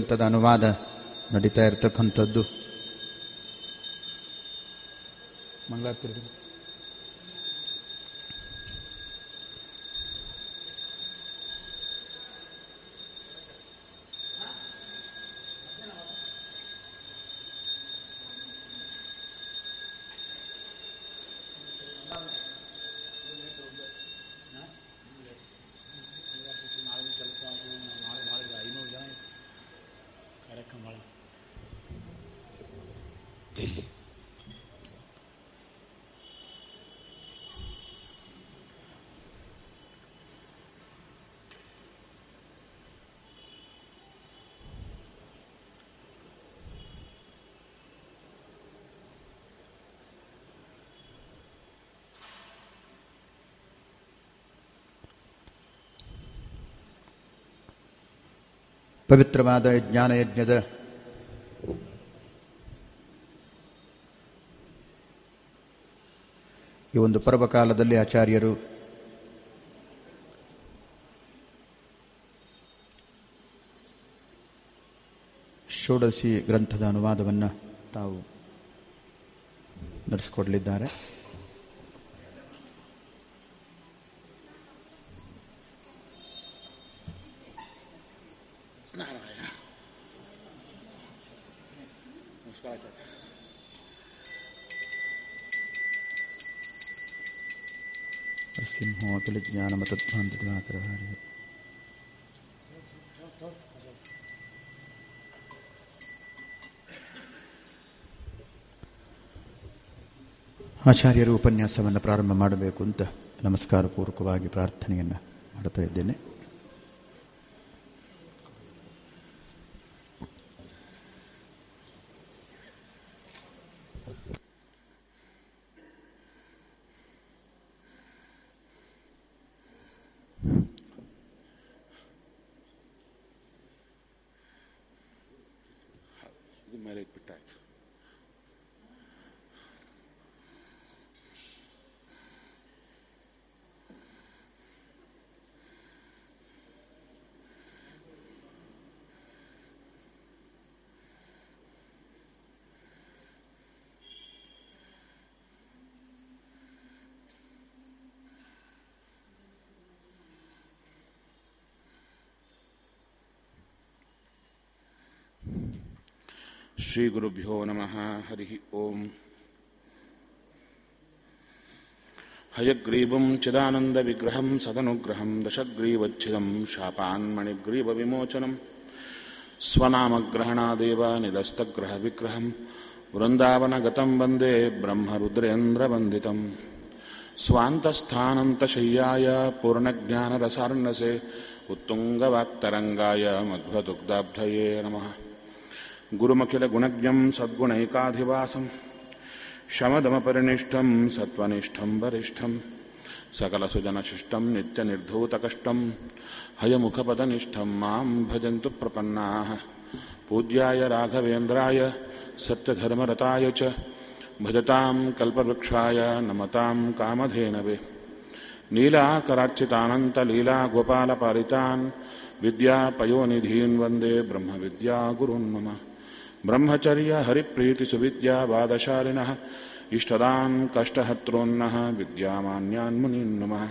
ಗ್ರಂಥದ ಅನುವಾದ ನಡೀತಾ ಇರತಕ್ಕಂಥದ್ದು ಮಂಗಳಾರತಿ ನಾಳೆ ಕೆಲಸ ನಾಳೆ ಭಾಳ ಇದೆ ಐನೂರು ಜನ ಇದೆ ಕಾರ್ಯಕ್ರಮ ಭಾಳ ಪವಿತ್ರವಾದ ಜ್ಞಾನಯಜ್ಞದ ಈ ಒಂದು ಪರ್ವಕಾಲದಲ್ಲಿ ಆಚಾರ್ಯರು ಷೋಡಶಿ ಗ್ರಂಥದ ಅನುವಾದವನ್ನು ತಾವು ನಡೆಸಿಕೊಡಲಿದ್ದಾರೆ ನಾರಾಯಣ ನಮಸ್ಕಾರ ಆಚಾರ್ಯ ಸಿಂಹೋ ಅಖಿಲ ಜ್ಞಾನಮತಧ್ವಾಂತರಾಕರ ಆಚಾರ್ಯರು ಉಪನ್ಯಾಸವನ್ನು ಪ್ರಾರಂಭ ಮಾಡಬೇಕು ಅಂತ ನಮಸ್ಕಾರ ಪೂರ್ವಕವಾಗಿ ಪ್ರಾರ್ಥನೆಯನ್ನು ಮಾಡ್ತಾ ಇದ್ದೇನೆ ಇದು ಮೇಲೆ ಇಟ್ಬಿಟ್ಟಾಯ್ತು ಶ್ರೀಗುರುಭ್ಯೋ ನಮಃ ಹರಿ ಓಂ ಹಯಗ್ರೀವಂ ಚಿದಾನಂದವಿಗ್ರಹಂ ಸದನುಗ್ರಹಂ ದಶಗ್ರೀವಚ್ಛಿದಂ ಶಾಪಾನ್ಮಣಿಗ್ರೀವವಿಮೋಚನಂ ಸ್ವನಾಮಗ್ರಹಣಾದೇವ ನಿರಸ್ತಗ್ರಹವಿಗ್ರಹಂ ವೃಂದಾವನಗತಂ ವಂದೇ ಬ್ರಹ್ಮರುದ್ರೇಂದ್ರವಂದಿತಂ ಸ್ವಾಂತಸ್ಥಾನಂತಶಯ್ಯಾಯ ಪೂರ್ಣಜ್ಞಾನರಸಾರ್ಣಸೆ ಉತ್ತುಂಗವಾಕ್ತರಂಗಾಯ ಮಧ್ವದುಗ್ಧಾಬ್ಧಯೇ ನಮಃ ಗುರುಮಖಿಲಗುಣಜ್ಞಂ ಸದ್ಗುಣೈಕಾಧಿವಾಸಂ ಶಮದಮಪರಿನಿಷ್ಠಂ ಸತ್ವನಿಷ್ಠಂ ವರಿಷ್ಠಂ ಸಕಲಸುಜನಶಿಷ್ಟಂ ನಿತ್ಯನಿರ್ಧೂತಕಷ್ಟಂ ಹಯಮುಖಪದನಿಷ್ಠಂ ಮಾಂ ಭಜಂತು ಪ್ರಪನ್ನಾಃ ಪೂಜ್ಯಾಯ ರಾಘವೇಂದ್ರಾಯ ಸತ್ಯಧರ್ಮರತಾಯ ಚ ಭಜತಾಂ ಕಲ್ಪವೃಕ್ಷಾಯ ನಮತಾಂ ಕಾಮಧೇನವೇ ನೀಲಾಕರಾರ್ಚಿತಾನन्तलीलागोपालपालितान् विद्यापयोनिधीन् वन्दे ब्रह्मविद्यागुरुन् मम ब्रह्मचर्यहरिप्रीतिसुविद्यावादशालिनः इष्टदान् कष्टहर्तॄन्नः विद्यामान्यान् मुनीन् नमः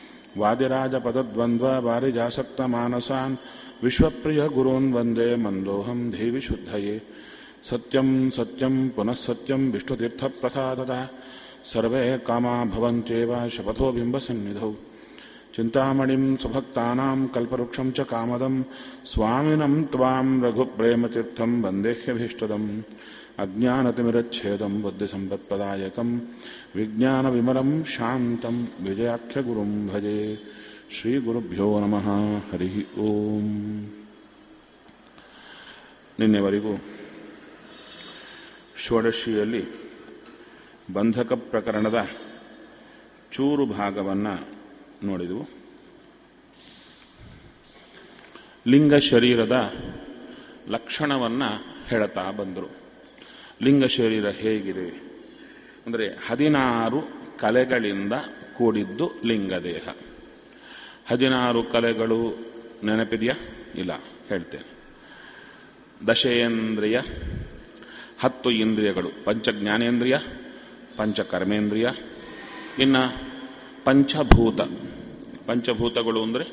वादिराजपदद्वन्द्ववारिजासक्तमानसान् विश्वप्रियगुरून् वन्दे मन्दोऽहं देवि शुद्धये सत्यं सत्यं पुनः सत्यं विष्णुतीर्थप्रसादतः सर्वे कामा भवन्त्येव शपथो बिम्बसन्निधौ चिन्तामणिं सुभक्तानां कल्पवृक्षं च कामदं स्वामिनं त्वां रघुप्रेमतीर्थं वन्देह्यभीष्टदम् अज्ञानतिमिरच्छेदं बुद्धिसम्पत्प्रदायकं विज्ञानविमलं शान्तं विजयाख्यगुरुं भजे ಶ್ರೀಗುರುಭ್ಯೋ ನಮಃ ಹರಿ ಓಂ ನಿನ್ನೆವರೆಗೂ ಷೋಡಶಿಯಲ್ಲಿ ಬಂಧಕ ಪ್ರಕರಣದ ಚೂರು ಭಾಗವನ್ನು ನೋಡಿದವು ಲಿಂಗ ಶರೀರದ ಲಕ್ಷಣವನ್ನು ಹೇಳ್ತಾ ಬಂದರು ಲಿಂಗ ಶರೀರ ಹೇಗಿದೆ ಅಂದರೆ ಹದಿನಾರು ಕಲೆಗಳಿಂದ ಕೂಡಿದ್ದು ಲಿಂಗದೇಹ ಹದಿನಾರು ಕಲೆಗಳು ನೆನಪಿದೆಯಾ ಇಲ್ಲ ಹೇಳ್ತೇನೆ ದಶೇಂದ್ರಿಯ ಹತ್ತು ಇಂದ್ರಿಯಗಳು ಪಂಚ ಜ್ಞಾನೇಂದ್ರಿಯ ಪಂಚ ಕರ್ಮೇಂದ್ರಿಯ ಇನ್ನು ಪಂಚಭೂತ ಪಂಚಭೂತಗಳು ಅಂದರೆ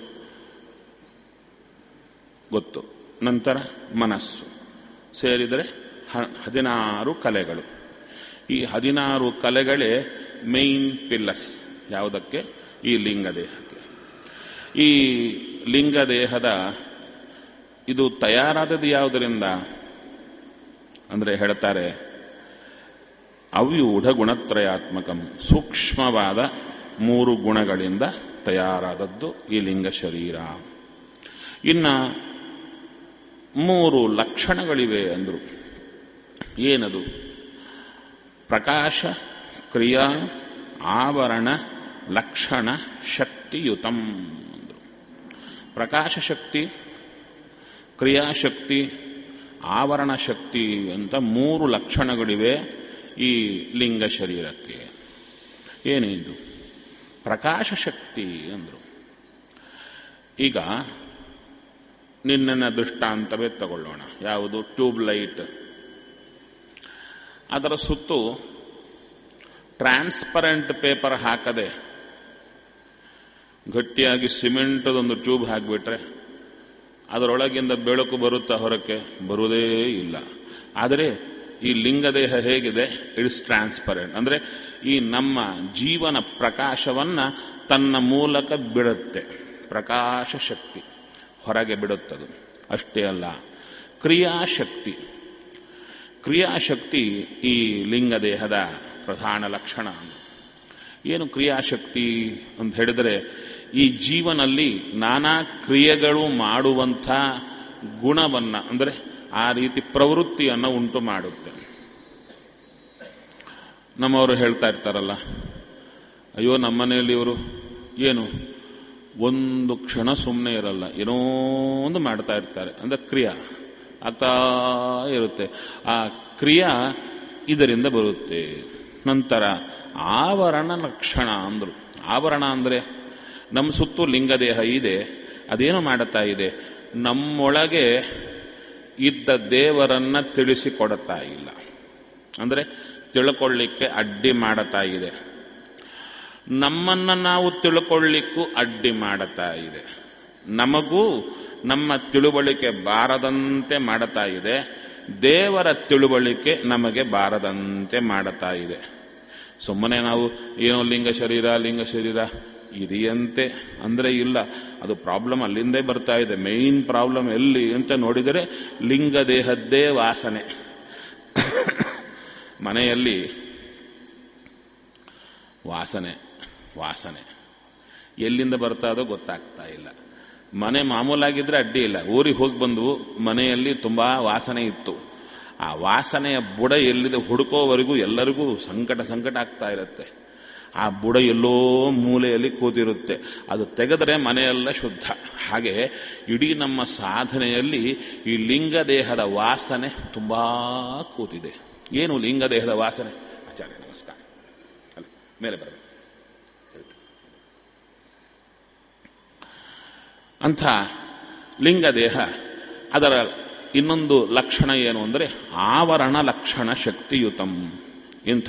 ಗೊತ್ತು ನಂತರ ಮನಸ್ಸು ಸೇರಿದರೆ ಹ ಹದಿನಾರು ಕಲೆಗಳು ಈ ಹದಿನಾರು ಕಲೆಗಳೇ ಮೇನ್ ಪಿಲ್ಲರ್ಸ್ ಯಾವುದಕ್ಕೆ ಈ ಲಿಂಗದೇಹಕ್ಕೆ ಈ ಲಿಂಗದೇಹದ ಇದು ತಯಾರಾದದ್ದು ಯಾವುದರಿಂದ ಅಂದರೆ ಹೇಳ್ತಾರೆ ಅವ್ಯೂಢ ಗುಣತ್ರಯಾತ್ಮಕಂ ಸೂಕ್ಷ್ಮವಾದ ಮೂರು ಗುಣಗಳಿಂದ ತಯಾರಾದದ್ದು ಈ ಲಿಂಗ ಶರೀರ ಇನ್ನು ಮೂರು ಲಕ್ಷಣಗಳಿವೆ ಅಂದರು ಏನದು ಪ್ರಕಾಶ ಕ್ರಿಯಾ ಆವರಣ ಲಕ್ಷಣ ಶಕ್ತಿಯುತಂ ಅಂದರು ಪ್ರಕಾಶ ಶಕ್ತಿ ಕ್ರಿಯಾಶಕ್ತಿ ಆವರಣ ಶಕ್ತಿ ಅಂತ ಮೂರು ಲಕ್ಷಣಗಳಿವೆ ಈ ಲಿಂಗ ಶರೀರಕ್ಕೆ ಏನಿದು ಪ್ರಕಾಶ ಶಕ್ತಿ ಅಂದರು ಈಗ ನಿನ್ನ ದೃಷ್ಟಾಂತವೇ ತಗೊಳ್ಳೋಣ ಯಾವುದು ಟ್ಯೂಬ್ ಲೈಟ್ ಅದರ ಸುತ್ತು ಟ್ರಾನ್ಸ್ಪರೆಂಟ್ ಪೇಪರ್ ಹಾಕದೆ ಗಟ್ಟಿಯಾಗಿ ಸಿಮೆಂಟದೊಂದು ಟ್ಯೂಬ್ ಹಾಕಿಬಿಟ್ರೆ ಅದರೊಳಗಿಂದ ಬೆಳಕು ಬರುತ್ತಾ ಹೊರಕ್ಕೆ ಬರುವುದೇ ಇಲ್ಲ ಆದರೆ ಈ ಲಿಂಗದೇಹ ಹೇಗಿದೆ ಇಟ್ಸ್ ಟ್ರಾನ್ಸ್ಪರೆಂಟ್ ಅಂದರೆ ಈ ನಮ್ಮ ಜೀವನ ಪ್ರಕಾಶವನ್ನು ತನ್ನ ಮೂಲಕ ಬಿಡುತ್ತೆ ಪ್ರಕಾಶ ಶಕ್ತಿ ಹೊರಗೆ ಬಿಡುತ್ತದು ಅಷ್ಟೇ ಅಲ್ಲ ಕ್ರಿಯಾಶಕ್ತಿ ಕ್ರಿಯಾಶಕ್ತಿ ಈ ಲಿಂಗದೇಹದ ಪ್ರಧಾನ ಲಕ್ಷಣ ಏನು ಕ್ರಿಯಾಶಕ್ತಿ ಅಂತ ಹೇಳಿದರೆ ಈ ಜೀವನಲ್ಲಿ ನಾನಾ ಕ್ರಿಯೆಗಳು ಮಾಡುವಂಥ ಗುಣವನ್ನು ಅಂದರೆ ಆ ರೀತಿ ಪ್ರವೃತ್ತಿಯನ್ನು ಉಂಟು ಮಾಡುತ್ತೆ ನಮ್ಮವರು ಹೇಳ್ತಾ ಇರ್ತಾರಲ್ಲ ಅಯ್ಯೋ ನಮ್ಮನೆಯಲ್ಲಿ ಇವರು ಏನು ಒಂದು ಕ್ಷಣ ಸುಮ್ಮನೆ ಇರಲ್ಲ ಏನೋ ಒಂದು ಮಾಡ್ತಾ ಇರ್ತಾರೆ ಅಂದರೆ ಕ್ರಿಯಾ ಆಗ್ತಾ ಇರುತ್ತೆ ಆ ಕ್ರಿಯಾ ಇದರಿಂದ ಬರುತ್ತೆ ನಂತರ ಆವರಣ ಲಕ್ಷಣ ಅಂದರು ಆವರಣ ಅಂದರೆ ನಮ್ಮ ಸುತ್ತು ಲಿಂಗದೇಹ ಇದೆ ಅದೇನು ಮಾಡುತ್ತಾ ಇದೆ ನಮ್ಮೊಳಗೆ ಇದ್ದ ದೇವರನ್ನ ತಿಳಿಸಿಕೊಡುತ್ತಾ ಇಲ್ಲ ಅಂದರೆ ತಿಳ್ಕೊಳ್ಳಿಕ್ಕೆ ಅಡ್ಡಿ ಮಾಡುತ್ತಾ ಇದೆ ನಮ್ಮನ್ನು ನಾವು ತಿಳ್ಕೊಳ್ಳಿಕ್ಕೂ ಅಡ್ಡಿ ಮಾಡುತ್ತಾ ಇದೆ ನಮಗೂ ನಮ್ಮ ತಿಳುವಳಿಕೆ ಬಾರದಂತೆ ಮಾಡುತ್ತಾ ಇದೆ ದೇವರ ತಿಳುವಳಿಕೆ ನಮಗೆ ಬಾರದಂತೆ ಮಾಡುತ್ತಾ ಇದೆ ಸುಮ್ಮನೆ ನಾವು ಏನೋ ಲಿಂಗ ಶರೀರ ಲಿಂಗ ಶರೀರ ಇದೆಯಂತೆ ಅಂದರೆ ಇಲ್ಲ ಅದು ಪ್ರಾಬ್ಲಮ್ ಅಲ್ಲಿಂದೇ ಬರ್ತಾ ಇದೆ ಮೇನ್ ಪ್ರಾಬ್ಲಮ್ ಎಲ್ಲಿ ಅಂತ ನೋಡಿದರೆ ಲಿಂಗ ದೇಹದ್ದೇ ವಾಸನೆ ಮನೆಯಲ್ಲಿ ವಾಸನೆ ವಾಸನೆ ಎಲ್ಲಿಂದ ಬರ್ತಾ ಅದೋ ಗೊತ್ತಾಗ್ತಾ ಇಲ್ಲ ಮನೆ ಮಾಮೂಲಾಗಿದ್ರೆ ಅಡ್ಡಿ ಇಲ್ಲ ಊರಿಗೆ ಹೋಗಿ ಬಂದವು ಮನೆಯಲ್ಲಿ ತುಂಬ ವಾಸನೆ ಇತ್ತು ಆ ವಾಸನೆಯ ಬುಡ ಎಲ್ಲಿದೆ ಹುಡುಕೋವರೆಗೂ ಎಲ್ಲರಿಗೂ ಸಂಕಟ ಸಂಕಟ ಆಗ್ತಾ ಇರುತ್ತೆ ಆ ಬುಡ ಎಲ್ಲೋ ಮೂಲೆಯಲ್ಲಿ ಕೂತಿರುತ್ತೆ ಅದು ತೆಗೆದರೆ ಮನೆಯೆಲ್ಲ ಶುದ್ಧ ಹಾಗೆ ಇಡೀ ನಮ್ಮ ಸಾಧನೆಯಲ್ಲಿ ಈ ಲಿಂಗದೇಹದ ವಾಸನೆ ತುಂಬ ಕೂತಿದೆ ಏನು ಲಿಂಗದೇಹದ ವಾಸನೆ ಆಚಾರ್ಯ ನಮಸ್ಕಾರ ಅಲ್ಲ ಮೇಲೆ ಬರಬೇಕು ಅಂಥ ಲಿಂಗದೇಹ ಅದರ ಇನ್ನೊಂದು ಲಕ್ಷಣ ಏನು ಅಂದರೆ ಆವರಣ ಲಕ್ಷಣ ಶಕ್ತಿಯುತಂ ಇಂಥ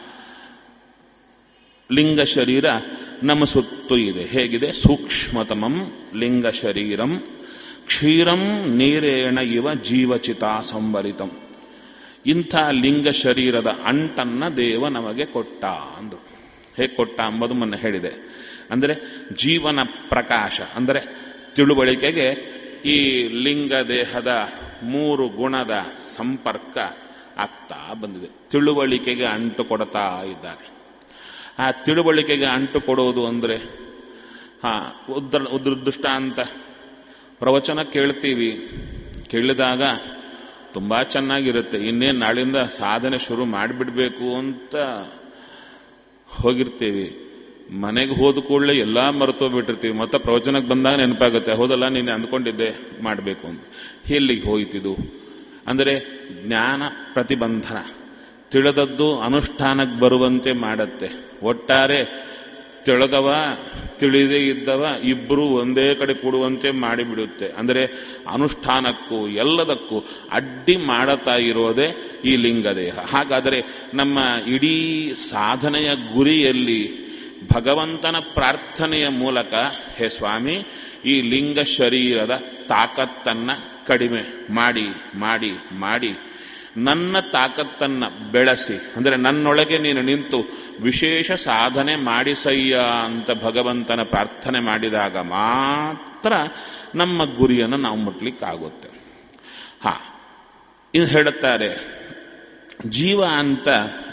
ಲಿಂಗ ಶರೀರ ನಮ್ಮ ಸುತ್ತು ಇದೆ ಹೇಗಿದೆ ಸೂಕ್ಷ್ಮತಮಂ ಲಿಂಗ ಶರೀರಂ ಕ್ಷೀರಂ ನೀರೇಣ ಇವ ಜೀವಚಿತ ಸಂವರಿತಂ ಇಂಥ ಲಿಂಗ ಶರೀರದ ಅಂಟನ್ನ ದೇವ ನಮಗೆ ಕೊಟ್ಟ ಅಂದು ಹೇಗೆ ಕೊಟ್ಟ ಅಂಬುದು ಮೊನ್ನೆ ಹೇಳಿದೆ ಅಂದರೆ ಜೀವನ ಪ್ರಕಾಶ ಅಂದರೆ ತಿಳುವಳಿಕೆಗೆ ಈ ಲಿಂಗ ದೇಹದ ಮೂರು ಗುಣದ ಸಂಪರ್ಕ ಆಗ್ತಾ ಬಂದಿದೆ ತಿಳುವಳಿಕೆಗೆ ಅಂಟು ಕೊಡ್ತಾ ಇದ್ದಾರೆ ಆ ತಿಳುವಳಿಕೆಗೆ ಅಂಟು ಕೊಡೋದು ಅಂದರೆ ಹಾ ಉದ್ರ ಉದೃದೃಷ್ಟಾಂತ ಪ್ರವಚನ ಕೇಳ್ತೀವಿ ಕೇಳಿದಾಗ ತುಂಬ ಚೆನ್ನಾಗಿರುತ್ತೆ ಇನ್ನೇನು ನಾಳಿಂದ ಸಾಧನೆ ಶುರು ಮಾಡಿಬಿಡ್ಬೇಕು ಅಂತ ಹೋಗಿರ್ತೀವಿ ಮನೆಗೆ ಹೋದ ಕೂಡಲೇ ಎಲ್ಲ ಮರೆತೋಗ್ಬಿಟ್ಟಿರ್ತೀವಿ ಮತ್ತೆ ಪ್ರವಚನಕ್ಕೆ ಬಂದಾಗ ನೆನಪಾಗುತ್ತೆ ಹೌದಲ್ಲ ನೀನು ಅಂದ್ಕೊಂಡಿದ್ದೆ ಮಾಡಬೇಕು ಅಂತ ಎಲ್ಲಿಗೆ ಹೋಯ್ತಿದು ಅಂದರೆ ಜ್ಞಾನ ಪ್ರತಿಬಂಧನ ತಿಳಿದದ್ದು ಅನುಷ್ಠಾನಕ್ಕೆ ಬರುವಂತೆ ಮಾಡುತ್ತೆ ಒಟ್ಟಾರೆ ತಿಳಿದವ ತಿಳಿದೇ ಇದ್ದವ ಇಬ್ಬರು ಒಂದೇ ಕಡೆ ಕೂಡುವಂತೆ ಮಾಡಿಬಿಡುತ್ತೆ ಅಂದರೆ ಅನುಷ್ಠಾನಕ್ಕೂ ಎಲ್ಲದಕ್ಕೂ ಅಡ್ಡಿ ಮಾಡುತ್ತಾ ಇರೋದೇ ಈ ಲಿಂಗದೇಹ ಹಾಗಾದರೆ ನಮ್ಮ ಇಡೀ ಸಾಧನೆಯ ಗುರಿಯಲ್ಲಿ ಭಗವಂತನ ಪ್ರಾರ್ಥನೆಯ ಮೂಲಕ ಹೇ ಸ್ವಾಮಿ ಈ ಲಿಂಗ ಶರೀರದ ತಾಕತ್ತನ್ನ ಕಡಿಮೆ ಮಾಡಿ ಮಾಡಿ ಮಾಡಿ ನನ್ನ ತಾಕತ್ತನ್ನ ಬೆಳೆಸಿ ಅಂದರೆ ನನ್ನೊಳಗೆ ನೀನು ನಿಂತು ವಿಶೇಷ ಸಾಧನೆ ಮಾಡಿಸಯ್ಯ ಅಂತ ಭಗವಂತನ ಪ್ರಾರ್ಥನೆ ಮಾಡಿದಾಗ ಮಾತ್ರ ನಮ್ಮ ಗುರಿಯನ್ನು ನಾವು ಮುಟ್ಲಿಕ್ಕಾಗುತ್ತೆ ಹಾ ಇನ್ನು ಹೇಳುತ್ತಾರೆ ಜೀವ ಅಂತ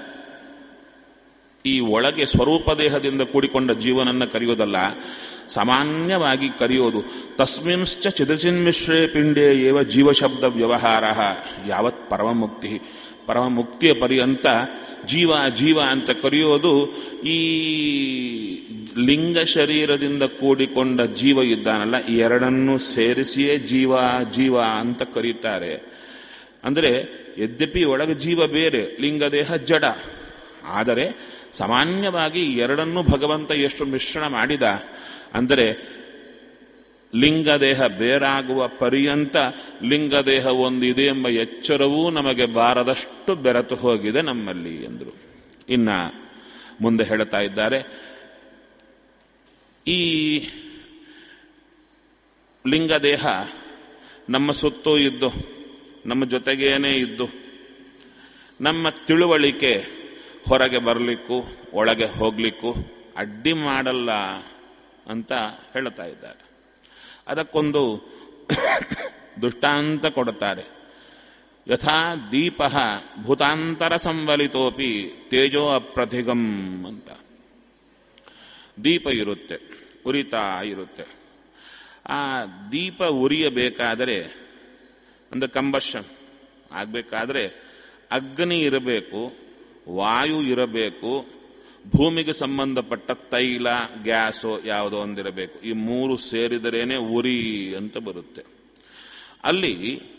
ಈ ಒಳಗೆ ಸ್ವರೂಪ ದೇಹದಿಂದ ಕೂಡಿಕೊಂಡ ಜೀವನನ್ನ ಕರೆಯೋದಲ್ಲ ಸಾಮಾನ್ಯವಾಗಿ ಕರೆಯೋದು ತಸ್ಮಿನ್ಶ್ಚ ಚಿದಚಿನ್ಮಿಶ್ರೇ ಪಿಂಡೇ ಏವ ಜೀವಶಬ್ದ ವ್ಯವಹಾರ ಯಾವತ್ ಪರಮಮುಕ್ತಿ ಪರಮಮುಕ್ತಿಯ ಪರ್ಯಂತ ಜೀವ ಜೀವ ಅಂತ ಕರೆಯೋದು ಈ ಲಿಂಗ ಶರೀರದಿಂದ ಕೂಡಿಕೊಂಡ ಜೀವ ಇದ್ದಾನಲ್ಲ ಈ ಎರಡನ್ನೂ ಸೇರಿಸಿಯೇ ಜೀವ ಜೀವ ಅಂತ ಕರೀತಾರೆ ಅಂದರೆ ಯದ್ಯಪಿ ಒಳಗೆ ಜೀವ ಬೇರೆ ಲಿಂಗದೇಹ ಜಡ ಆದರೆ ಸಾಮಾನ್ಯವಾಗಿ ಎರಡನ್ನೂ ಭಗವಂತ ಎಷ್ಟು ಮಿಶ್ರಣ ಮಾಡಿದ ಅಂದರೆ ಲಿಂಗದೇಹ ಬೇರಾಗುವ ಪರ್ಯಂತ ಲಿಂಗದೇಹ ಒಂದಿದೆ ಎಂಬ ಎಚ್ಚರವೂ ನಮಗೆ ಬಾರದಷ್ಟು ಬೆರೆತು ಹೋಗಿದೆ ನಮ್ಮಲ್ಲಿ ಎಂದರು ಇನ್ನ ಮುಂದೆ ಹೇಳ್ತಾ ಇದ್ದಾರೆ ಈ ಲಿಂಗದೇಹ ನಮ್ಮ ಸುತ್ತೂ ಇದ್ದು ನಮ್ಮ ಜೊತೆಗೇನೇ ಇದ್ದು ನಮ್ಮ ತಿಳುವಳಿಕೆ ಹೊರಗೆ ಬರಲಿಕ್ಕೂ ಒಳಗೆ ಹೋಗ್ಲಿಕ್ಕೂ ಅಡ್ಡಿ ಮಾಡಲ್ಲ ಅಂತ ಹೇಳ್ತಾ ಇದ್ದಾರೆ ಅದಕ್ಕೊಂದು ದೃಷ್ಟಾಂತ ಕೊಡುತ್ತಾರೆ ಯಥಾ ದೀಪ ಭೂತಾಂತರ ಸಂವಲಿತೋಪಿ ತೇಜೋ ಅಪ್ರತಿಗಂ ಅಂತ ದೀಪ ಇರುತ್ತೆ ಉರಿತಾ ಇರುತ್ತೆ ಆ ದೀಪ ಉರಿಯಬೇಕಾದರೆ ಅಂದರೆ ಕಂಬಷನ್ ಆಗಬೇಕಾದ್ರೆ ಅಗ್ನಿ ಇರಬೇಕು ವಾಯು ಇರಬೇಕು ಭೂಮಿಗೆ ಸಂಬಂಧಪಟ್ಟ ತೈಲ ಗ್ಯಾಸು ಯಾವುದೋ ಒಂದಿರಬೇಕು ಈ ಮೂರು ಸೇರಿದರೇನೆ ಉರಿ ಅಂತ ಬರುತ್ತೆ ಅಲ್ಲಿ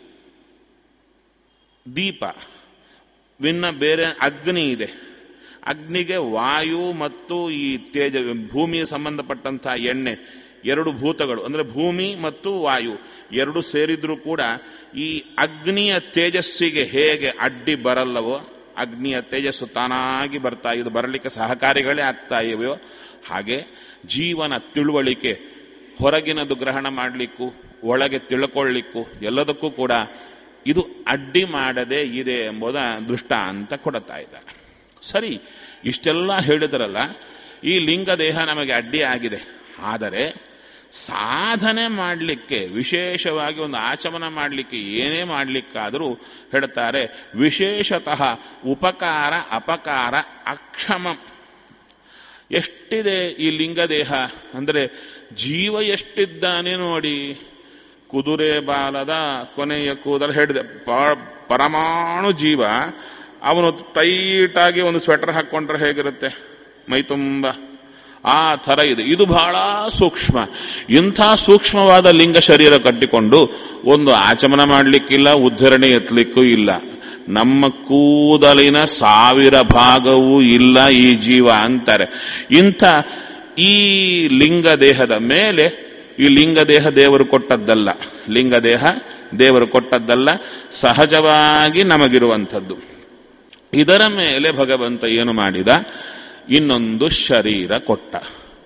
ದೀಪ ವಿನ್ನ ಬೇರೆ ಅಗ್ನಿ ಇದೆ ಅಗ್ನಿಗೆ ವಾಯು ಮತ್ತು ಈ ತೇಜ ಭೂಮಿಗೆ ಸಂಬಂಧಪಟ್ಟಂತಹ ಎಣ್ಣೆ ಎರಡು ಭೂತಗಳು ಅಂದರೆ ಭೂಮಿ ಮತ್ತು ವಾಯು ಎರಡು ಸೇರಿದ್ರೂ ಕೂಡ ಈ ಅಗ್ನಿಯ ತೇಜಸ್ಸಿಗೆ ಹೇಗೆ ಅಡ್ಡಿ ಬರಲ್ಲವೋ ಅಗ್ನಿಯ ತೇಜಸ್ಸು ತಾನಾಗಿ ಬರ್ತಾ ಇದು ಬರಲಿಕ್ಕೆ ಸಹಕಾರಿಗಳೇ ಆಗ್ತಾ ಇವೆಯೋ ಹಾಗೆ ಜೀವನ ತಿಳುವಳಿಕೆ ಹೊರಗಿನದು ಗ್ರಹಣ ಮಾಡಲಿಕ್ಕೂ ಒಳಗೆ ತಿಳ್ಕೊಳ್ಳಿಕ್ಕೂ ಎಲ್ಲದಕ್ಕೂ ಕೂಡ ಇದು ಅಡ್ಡಿ ಮಾಡದೆ ಇದೆ ಎಂಬುದ ದೃಷ್ಟಾಂತ ಕೊಡುತ್ತಾ ಇದ್ದಾರೆ ಸರಿ ಇಷ್ಟೆಲ್ಲ ಹೇಳಿದ್ರಲ್ಲ ಈ ಲಿಂಗ ದೇಹ ನಮಗೆ ಅಡ್ಡಿ ಆಗಿದೆ ಆದರೆ ಸಾಧನೆ ಮಾಡಲಿಕ್ಕೆ ವಿಶೇಷವಾಗಿ ಒಂದು ಆಚಮನ ಮಾಡಲಿಕ್ಕೆ ಏನೇ ಮಾಡಲಿಕ್ಕಾದರೂ ಹೇಳ್ತಾರೆ ವಿಶೇಷತಃ ಉಪಕಾರ ಅಪಕಾರ ಅಕ್ಷಮ ಎಷ್ಟಿದೆ ಈ ಲಿಂಗದೇಹ ಅಂದರೆ ಜೀವ ಎಷ್ಟಿದ್ದಾನೆ ನೋಡಿ ಕುದುರೆ ಬಾಲದ ಕೊನೆಯ ಕೂದಲು ಹೇಳಿದೆ ಪರಮಾಣು ಜೀವ ಅವನು ಟೈಟಾಗಿ ಒಂದು ಸ್ವೆಟರ್ ಹಾಕ್ಕೊಂಡ್ರೆ ಹೇಗಿರುತ್ತೆ ಮೈ ತುಂಬ ಆ ಥರ ಇದೆ ಇದು ಬಹಳ ಸೂಕ್ಷ್ಮ ಇಂಥ ಸೂಕ್ಷ್ಮವಾದ ಲಿಂಗ ಶರೀರ ಕಟ್ಟಿಕೊಂಡು ಒಂದು ಆಚಮನ ಮಾಡಲಿಕ್ಕಿಲ್ಲ ಉದ್ಧರಣೆ ಎತ್ತಲಿಕ್ಕೂ ಇಲ್ಲ ನಮ್ಮ ಕೂದಲಿನ ಸಾವಿರ ಭಾಗವೂ ಇಲ್ಲ ಈ ಜೀವ ಅಂತಾರೆ ಇಂಥ ಈ ಲಿಂಗ ದೇಹದ ಮೇಲೆ ಈ ಲಿಂಗ ದೇಹ ದೇವರು ಕೊಟ್ಟದ್ದಲ್ಲ ಲಿಂಗ ದೇಹ ದೇವರು ಕೊಟ್ಟದ್ದಲ್ಲ ಸಹಜವಾಗಿ ನಮಗಿರುವಂಥದ್ದು ಇದರ ಮೇಲೆ ಭಗವಂತ ಏನು ಮಾಡಿದ ಇನ್ನೊಂದು ಶರೀರ ಕೊಟ್ಟ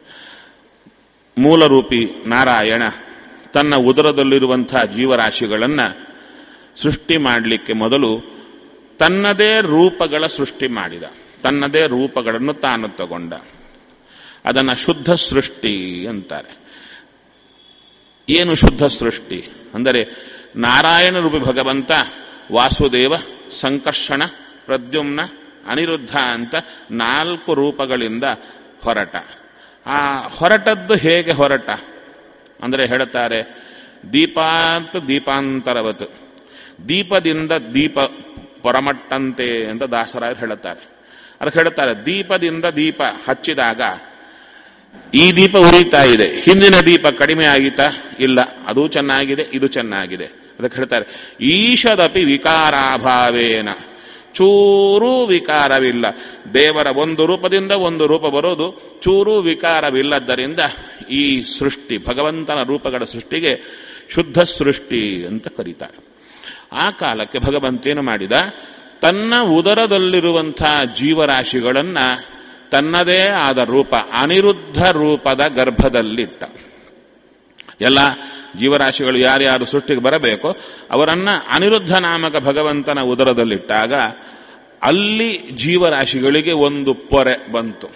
ಮೂಲರೂಪಿ ನಾರಾಯಣ ತನ್ನ ಉದರದಲ್ಲಿರುವಂತಹ ಜೀವರಾಶಿಗಳನ್ನು ಸೃಷ್ಟಿ ಮಾಡಲಿಕ್ಕೆ ಮೊದಲು ತನ್ನದೇ ರೂಪಗಳ ಸೃಷ್ಟಿ ಮಾಡಿದ ತನ್ನದೇ ರೂಪಗಳನ್ನು ತಾನು ತಗೊಂಡ ಅದನ್ನು ಶುದ್ಧ ಸೃಷ್ಟಿ ಅಂತಾರೆ ಏನು ಶುದ್ಧ ಸೃಷ್ಟಿ ಅಂದರೆ ನಾರಾಯಣ ರೂಪಿ ಭಗವಂತ ವಾಸುದೇವ ಸಂಕರ್ಷಣ ಪ್ರದ್ಯುಮ್ನ ಅನಿರುದ್ಧ ಅಂತ ನಾಲ್ಕು ರೂಪಗಳಿಂದ ಹೊರಟ ಆ ಹೊರಟದ್ದು ಹೇಗೆ ಹೊರಟ ಅಂದರೆ ಹೇಳುತ್ತಾರೆ ದೀಪಾಂತ ದೀಪಾಂತರವತ್ ದೀಪದಿಂದ ದೀಪ ಪೊರಮಟ್ಟಂತೆ ಅಂತ ದಾಸರಾಯರು ಹೇಳುತ್ತಾರೆ ಅದಕ್ಕೆ ಹೇಳುತ್ತಾರೆ ದೀಪದಿಂದ ದೀಪ ಹಚ್ಚಿದಾಗ ಈ ದೀಪ ಉರಿತಾ ಇದೆ ಹಿಂದಿನ ದೀಪ ಕಡಿಮೆ ಆಗಿತಾ ಇಲ್ಲ ಅದು ಚೆನ್ನಾಗಿದೆ ಇದು ಚೆನ್ನಾಗಿದೆ ಅದಕ್ಕೆ ಹೇಳ್ತಾರೆ ಈಶದಪಿ ವಿಕಾರಾಭಾವೇನ ಚೂರೂ ವಿಕಾರವಿಲ್ಲ ದೇವರ ಒಂದು ರೂಪದಿಂದ ಒಂದು ರೂಪ ಬರೋದು ಚೂರೂ ವಿಕಾರವಿಲ್ಲದ್ದರಿಂದ ಈ ಸೃಷ್ಟಿ ಭಗವಂತನ ರೂಪಗಳ ಸೃಷ್ಟಿಗೆ ಶುದ್ಧ ಸೃಷ್ಟಿ ಅಂತ ಕರೀತಾರೆ ಆ ಕಾಲಕ್ಕೆ ಭಗವಂತೇನು ಮಾಡಿದ ತನ್ನ ಉದರದಲ್ಲಿರುವಂಥ ಜೀವರಾಶಿಗಳನ್ನ ತನ್ನದೇ ಆದ ರೂಪ ಅನಿರುದ್ಧ ರೂಪದ ಗರ್ಭದಲ್ಲಿಟ್ಟ ಎಲ್ಲ ಜೀವರಾಶಿಗಳು ಯಾರ್ಯಾರು ಸೃಷ್ಟಿಗೆ ಬರಬೇಕೋ ಅವರನ್ನ ಅನಿರುದ್ಧ ನಾಮಕ ಭಗವಂತನ ಉದರದಲ್ಲಿಟ್ಟಾಗ ಅಲ್ಲಿ ಜೀವರಾಶಿಗಳಿಗೆ ಒಂದು ಪೊರೆ ಬಂತು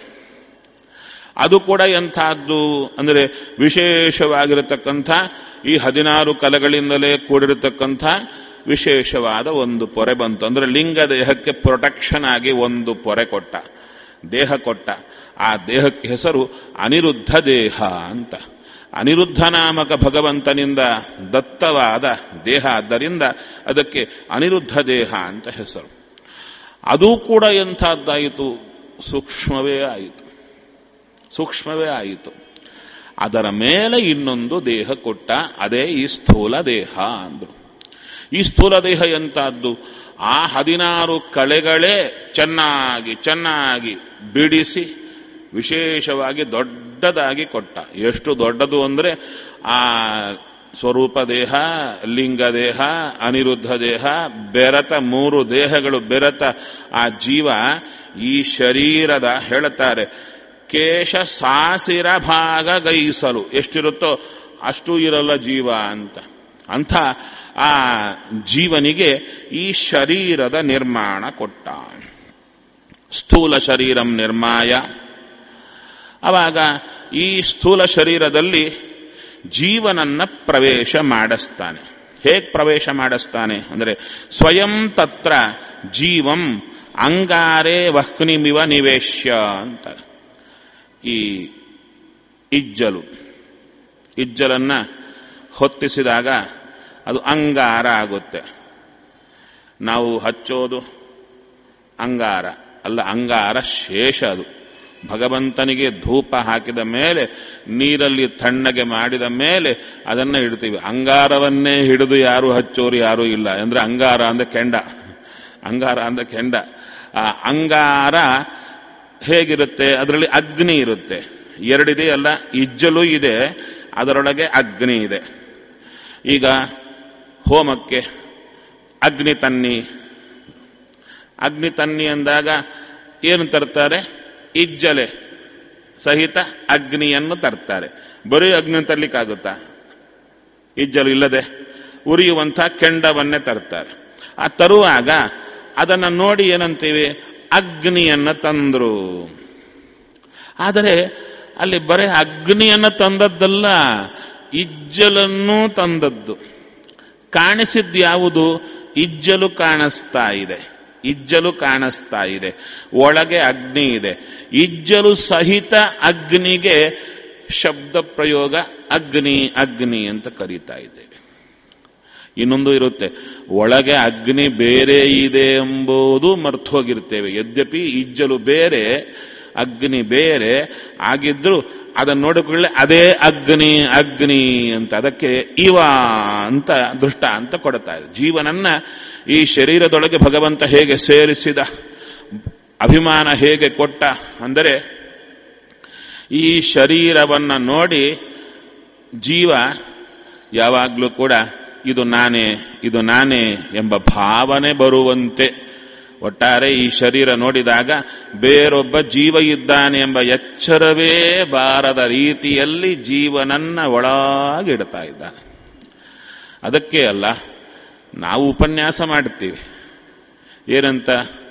ಅದು ಕೂಡ ಎಂಥದ್ದು ಅಂದರೆ ವಿಶೇಷವಾಗಿರತಕ್ಕಂಥ ಈ ಹದಿನಾರು ಕಲೆಗಳಿಂದಲೇ ಕೂಡಿರತಕ್ಕಂಥ ವಿಶೇಷವಾದ ಒಂದು ಪೊರೆ ಬಂತು ಅಂದರೆ ಲಿಂಗ ದೇಹಕ್ಕೆ ಪ್ರೊಟೆಕ್ಷನ್ ಆಗಿ ಒಂದು ಪೊರೆ ಕೊಟ್ಟ ದೇಹ ಕೊಟ್ಟ ಆ ದೇಹಕ್ಕೆ ಹೆಸರು ಅನಿರುದ್ಧ ದೇಹ ಅಂತ ಅನಿರುದ್ಧ ನಾಮಕ ಭಗವಂತನಿಂದ ದತ್ತವಾದ ದೇಹ ಆದ್ದರಿಂದ ಅದಕ್ಕೆ ಅನಿರುದ್ಧ ದೇಹ ಅಂತ ಹೆಸರು ಅದು ಕೂಡ ಎಂಥದ್ದಾಯಿತು ಸೂಕ್ಷ್ಮವೇ ಆಯಿತು ಸೂಕ್ಷ್ಮವೇ ಆಯಿತು ಅದರ ಮೇಲೆ ಇನ್ನೊಂದು ದೇಹ ಕೊಟ್ಟ ಅದೇ ಈ ಸ್ಥೂಲ ದೇಹ ಅಂದರು ಈ ಸ್ಥೂಲ ದೇಹ ಎಂತಹದ್ದು ಆ ಹದಿನಾರು ಕಳೆಗಳೇ ಚೆನ್ನಾಗಿ ಚೆನ್ನಾಗಿ ಬಿಡಿಸಿ ವಿಶೇಷವಾಗಿ ದೊಡ್ಡದಾಗಿ ಕೊಟ್ಟ ಎಷ್ಟು ದೊಡ್ಡದು ಅಂದರೆ ಆ ಸ್ವರೂಪ ದೇಹ ಲಿಂಗ ದೇಹ ಅನಿರುದ್ಧ ದೇಹ ಬೆರತ ಮೂರು ದೇಹಗಳು ಬೆರತ ಆ ಜೀವ ಈ ಶರೀರದ ಹೇಳುತ್ತಾರೆ ಕೇಶ ಸಾಸಿರ ಭಾಗ ಗೈಸಲು ಎಷ್ಟಿರುತ್ತೋ ಅಷ್ಟು ಇರಲ್ಲ ಜೀವ ಅಂತ ಅಂಥ ಆ ಜೀವನಿಗೆ ಈ ಶರೀರದ ನಿರ್ಮಾಣ ಕೊಟ್ಟ ಸ್ಥೂಲ ಶರೀರಂ ನಿರ್ಮಾಯ ಅವಾಗ ಈ ಸ್ಥೂಲ ಶರೀರದಲ್ಲಿ ಜೀವನನ್ನ ಪ್ರವೇಶ ಮಾಡಿಸ್ತಾನೆ ಹೇಗೆ ಪ್ರವೇಶ ಮಾಡಿಸ್ತಾನೆ ಅಂದರೆ ಸ್ವಯಂ ತತ್ರ ಜೀವಂ ಅಂಗಾರೇ ವಹ್ನಿಮಿವ ನಿವೇಶ್ಯ ಅಂತ ಈ ಇಜ್ಜಲು ಇಜ್ಜಲನ್ನ ಹೊತ್ತಿಸಿದಾಗ ಅದು ಅಂಗಾರ ಆಗುತ್ತೆ ನಾವು ಹಚ್ಚೋದು ಅಂಗಾರ ಅಲ್ಲ ಅಂಗಾರ ಶೇಷ ಅದು ಭಗವಂತನಿಗೆ ಧೂಪ ಹಾಕಿದ ಮೇಲೆ ನೀರಲ್ಲಿ ತಣ್ಣಗೆ ಮಾಡಿದ ಮೇಲೆ ಅದನ್ನು ಇಡ್ತೀವಿ ಅಂಗಾರವನ್ನೇ ಹಿಡಿದು ಯಾರು ಹಚ್ಚೋರು ಯಾರೂ ಇಲ್ಲ ಅಂದ್ರೆ ಅಂಗಾರ ಅಂದ್ರೆ ಕೆಂಡ ಅಂಗಾರ ಅಂದ್ರೆ ಕೆಂಡ ಆ ಅಂಗಾರ ಹೇಗಿರುತ್ತೆ ಅದರಲ್ಲಿ ಅಗ್ನಿ ಇರುತ್ತೆ ಎರಡಿದೆ ಅಲ್ಲ ಇಜ್ಜಲು ಇದೆ ಅದರೊಳಗೆ ಅಗ್ನಿ ಇದೆ ಈಗ ಹೋಮಕ್ಕೆ ಅಗ್ನಿ ತನ್ನಿ ಅಗ್ನಿ ತನ್ನಿ ಅಂದಾಗ ಏನು ತರ್ತಾರೆ ಇಜ್ಜಲೆ ಸಹಿತ ಅಗ್ನಿಯನ್ನು ತರ್ತಾರೆ ಬರೀ ಅಗ್ನಿ ತರ್ಲಿಕ್ಕಾಗುತ್ತಾ ಇಜ್ಜಲು ಇಲ್ಲದೆ ಉರಿಯುವಂಥ ಕೆಂಡವನ್ನೇ ತರ್ತಾರೆ ಆ ತರುವಾಗ ಅದನ್ನು ನೋಡಿ ಏನಂತೀವಿ ಅಗ್ನಿಯನ್ನು ತಂದ್ರು ಆದರೆ ಅಲ್ಲಿ ಬರೀ ಅಗ್ನಿಯನ್ನು ತಂದದ್ದಲ್ಲ ಇಜ್ಜಲನ್ನೂ ತಂದದ್ದು ಕಾಣಿಸಿದ್ಯಾವುದು ಇಜ್ಜಲು ಕಾಣಿಸ್ತಾ ಇದೆ ಇಜ್ಜಲು ಕಾಣಿಸ್ತಾ ಇದೆ ಒಳಗೆ ಅಗ್ನಿ ಇದೆ ಇಜ್ಜಲು ಸಹಿತ ಅಗ್ನಿಗೆ ಶಬ್ದ ಪ್ರಯೋಗ ಅಗ್ನಿ ಅಗ್ನಿ ಅಂತ ಕರೀತಾ ಇದ್ದೇವೆ ಇನ್ನೊಂದು ಇರುತ್ತೆ ಒಳಗೆ ಅಗ್ನಿ ಬೇರೆ ಇದೆ ಎಂಬುದು ಮರ್ತು ಹೋಗಿರ್ತೇವೆ ಯದ್ಯಪಿ ಇಜ್ಜಲು ಬೇರೆ ಅಗ್ನಿ ಬೇರೆ ಆಗಿದ್ರು ಅದನ್ನು ನೋಡಿಕೊಳ್ಳೆ ಅದೇ ಅಗ್ನಿ ಅಗ್ನಿ ಅಂತ ಅದಕ್ಕೆ ಇವ ಅಂತ ದೃಷ್ಟ ಅಂತ ಕೊಡ್ತಾ ಇದೆ ಜೀವನನ್ನ ಈ ಶರೀರದೊಳಗೆ ಭಗವಂತ ಹೇಗೆ ಸೇರಿಸಿದ ಅಭಿಮಾನ ಹೇಗೆ ಕೊಟ್ಟ ಅಂದರೆ ಈ ಶರೀರವನ್ನು ನೋಡಿ ಜೀವ ಯಾವಾಗಲೂ ಕೂಡ ಇದು ನಾನೇ ಇದು ನಾನೇ ಎಂಬ ಭಾವನೆ ಬರುವಂತೆ ಒಟ್ಟಾರೆ ಈ ಶರೀರ ನೋಡಿದಾಗ ಬೇರೊಬ್ಬ ಜೀವ ಇದ್ದಾನೆ ಎಂಬ ಎಚ್ಚರವೇ ಬಾರದ ರೀತಿಯಲ್ಲಿ ಜೀವನನ್ನ ಒಳಗಿಡ್ತಾ ಇದ್ದಾನೆ ಅದಕ್ಕೆ ಅಲ್ಲ ನಾವು ಉಪನ್ಯಾಸ ಮಾಡುತ್ತೀವಿ ಏನಂತ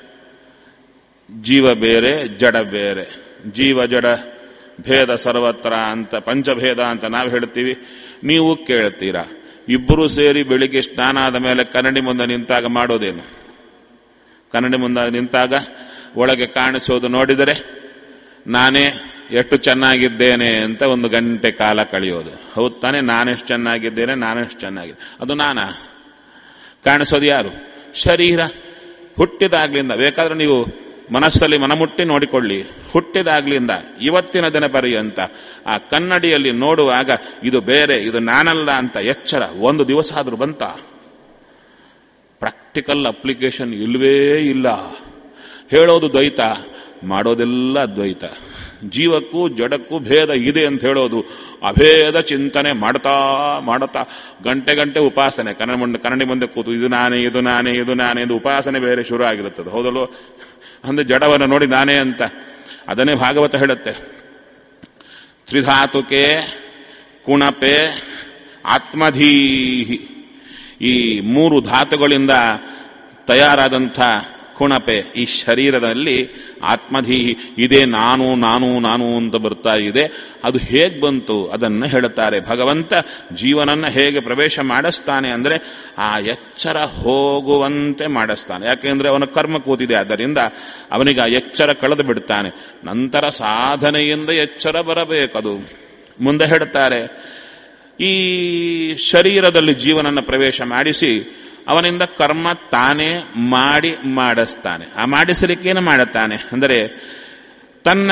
ಜೀವ ಬೇರೆ ಜಡ ಬೇರೆ ಜೀವ ಜಡ ಭೇದ ಸರ್ವತ್ರ ಅಂತ ಪಂಚಭೇದ ಅಂತ ನಾವು ಹೇಳ್ತೀವಿ ನೀವು ಕೇಳ್ತೀರಾ ಇಬ್ಬರು ಸೇರಿ ಬೆಳಿಗ್ಗೆ ಸ್ನಾನ ಆದ ಮೇಲೆ ಕನ್ನಡಿ ಮುಂದೆ ನಿಂತಾಗ ಮಾಡೋದೇನು ಕನ್ನಡಿ ಮುಂದೆ ನಿಂತಾಗ ಒಳಗೆ ಕಾಣಿಸೋದು ನೋಡಿದರೆ ನಾನೇ ಎಷ್ಟು ಚೆನ್ನಾಗಿದ್ದೇನೆ ಅಂತ ಒಂದು ಗಂಟೆ ಕಾಲ ಕಳೆಯೋದು ಹೌದು ತಾನೇ ನಾನೆಷ್ಟು ಚೆನ್ನಾಗಿದ್ದೇನೆ ನಾನೆಷ್ಟು ಚೆನ್ನಾಗಿದೆ ಅದು ನಾನಾ ಕಾಣಿಸೋದು ಯಾರು ಶರೀರ ಹುಟ್ಟಿದಾಗ್ಲಿಂದ ಬೇಕಾದ್ರೆ ನೀವು ಮನಸ್ಸಲ್ಲಿ ಮನಮುಟ್ಟಿ ನೋಡಿಕೊಳ್ಳಿ ಹುಟ್ಟಿದಾಗ್ಲಿಂದ ಇವತ್ತಿನ ದಿನ ಪರ್ಯಂತ ಆ ಕನ್ನಡಿಯಲ್ಲಿ ನೋಡುವಾಗ ಇದು ಬೇರೆ ಇದು ನಾನಲ್ಲ ಅಂತ ಎಚ್ಚರ ಒಂದು ದಿವಸ ಆದ್ರೂ ಬಂತ ಪ್ರಾಕ್ಟಿಕಲ್ ಅಪ್ಲಿಕೇಶನ್ ಇಲ್ಲವೇ ಇಲ್ಲ ಹೇಳೋದು ದ್ವೈತ ಮಾಡೋದೆಲ್ಲ ಅದ್ವೈತ ಜೀವಕ್ಕೂ ಜಡಕ್ಕೂ ಭೇದ ಇದೆ ಅಂತ ಹೇಳೋದು ಅಭೇದ ಚಿಂತನೆ ಮಾಡ್ತಾ ಮಾಡ್ತಾ ಗಂಟೆ ಗಂಟೆ ಉಪಾಸನೆ ಕನ್ನಡ ಮುಂದೆ ಕನ್ನಡಿ ಮುಂದೆ ಕೂತು ಇದು ನಾನೇ ಇದು ನಾನೇ ಇದು ನಾನೇ ಇದು ಉಪಾಸನೆ ಬೇರೆ ಶುರು ಆಗಿರುತ್ತದೆ ಹೌದಲ್ವ ಅಂದ್ರೆ ಜಡವನ್ನು ನೋಡಿ ನಾನೇ ಅಂತ ಅದನ್ನೇ ಭಾಗವತ ಹೇಳುತ್ತೆ ತ್ರಿಧಾತುಕೆ ಕುಣಪೆ ಆತ್ಮಧೀಹಿ ಈ ಮೂರು ಧಾತುಗಳಿಂದ ತಯಾರಾದಂಥ ಕುಣಪೆ ಈ ಶರೀರದಲ್ಲಿ ಆತ್ಮಧೀಹಿ ಇದೇ ನಾನು ನಾನು ನಾನು ಅಂತ ಬರ್ತಾ ಇದೆ ಅದು ಹೇಗೆ ಬಂತು ಅದನ್ನು ಹೇಳುತ್ತಾರೆ ಭಗವಂತ ಜೀವನನ್ನ ಹೇಗೆ ಪ್ರವೇಶ ಮಾಡಿಸ್ತಾನೆ ಅಂದರೆ ಆ ಎಚ್ಚರ ಹೋಗುವಂತೆ ಮಾಡಿಸ್ತಾನೆ ಯಾಕೆಂದ್ರೆ ಅವನ ಕರ್ಮ ಕೂತಿದೆ ಆದ್ದರಿಂದ ಅವನಿಗೆ ಆ ಎಚ್ಚರ ಕಳೆದು ಬಿಡ್ತಾನೆ ನಂತರ ಸಾಧನೆಯಿಂದ ಎಚ್ಚರ ಬರಬೇಕದು ಮುಂದೆ ಹೇಳುತ್ತಾರೆ ಈ ಶರೀರದಲ್ಲಿ ಜೀವನನ್ನ ಪ್ರವೇಶ ಮಾಡಿಸಿ ಅವನಿಂದ ಕರ್ಮ ತಾನೇ ಮಾಡಿ ಮಾಡಿಸ್ತಾನೆ ಆ ಮಾಡಿಸಲಿಕ್ಕೇನು ಮಾಡುತ್ತಾನೆ ಅಂದರೆ ತನ್ನ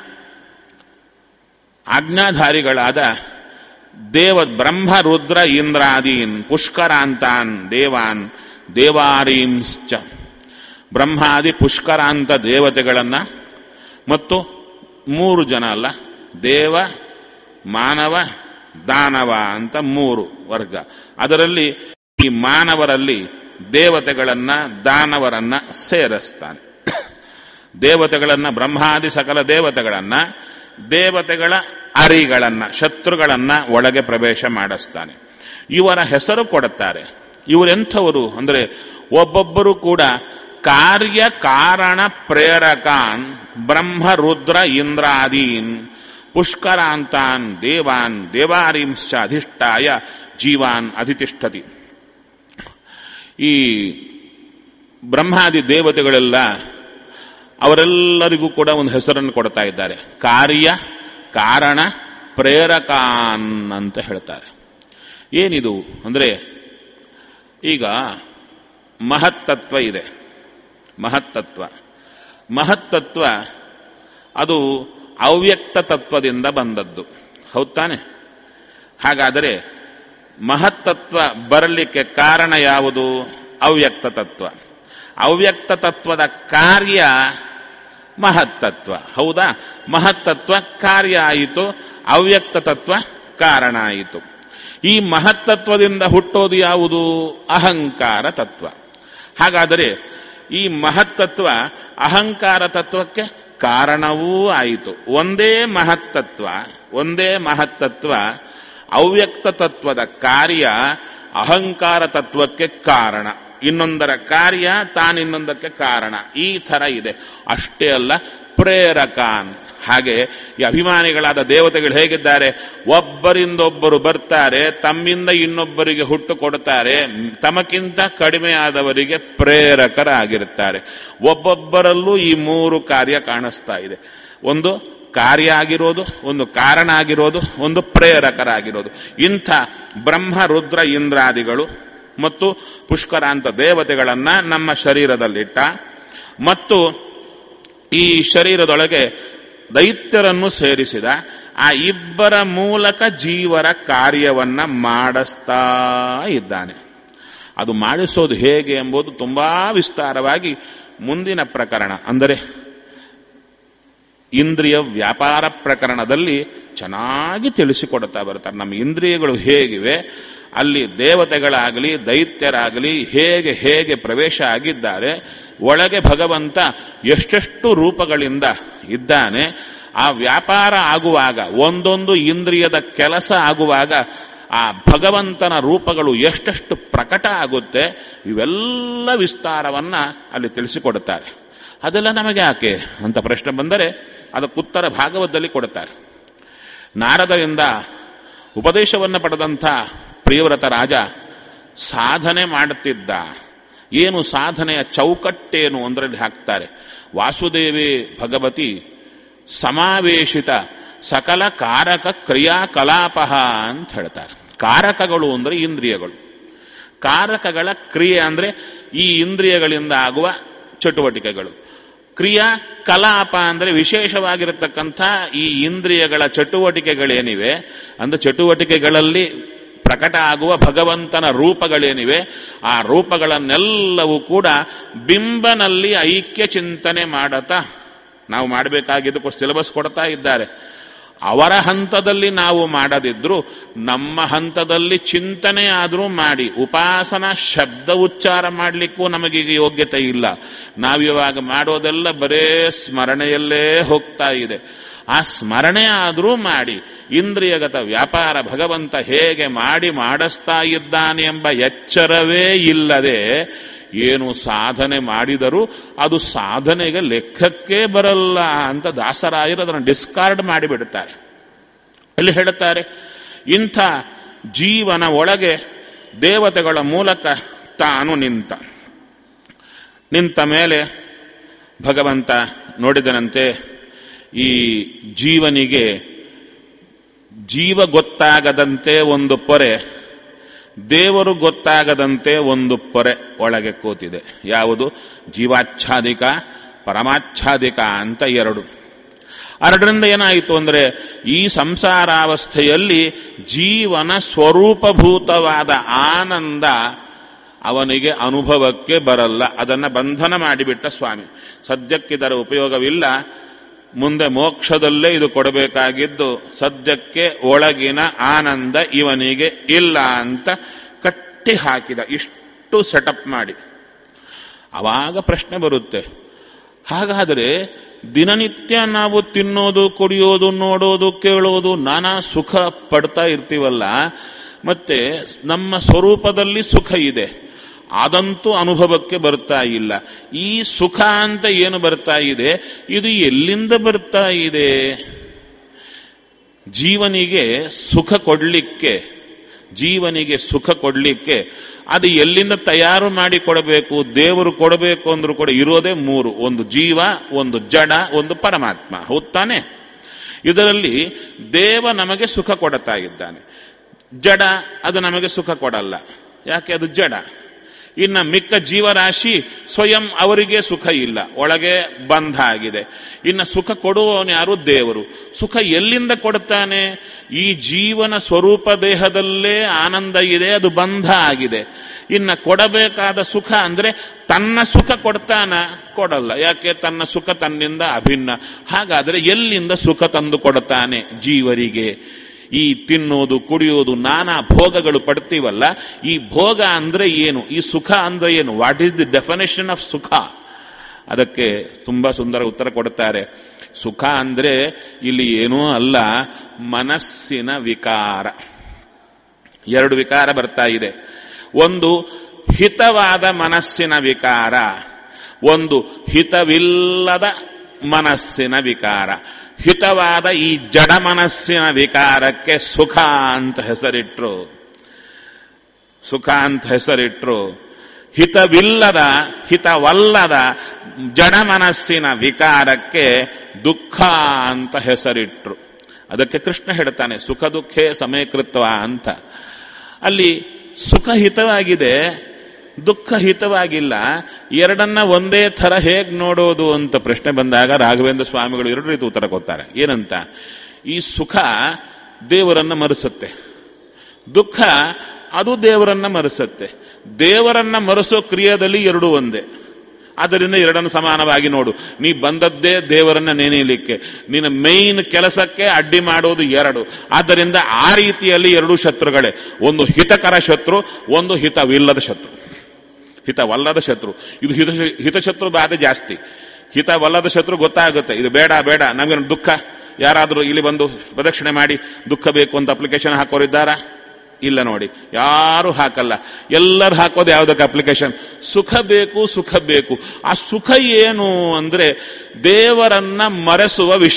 ಆಜ್ಞಾಧಾರಿಗಳಾದ ದೇವ ಬ್ರಹ್ಮ ರುದ್ರ ಇಂದ್ರಾದೀನ್ ಪುಷ್ಕರಾಂತಾನ್ ದೇವಾನ್ ದೇವಾರೀಂಶ್ಚ ಬ್ರಹ್ಮಾದಿ ಪುಷ್ಕರಾಂತ ದೇವತೆಗಳನ್ನ ಮತ್ತು ಮೂರು ಜನ ಅಲ್ಲ ದೇವ ಮಾನವ ದಾನವ ಅಂತ ಮೂರು ವರ್ಗ ಅದರಲ್ಲಿ ಈ ಮಾನವರಲ್ಲಿ ದೇವತೆಗಳನ್ನ ದಾನವರನ್ನ ಸೇರಿಸ್ತಾನೆ ದೇವತೆಗಳನ್ನ ಬ್ರಹ್ಮಾದಿ ಸಕಲ ದೇವತೆಗಳನ್ನ ದೇವತೆಗಳ ಅರಿಗಳನ್ನ ಶತ್ರುಗಳನ್ನ ಒಳಗೆ ಪ್ರವೇಶ ಮಾಡಿಸ್ತಾನೆ ಇವರ ಹೆಸರು ಕೊಡುತ್ತಾರೆ ಇವರೆಂಥವರು ಅಂದರೆ ಒಬ್ಬೊಬ್ಬರು ಕೂಡ ಕಾರ್ಯ ಕಾರಣ ಪ್ರೇರಕಾನ್ ಬ್ರಹ್ಮ ರುದ್ರ ಇಂದ್ರಾದೀನ್ ಪುಷ್ಕರಾಂತಾನ್ ದೇವಾನ್ ದೇವಾರೀಂಶ್ಚ ಅಧಿಷ್ಠಾಯ ಜೀವಾನ್ ಅಧಿತಿಷ್ಠತಿ ಈ ಬ್ರಹ್ಮಾದಿ ದೇವತೆಗಳೆಲ್ಲ ಅವರೆಲ್ಲರಿಗೂ ಕೂಡ ಒಂದು ಹೆಸರನ್ನು ಕೊಡ್ತಾ ಇದ್ದಾರೆ ಕಾರ್ಯ ಕಾರಣ ಪ್ರೇರಕಾನ್ ಅಂತ ಹೇಳ್ತಾರೆ ಏನಿದು ಅಂದರೆ ಈಗ ಮಹತ್ತತ್ವ ಇದೆ ಮಹತ್ತತ್ವ ಮಹತ್ತತ್ವ ಅದು ಅವ್ಯಕ್ತ ತತ್ವದಿಂದ ಬಂದದ್ದು ಹೌದ್ ತಾನೆ ಹಾಗಾದರೆ ಮಹತ್ತತ್ವ ಬರಲಿಕ್ಕೆ ಕಾರಣ ಯಾವುದು ಅವ್ಯಕ್ತ ತತ್ವ ಅವ್ಯಕ್ತ ತತ್ವದ ಕಾರ್ಯ ಮಹತ್ತತ್ವ ಹೌದಾ ಮಹತ್ತತ್ವ ಕಾರ್ಯ ಆಯಿತು ಅವ್ಯಕ್ತ ತತ್ವ ಕಾರಣ ಆಯಿತು ಈ ಮಹತ್ತತ್ವದಿಂದ ಹುಟ್ಟೋದು ಯಾವುದು ಅಹಂಕಾರ ತತ್ವ ಹಾಗಾದರೆ ಈ ಮಹತ್ತತ್ವ ಅಹಂಕಾರ ತತ್ವಕ್ಕೆ ಕಾರಣವೂ ಆಯಿತು ಒಂದೇ ಮಹತ್ತತ್ವ ಒಂದೇ ಮಹತ್ತತ್ವ ಅವ್ಯಕ್ತ ತತ್ವದ ಕಾರ್ಯ ಅಹಂಕಾರ ತತ್ವಕ್ಕೆ ಕಾರಣ ಇನ್ನೊಂದರ ಕಾರ್ಯ ತಾನಿನ್ನೊಂದಕ್ಕೆ ಕಾರಣ ಈ ಥರ ಇದೆ ಅಷ್ಟೇ ಅಲ್ಲ ಪ್ರೇರಕಾನ್ ಹಾಗೆ ಈ ಅಭಿಮಾನಿಗಳಾದ ದೇವತೆಗಳು ಹೇಗಿದ್ದಾರೆ ಒಬ್ಬರಿಂದೊಬ್ಬರು ಬರ್ತಾರೆ ತಮ್ಮಿಂದ ಇನ್ನೊಬ್ಬರಿಗೆ ಹುಟ್ಟು ಕೊಡ್ತಾರೆ ತಮಕ್ಕಿಂತ ಕಡಿಮೆ ಆದವರಿಗೆ ಪ್ರೇರಕರಾಗಿರುತ್ತಾರೆ ಒಬ್ಬೊಬ್ಬರಲ್ಲೂ ಈ ಮೂರು ಕಾರ್ಯ ಕಾಣಿಸ್ತಾ ಇದೆ ಒಂದು ಕಾರ್ಯ ಆಗಿರೋದು ಒಂದು ಕಾರಣ ಆಗಿರೋದು ಒಂದು ಪ್ರೇರಕರಾಗಿರೋದು ಇಂಥ ಬ್ರಹ್ಮ ರುದ್ರ ಇಂದ್ರಾದಿಗಳು ಮತ್ತು ಪುಷ್ಕರಾಂತ ದೇವತೆಗಳನ್ನ ನಮ್ಮ ಶರೀರದಲ್ಲಿಟ್ಟ ಮತ್ತು ಈ ಶರೀರದೊಳಗೆ ದೈತ್ಯರನ್ನು ಸೇರಿಸಿದ ಆ ಇಬ್ಬರ ಮೂಲಕ ಜೀವರ ಕಾರ್ಯವನ್ನ ಮಾಡಿಸ್ತಾ ಇದ್ದಾನೆ ಅದು ಮಾಡಿಸೋದು ಹೇಗೆ ಎಂಬುದು ತುಂಬಾ ವಿಸ್ತಾರವಾಗಿ ಮುಂದಿನ ಪ್ರಕರಣ ಅಂದರೆ ಇಂದ್ರಿಯ ವ್ಯಾಪಾರ ಪ್ರಕರಣದಲ್ಲಿ ಚೆನ್ನಾಗಿ ತಿಳಿಸಿಕೊಡುತ್ತಾ ಬರ್ತಾರೆ ನಮ್ಮ ಇಂದ್ರಿಯಗಳು ಹೇಗಿವೆ ಅಲ್ಲಿ ದೇವತೆಗಳಾಗಲಿ ದೈತ್ಯರಾಗಲಿ ಹೇಗೆ ಹೇಗೆ ಪ್ರವೇಶ ಆಗಿದ್ದಾರೆ ಒಳಗೆ ಭಗವಂತ ಎಷ್ಟೆಷ್ಟು ರೂಪಗಳಿಂದ ಇದ್ದಾನೆ ಆ ವ್ಯಾಪಾರ ಆಗುವಾಗ ಒಂದೊಂದು ಇಂದ್ರಿಯದ ಕೆಲಸ ಆಗುವಾಗ ಆ ಭಗವಂತನ ರೂಪಗಳು ಎಷ್ಟೆಷ್ಟು ಪ್ರಕಟ ಆಗುತ್ತೆ ಇವೆಲ್ಲ ವಿಸ್ತಾರವನ್ನ ಅಲ್ಲಿ ತಿಳಿಸಿಕೊಡುತ್ತಾರೆ ಅದೆಲ್ಲ ನಮಗೆ ಯಾಕೆ ಅಂತ ಪ್ರಶ್ನೆ ಬಂದರೆ ಅದಕ್ಕುತ್ತರ ಭಾಗವತದಲ್ಲಿ ಕೊಡುತ್ತಾರೆ ನಾರದರಿಂದ ಉಪದೇಶವನ್ನು ಪಡೆದಂಥ ಪ್ರಿಯವ್ರತ ರಾಜ ಸಾಧನೆ ಮಾಡುತ್ತಿದ್ದ ಏನು ಸಾಧನೆಯ ಚೌಕಟ್ಟೇನು ಅಂದ್ರಲ್ಲಿ ಹಾಕ್ತಾರೆ ವಾಸುದೇವಿ ಭಗವತಿ ಸಮಾವೇಶಿತ ಸಕಲ ಕಾರಕ ಕ್ರಿಯಾಕಲಾಪ ಅಂತ ಹೇಳ್ತಾರೆ ಕಾರಕಗಳು ಅಂದರೆ ಇಂದ್ರಿಯಗಳು ಕಾರಕಗಳ ಕ್ರಿಯೆ ಅಂದರೆ ಈ ಇಂದ್ರಿಯಗಳಿಂದ ಆಗುವ ಚಟುವಟಿಕೆಗಳು ಕ್ರಿಯಾ ಕಲಾಪ ಅಂದರೆ ವಿಶೇಷವಾಗಿರತಕ್ಕಂಥ ಈ ಇಂದ್ರಿಯಗಳ ಚಟುವಟಿಕೆಗಳೇನಿವೆ ಅಂದ್ರೆ ಚಟುವಟಿಕೆಗಳಲ್ಲಿ ಪ್ರಕಟ ಆಗುವ ಭಗವಂತನ ರೂಪಗಳೇನಿವೆ ಆ ರೂಪಗಳನ್ನೆಲ್ಲವೂ ಕೂಡ ಬಿಂಬನಲ್ಲಿ ಐಕ್ಯ ಚಿಂತನೆ ಮಾಡತಾ ನಾವು ಮಾಡಬೇಕಾಗಿದ್ದಕ್ಕೂ ಸಿಲೆಬಸ್ ಕೊಡ್ತಾ ಇದ್ದಾರೆ ಅವರ ಹಂತದಲ್ಲಿ ನಾವು ಮಾಡದಿದ್ರು ನಮ್ಮ ಹಂತದಲ್ಲಿ ಚಿಂತನೆ ಆದರೂ ಮಾಡಿ ಉಪಾಸನ ಶಬ್ದ ಉಚ್ಚಾರ ಮಾಡಲಿಕ್ಕೂ ನಮಗೀಗ ಯೋಗ್ಯತೆ ಇಲ್ಲ ನಾವಿವಾಗ ಮಾಡೋದೆಲ್ಲ ಬರೇ ಸ್ಮರಣೆಯಲ್ಲೇ ಹೋಗ್ತಾ ಇದೆ ಆ ಸ್ಮರಣೆ ಆದರೂ ಮಾಡಿ ಇಂದ್ರಿಯಗತ ವ್ಯಾಪಾರ ಭಗವಂತ ಹೇಗೆ ಮಾಡಿ ಮಾಡಿಸ್ತಾ ಇದ್ದಾನೆ ಎಂಬ ಎಚ್ಚರವೇ ಇಲ್ಲದೆ ಏನು ಸಾಧನೆ ಮಾಡಿದರೂ ಅದು ಸಾಧನೆಗೆ ಲೆಕ್ಕಕ್ಕೆ ಬರಲ್ಲ ಅಂತ ದಾಸರಾಯರು ಅದನ್ನು ಡಿಸ್ಕಾರ್ಡ್ ಮಾಡಿಬಿಡುತ್ತಾರೆ ಅಲ್ಲಿ ಹೇಳುತ್ತಾರೆ ಇಂಥ ಜೀವನ ಒಳಗೆ ದೇವತೆಗಳ ಮೂಲಕ ತಾನು ನಿಂತ ನಿಂತ ಮೇಲೆ ಭಗವಂತ ನೋಡಿದನಂತೆ ಈ ಜೀವನಿಗೆ ಜೀವ ಗೊತ್ತಾಗದಂತೆ ಒಂದು ಪೊರೆ ದೇವರು ಗೊತ್ತಾಗದಂತೆ ಒಂದು ಪೊರೆ ಒಳಗೆ ಕೂತಿದೆ ಯಾವುದು ಜೀವಾಚ್ಛಾದಿಕ ಪರಮಾಚ್ಛಾದಿಕ ಅಂತ ಎರಡು ಎರಡರಿಂದ ಏನಾಯಿತು ಅಂದರೆ ಈ ಸಂಸಾರಾವಸ್ಥೆಯಲ್ಲಿ ಜೀವನ ಸ್ವರೂಪಭೂತವಾದ ಆನಂದ ಅವನಿಗೆ ಅನುಭವಕ್ಕೆ ಬರಲ್ಲ ಅದನ್ನು ಬಂಧನ ಮಾಡಿಬಿಟ್ಟ ಸ್ವಾಮಿ ಸದ್ಯಕ್ಕಿದರ ಉಪಯೋಗವಿಲ್ಲ ಮುಂದೆ ಮೋಕ್ಷದಲ್ಲೇ ಇದು ಕೊಡಬೇಕಾಗಿದ್ದು ಸದ್ಯಕ್ಕೆ ಒಳಗಿನ ಆನಂದ ಇವನಿಗೆ ಇಲ್ಲ ಅಂತ ಕಟ್ಟಿ ಹಾಕಿದ ಇಷ್ಟು ಸೆಟಪ್ ಮಾಡಿ ಆವಾಗ ಪ್ರಶ್ನೆ ಬರುತ್ತೆ ಹಾಗಾದರೆ ದಿನನಿತ್ಯ ನಾವು ತಿನ್ನೋದು ಕುಡಿಯೋದು ನೋಡೋದು ಕೇಳೋದು ನಾನಾ ಸುಖ ಪಡ್ತಾ ಇರ್ತೀವಲ್ಲ ಮತ್ತೆ ನಮ್ಮ ಸ್ವರೂಪದಲ್ಲಿ ಸುಖ ಇದೆ ಅದಂತೂ ಅನುಭವಕ್ಕೆ ಬರ್ತಾ ಇಲ್ಲ ಈ ಸುಖ ಅಂತ ಏನು ಬರ್ತಾ ಇದೆ ಇದು ಎಲ್ಲಿಂದ ಬರ್ತಾ ಇದೆ ಜೀವನಿಗೆ ಸುಖ ಕೊಡಲಿಕ್ಕೆ ಜೀವನಿಗೆ ಸುಖ ಕೊಡಲಿಕ್ಕೆ ಅದು ಎಲ್ಲಿಂದ ತಯಾರು ಮಾಡಿ ಕೊಡಬೇಕು ದೇವರು ಕೊಡಬೇಕು ಅಂದ್ರೂ ಕೂಡ ಇರೋದೇ ಮೂರು ಒಂದು ಜೀವ ಒಂದು ಜಡ ಒಂದು ಪರಮಾತ್ಮ ಹೌದ್ ತಾನೆ ಇದರಲ್ಲಿ ದೇವ ನಮಗೆ ಸುಖ ಕೊಡುತ್ತಾ ಇದ್ದಾನೆ ಜಡ ಅದು ನಮಗೆ ಸುಖ ಕೊಡಲ್ಲ ಯಾಕೆ ಅದು ಜಡ ಇನ್ನ ಮಿಕ್ಕ ಜೀವರಾಶಿ ಸ್ವಯಂ ಅವರಿಗೆ ಸುಖ ಇಲ್ಲ ಒಳಗೆ ಬಂಧ ಆಗಿದೆ ಇನ್ನು ಸುಖ ಕೊಡುವವನು ಯಾರು ದೇವರು ಸುಖ ಎಲ್ಲಿಂದ ಕೊಡ್ತಾನೆ ಈ ಜೀವನ ಸ್ವರೂಪ ದೇಹದಲ್ಲೇ ಆನಂದ ಇದೆ ಅದು ಬಂಧ ಆಗಿದೆ ಇನ್ನು ಕೊಡಬೇಕಾದ ಸುಖ ಅಂದ್ರೆ ತನ್ನ ಸುಖ ಕೊಡ್ತಾನ ಕೊಡಲ್ಲ ಯಾಕೆ ತನ್ನ ಸುಖ ತನ್ನಿಂದ ಅಭಿನ್ನ ಹಾಗಾದ್ರೆ ಎಲ್ಲಿಂದ ಸುಖ ತಂದು ಕೊಡ್ತಾನೆ ಜೀವರಿಗೆ ಈ ತಿನ್ನೋದು ಕುಡಿಯೋದು ನಾನಾ ಭೋಗಗಳು ಪಡ್ತೀವಲ್ಲ ಈ ಭೋಗ ಅಂದ್ರೆ ಏನು ಈ ಸುಖ ಅಂದ್ರೆ ಏನು what is the definition of sukha ಅದಕ್ಕೆ ತುಂಬಾ ಸುಂದರ ಉತ್ತರ ಕೊಡುತ್ತಾರೆ ಸುಖ ಅಂದ್ರೆ ಇಲ್ಲಿ ಏನೂ ಅಲ್ಲ ಮನಸ್ಸಿನ ವಿಕಾರ ಎರಡು ವಿಕಾರ ಬರ್ತಾ ಇದೆ ಒಂದು ಹಿತವಾದ ಮನಸ್ಸಿನ ವಿಕಾರ ಒಂದು ಹಿತವಿಲ್ಲದ ಮನಸ್ಸಿನ ವಿಕಾರ ಹಿತವಾದ ಈ ಜಡ ಮನಸ್ಸಿನ ವಿಕಾರಕ್ಕೆ ಸುಖ ಅಂತ ಹೆಸರಿಟ್ರು ಸುಖ ಅಂತ ಹೆಸರಿಟ್ರು ಹಿತವಿಲ್ಲದ ಹಿತವಲ್ಲದ ಜಡ ಮನಸ್ಸಿನ ವಿಕಾರಕ್ಕೆ ದುಃಖ ಅಂತ ಹೆಸರಿಟ್ರು ಅದಕ್ಕೆ ಕೃಷ್ಣ ಹೇಳ್ತಾನೆ ಸುಖ ದುಃಖೇ ಸಮಯಕೃತ್ವ ಅಂತ ಅಲ್ಲಿ ಸುಖ ಹಿತವಾಗಿದೆ ದುಃಖ ಹಿತವಾಗಿಲ್ಲ ಎರಡನ್ನ ಒಂದೇ ಥರ ಹೇಗೆ ನೋಡೋದು ಅಂತ ಪ್ರಶ್ನೆ ಬಂದಾಗ ರಾಘವೇಂದ್ರ ಸ್ವಾಮಿಗಳು ಎರಡು ರೀತಿ ಉತ್ತರ ಕೊಡ್ತಾರೆ ಏನಂತ ಈ ಸುಖ ದೇವರನ್ನ ಮರೆಸುತ್ತೆ ದುಃಖ ಅದು ದೇವರನ್ನ ಮರೆಸುತ್ತೆ ದೇವರನ್ನ ಮರೆಸೋ ಕ್ರಿಯೆಯಲ್ಲಿ ಎರಡು ಒಂದೇ ಆದ್ದರಿಂದ ಎರಡನ್ನು ಸಮಾನವಾಗಿ ನೋಡು ನೀ ಬಂದದ್ದೇ ದೇವರನ್ನ ನೆನೆಯಲಿಕ್ಕೆ ನಿನ್ನ ಮೇನ್ ಕೆಲಸಕ್ಕೆ ಅಡ್ಡಿ ಮಾಡೋದು ಎರಡು ಆದ್ದರಿಂದ ಆ ರೀತಿಯಲ್ಲಿ ಎರಡು ಶತ್ರುಗಳೇ ಒಂದು ಹಿತಕರ ಶತ್ರು ಒಂದು ಹಿತವಿಲ್ಲದ ಶತ್ರು ಹಿತವಲ್ಲದ ಶತ್ರು ಇದು ಹಿತ ಹಿತಶತ್ರು ಬಾಧೆ ಜಾಸ್ತಿ ಹಿತವಲ್ಲದ ಶತ್ರು ಗೊತ್ತಾಗುತ್ತೆ ಇದು ಬೇಡ ಬೇಡ ನಮಗೆ ದುಃಖ ಯಾರಾದರೂ ಇಲ್ಲಿ ಬಂದು ಪ್ರದಕ್ಷಿಣೆ ಮಾಡಿ ದುಃಖ ಬೇಕು ಅಂತ ಅಪ್ಲಿಕೇಶನ್ ಹಾಕೋರಿದ್ದಾರಾ ಇಲ್ಲ ನೋಡಿ ಯಾರು ಹಾಕಲ್ಲ ಎಲ್ಲರೂ ಹಾಕೋದು ಯಾವುದಕ್ಕೆ ಅಪ್ಲಿಕೇಶನ್ ಸುಖ ಬೇಕು ಸುಖ ಬೇಕು ಆ ಸುಖ ಏನು ಅಂದ್ರೆ ದೇವರನ್ನ ಮರೆಸುವ ವಿಷ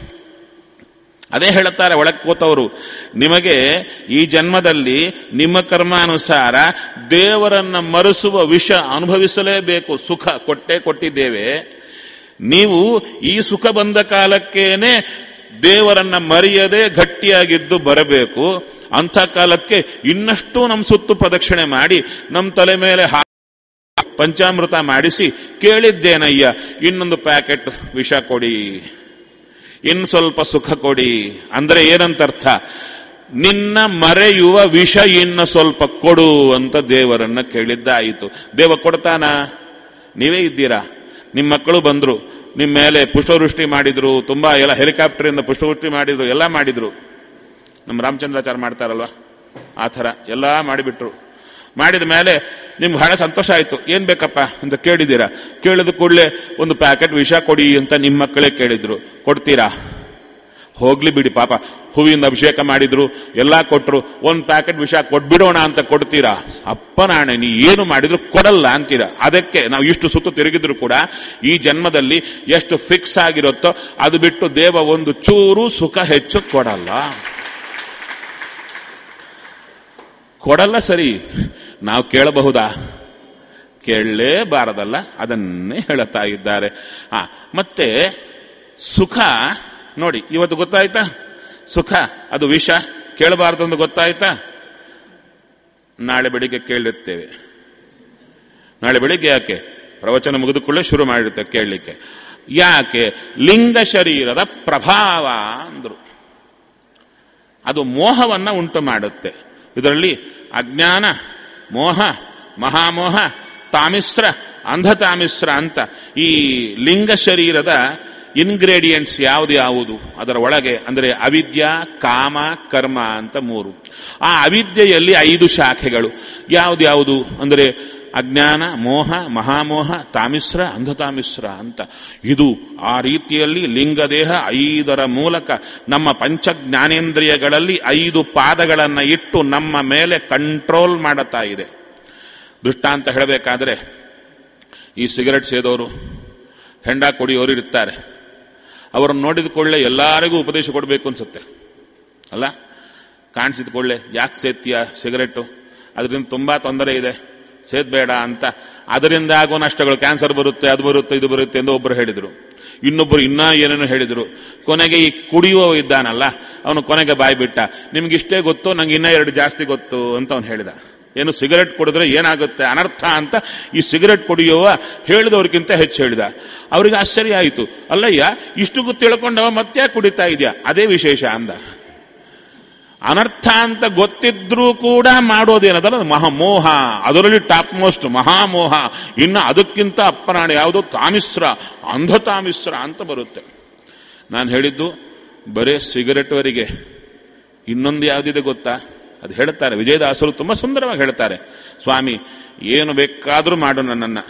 ಅದೇ ಹೇಳುತ್ತಾರೆ ಒಳಗೆ ಕೂತವರು ನಿಮಗೆ ಈ ಜನ್ಮದಲ್ಲಿ ನಿಮ್ಮ ಕರ್ಮಾನುಸಾರ ದೇವರನ್ನ ಮರೆಸುವ ವಿಷ ಅನುಭವಿಸಲೇಬೇಕು ಸುಖ ಕೊಟ್ಟೇ ಕೊಟ್ಟಿದ್ದೇವೆ ನೀವು ಈ ಸುಖ ಬಂದ ಕಾಲಕ್ಕೇನೆ ದೇವರನ್ನ ಮರೆಯದೆ ಗಟ್ಟಿಯಾಗಿದ್ದು ಬರಬೇಕು ಅಂಥ ಕಾಲಕ್ಕೆ ಇನ್ನಷ್ಟು ನಮ್ಮ ಸುತ್ತು ಪ್ರದಕ್ಷಿಣೆ ಮಾಡಿ ನಮ್ಮ ತಲೆ ಮೇಲೆ ಹಾ ಪಂಚಾಮೃತ ಮಾಡಿಸಿ ಕೇಳಿದ್ದೇನಯ್ಯ ಇನ್ನೊಂದು ಪ್ಯಾಕೆಟ್ ವಿಷ ಕೊಡಿ ಇನ್ನು ಸ್ವಲ್ಪ ಸುಖ ಕೊಡಿ ಅಂದ್ರೆ ಏನಂತ ಅರ್ಥ ನಿನ್ನ ಮರೆಯುವ ವಿಷ ಇನ್ನು ಸ್ವಲ್ಪ ಕೊಡು ಅಂತ ದೇವರನ್ನ ಕೇಳಿದ್ದಾಯಿತು ದೇವ ಕೊಡ್ತಾನ ನೀವೇ ಇದ್ದೀರಾ ನಿಮ್ಮ ಮಕ್ಕಳು ಬಂದ್ರು ನಿಮ್ಮ ಮೇಲೆ ಪುಷ್ಪವೃಷ್ಟಿ ಮಾಡಿದ್ರು ತುಂಬಾ ಎಲ್ಲ ಹೆಲಿಕಾಪ್ಟರ್ ಇಂದ ಪುಷ್ಪವೃಷ್ಟಿ ಮಾಡಿದ್ರು ಎಲ್ಲ ಮಾಡಿದ್ರು ನಮ್ಮ ರಾಮಚಂದ್ರಾಚಾರ್ಯ ಮಾಡ್ತಾರಲ್ವಾ ಆ ಥರ ಎಲ್ಲ ಮಾಡಿಬಿಟ್ರು ಮಾಡಿದ ಮೇಲೆ ನಿಮ್ಗೆ ಬಹಳ ಸಂತೋಷ ಆಯ್ತು ಏನ್ ಬೇಕಪ್ಪ ಅಂತ ಕೇಳಿದ್ದೀರಾ ಕೇಳಿದ ಕೂಡಲೇ ಒಂದು ಪ್ಯಾಕೆಟ್ ವಿಷ ಕೊಡಿ ಅಂತ ನಿಮ್ಮ ಮಕ್ಕಳೇ ಕೇಳಿದ್ರು ಕೊಡ್ತೀರಾ ಹೋಗ್ಲಿ ಬಿಡಿ ಪಾಪ ಹೂವಿಂದ ಅಭಿಷೇಕ ಮಾಡಿದ್ರು ಎಲ್ಲ ಕೊಟ್ರು ಒಂದ್ ಪ್ಯಾಕೆಟ್ ವಿಷ ಕೊಟ್ಬಿಡೋಣ ಅಂತ ಕೊಡ್ತೀರಾ ಅಪ್ಪ ನಾಣೆ ನೀ ಏನು ಮಾಡಿದ್ರು ಕೊಡಲ್ಲ ಅಂತೀರಾ ಅದಕ್ಕೆ ನಾವು ಇಷ್ಟು ಸುತ್ತು ತಿರುಗಿದ್ರು ಕೂಡ ಈ ಜನ್ಮದಲ್ಲಿ ಎಷ್ಟು ಫಿಕ್ಸ್ ಆಗಿರುತ್ತೋ ಅದು ಬಿಟ್ಟು ದೇವ ಒಂದು ಚೂರು ಸುಖ ಹೆಚ್ಚು ಕೊಡಲ್ಲ ಕೊಡಲ್ಲ ಸರಿ ನಾವು ಕೇಳಬಹುದಾ ಕೇಳಲೇಬಾರದಲ್ಲ ಅದನ್ನೇ ಹೇಳುತ್ತಾ ಇದ್ದಾರೆ ಆ ಮತ್ತೆ ಸುಖ ನೋಡಿ ಇವತ್ತು ಗೊತ್ತಾಯ್ತಾ ಸುಖ ಅದು ವಿಷ ಕೇಳಬಾರದಂದು ಗೊತ್ತಾಯ್ತಾ ನಾಳೆ ಬೆಳಿಗ್ಗೆ ಕೇಳಿರ್ತೇವೆ ನಾಳೆ ಬೆಳಿಗ್ಗೆ ಯಾಕೆ ಪ್ರವಚನ ಮುಗಿದುಕೊಳ್ಳೆ ಶುರು ಮಾಡಿರುತ್ತೆ ಕೇಳಲಿಕ್ಕೆ ಯಾಕೆ ಲಿಂಗ ಶರೀರದ ಪ್ರಭಾವ ಅಂದ್ರು ಅದು ಮೋಹವನ್ನ ಉಂಟು ಮಾಡುತ್ತೆ ಇದರಲ್ಲಿ ಅಜ್ಞಾನ ಮೋಹ ಮಹಾಮೋಹ ತಾಮಿಸ್ರ ಅಂಧತಾಮಿಸ್ರ ಅಂತ ಈ ಲಿಂಗ ಶರೀರದ ಇನ್ಗ್ರೇಡಿಯೆಂಟ್ಸ್ ಯಾವುದು ಯಾವುದು ಅದರ ಒಳಗೆ ಅಂದರೆ ಅವಿದ್ಯ ಕಾಮ ಕರ್ಮ ಅಂತ ಮೂರು ಆ ಅವಿದ್ಯೆಯಲ್ಲಿ ಐದು ಶಾಖೆಗಳು ಯಾವುದು ಅಂದರೆ ಅಜ್ಞಾನ ಮೋಹ ಮಹಾಮೋಹ ತಾಮಿಸ್ರ ಅಂಧತಾಮಿಸ್ರ ಅಂತ ಇದು ಆ ರೀತಿಯಲ್ಲಿ ಲಿಂಗದೇಹ ಐದರ ಮೂಲಕ ನಮ್ಮ ಪಂಚ ಜ್ಞಾನೇಂದ್ರಿಯಗಳಲ್ಲಿ ಐದು ಪಾದಗಳನ್ನು ಇಟ್ಟು ನಮ್ಮ ಮೇಲೆ ಕಂಟ್ರೋಲ್ ಮಾಡುತ್ತಾ ಇದೆ ದೃಷ್ಟಾಂತ ಹೇಳಬೇಕಾದ್ರೆ ಈ ಸಿಗರೆಟ್ ಸೇದೋರು ಹೆಂಡ ಕುಡಿಯೋರು ಇರ್ತಾರೆ ಅವರನ್ನು ನೋಡಿದ ಕೂಡಲೇ ಎಲ್ಲರಿಗೂ ಉಪದೇಶ ಕೊಡಬೇಕು ಅನ್ಸುತ್ತೆ ಅಲ್ಲ ಕಾಣಿಸಿದ ಕೂಡಲೇ ಯಾಕೆ ಸೇತ್ತೀಯ ಸಿಗರೆಟ್ಟು ಅದರಿಂದ ತುಂಬಾ ತೊಂದರೆ ಇದೆ ಸೇದ್ಬೇಡ ಅಂತ ಅದರಿಂದ ಆಗೋ ನಷ್ಟಗಳು ಕ್ಯಾನ್ಸರ್ ಬರುತ್ತೆ ಅದು ಬರುತ್ತೆ ಇದು ಬರುತ್ತೆ ಎಂದು ಒಬ್ಬರು ಹೇಳಿದರು ಇನ್ನೊಬ್ಬರು ಇನ್ನ ಏನೇನೋ ಹೇಳಿದರು ಕೊನೆಗೆ ಈ ಕುಡಿಯುವ ಇದ್ದಾನಲ್ಲ ಅವನು ಕೊನೆಗೆ ಬಾಯಿ ಬಿಟ್ಟ ನಿಮ್ಗೆ ಇಷ್ಟೇ ಗೊತ್ತು ನಂಗೆ ಇನ್ನ ಎರಡು ಜಾಸ್ತಿ ಗೊತ್ತು ಅಂತ ಅವನು ಹೇಳಿದ ಏನು ಸಿಗರೆಟ್ ಕುಡಿದ್ರೆ ಏನಾಗುತ್ತೆ ಅನರ್ಥ ಅಂತ ಈ ಸಿಗರೆಟ್ ಕುಡಿಯುವ ಹೇಳಿದವ್ರಿಗಿಂತ ಹೆಚ್ಚು ಹೇಳಿದ ಅವರಿಗೆ ಆಶ್ಚರ್ಯ ಆಯಿತು ಅಲ್ಲಯ್ಯ ಇಷ್ಟು ಗೊತ್ತು ತಿಳ್ಕೊಂಡವ ಮತ್ತೆ ಕುಡಿತಾ ಇದೆಯಾ ಅದೇ ವಿಶೇಷ ಅಂದ ಅನರ್ಥ ಅಂತ ಗೊತ್ತಿದ್ರೂ ಕೂಡ ಮಾಡೋದೇನದಲ್ಲ ಅದು ಮಹಾಮೋಹ ಅದರಲ್ಲಿ ಟಾಪ್ ಮೋಸ್ಟ್ ಮಹಾಮೋಹ ಇನ್ನು ಅದಕ್ಕಿಂತ ಅಪ್ಪನಾಣ ಯಾವುದೋ ತಾಮಿಸ್ರ ಅಂಧತಾಮಿಸ್ರ ಅಂತ ಬರುತ್ತೆ ನಾನು ಹೇಳಿದ್ದು ಬರೇ ಸಿಗರೆಟ್ವರಿಗೆ ಇನ್ನೊಂದು ಯಾವುದಿದೆ ಗೊತ್ತಾ ಅದು ಹೇಳ್ತಾರೆ ವಿಜಯದಾಸರು ತುಂಬಾ ಸುಂದರವಾಗಿ ಹೇಳ್ತಾರೆ ಸ್ವಾಮಿ ಏನು ಬೇಕಾದರೂ ಮಾಡು ನನ್ನನ್ನ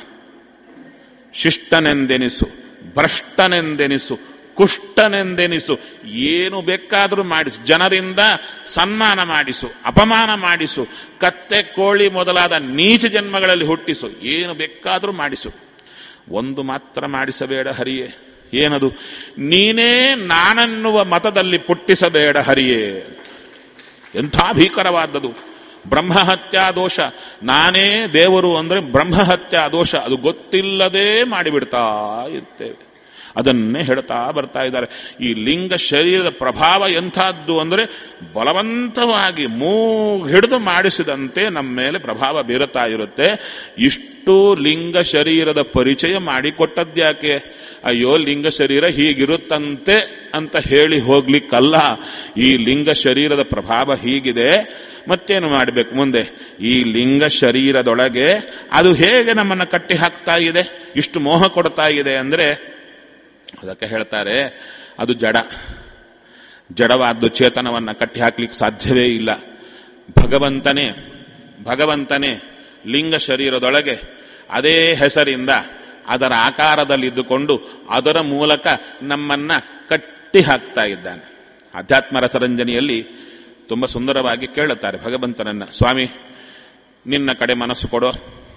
ಶಿಷ್ಟನೆಂದೆನಿಸು ಭ್ರಷ್ಟನೆಂದೆನಿಸು ಕುಷ್ಟನೆಂದೆನಿಸು ಏನು ಬೇಕಾದರೂ ಮಾಡಿಸು ಜನರಿಂದ ಸನ್ಮಾನ ಮಾಡಿಸು ಅಪಮಾನ ಮಾಡಿಸು ಕತ್ತೆ ಕೋಳಿ ಮೊದಲಾದ ನೀಚ ಜನ್ಮಗಳಲ್ಲಿ ಹುಟ್ಟಿಸು ಏನು ಬೇಕಾದರೂ ಮಾಡಿಸು ಒಂದು ಮಾತ್ರ ಮಾಡಿಸಬೇಡ ಹರಿಯೇ ಏನದು ನೀನೇ ನಾನೆನ್ನುವ ಮತದಲ್ಲಿ ಪುಟ್ಟಿಸಬೇಡ ಹರಿಯೇ ಎಂಥ ಭೀಕರವಾದದ್ದು ಬ್ರಹ್ಮಹತ್ಯಾ ದೋಷ ನಾನೇ ದೇವರು ಅಂದರೆ ಬ್ರಹ್ಮಹತ್ಯಾ ದೋಷ ಅದು ಗೊತ್ತಿಲ್ಲದೆ ಮಾಡಿಬಿಡ್ತಾ ಇರ್ತೇವೆ ಅದನ್ನೇ ಹೇಳ್ತಾ ಬರ್ತಾ ಇದ್ದಾರೆ ಈ ಲಿಂಗ ಶರೀರದ ಪ್ರಭಾವ ಎಂಥದ್ದು ಅಂದರೆ ಬಲವಂತವಾಗಿ ಮೂಗ್ ಹಿಡಿದು ಮಾಡಿಸಿದಂತೆ ನಮ್ಮ ಮೇಲೆ ಪ್ರಭಾವ ಬೀರುತ್ತಾ ಇರುತ್ತೆ ಇಷ್ಟು ಲಿಂಗ ಶರೀರದ ಪರಿಚಯ ಮಾಡಿಕೊಟ್ಟದ್ಯಾಕೆ ಅಯ್ಯೋ ಲಿಂಗ ಶರೀರ ಹೀಗಿರುತ್ತಂತೆ ಅಂತ ಹೇಳಿ ಹೋಗ್ಲಿಕ್ಕಲ್ಲ ಈ ಲಿಂಗ ಶರೀರದ ಪ್ರಭಾವ ಹೀಗಿದೆ ಮತ್ತೇನು ಮಾಡಬೇಕು ಮುಂದೆ ಈ ಲಿಂಗ ಶರೀರದೊಳಗೆ ಅದು ಹೇಗೆ ನಮ್ಮನ್ನು ಕಟ್ಟಿ ಹಾಕ್ತಾ ಇದೆ ಇಷ್ಟು ಮೋಹ ಕೊಡ್ತಾ ಇದೆ ಅಂದರೆ ಅದಕ್ಕೆ ಹೇಳ್ತಾರೆ ಅದು ಜಡ ಜಡವಾದ್ದು ಚೇತನವನ್ನು ಕಟ್ಟಿ ಹಾಕ್ಲಿಕ್ಕೆ ಸಾಧ್ಯವೇ ಇಲ್ಲ ಭಗವಂತನೇ ಭಗವಂತನೇ ಲಿಂಗ ಶರೀರದೊಳಗೆ ಅದೇ ಹೆಸರಿಂದ ಅದರ ಆಕಾರದಲ್ಲಿದ್ದುಕೊಂಡು ಅದರ ಮೂಲಕ ನಮ್ಮನ್ನ ಕಟ್ಟಿ ಹಾಕ್ತಾ ಇದ್ದಾನೆ ಅಧ್ಯಾತ್ಮ ರಸರಂಜನೆಯಲ್ಲಿ ತುಂಬ ಸುಂದರವಾಗಿ ಕೇಳುತ್ತಾರೆ ಭಗವಂತನನ್ನ ಸ್ವಾಮಿ ನಿನ್ನ ಕಡೆ ಮನಸ್ಸು ಕೊಡೋ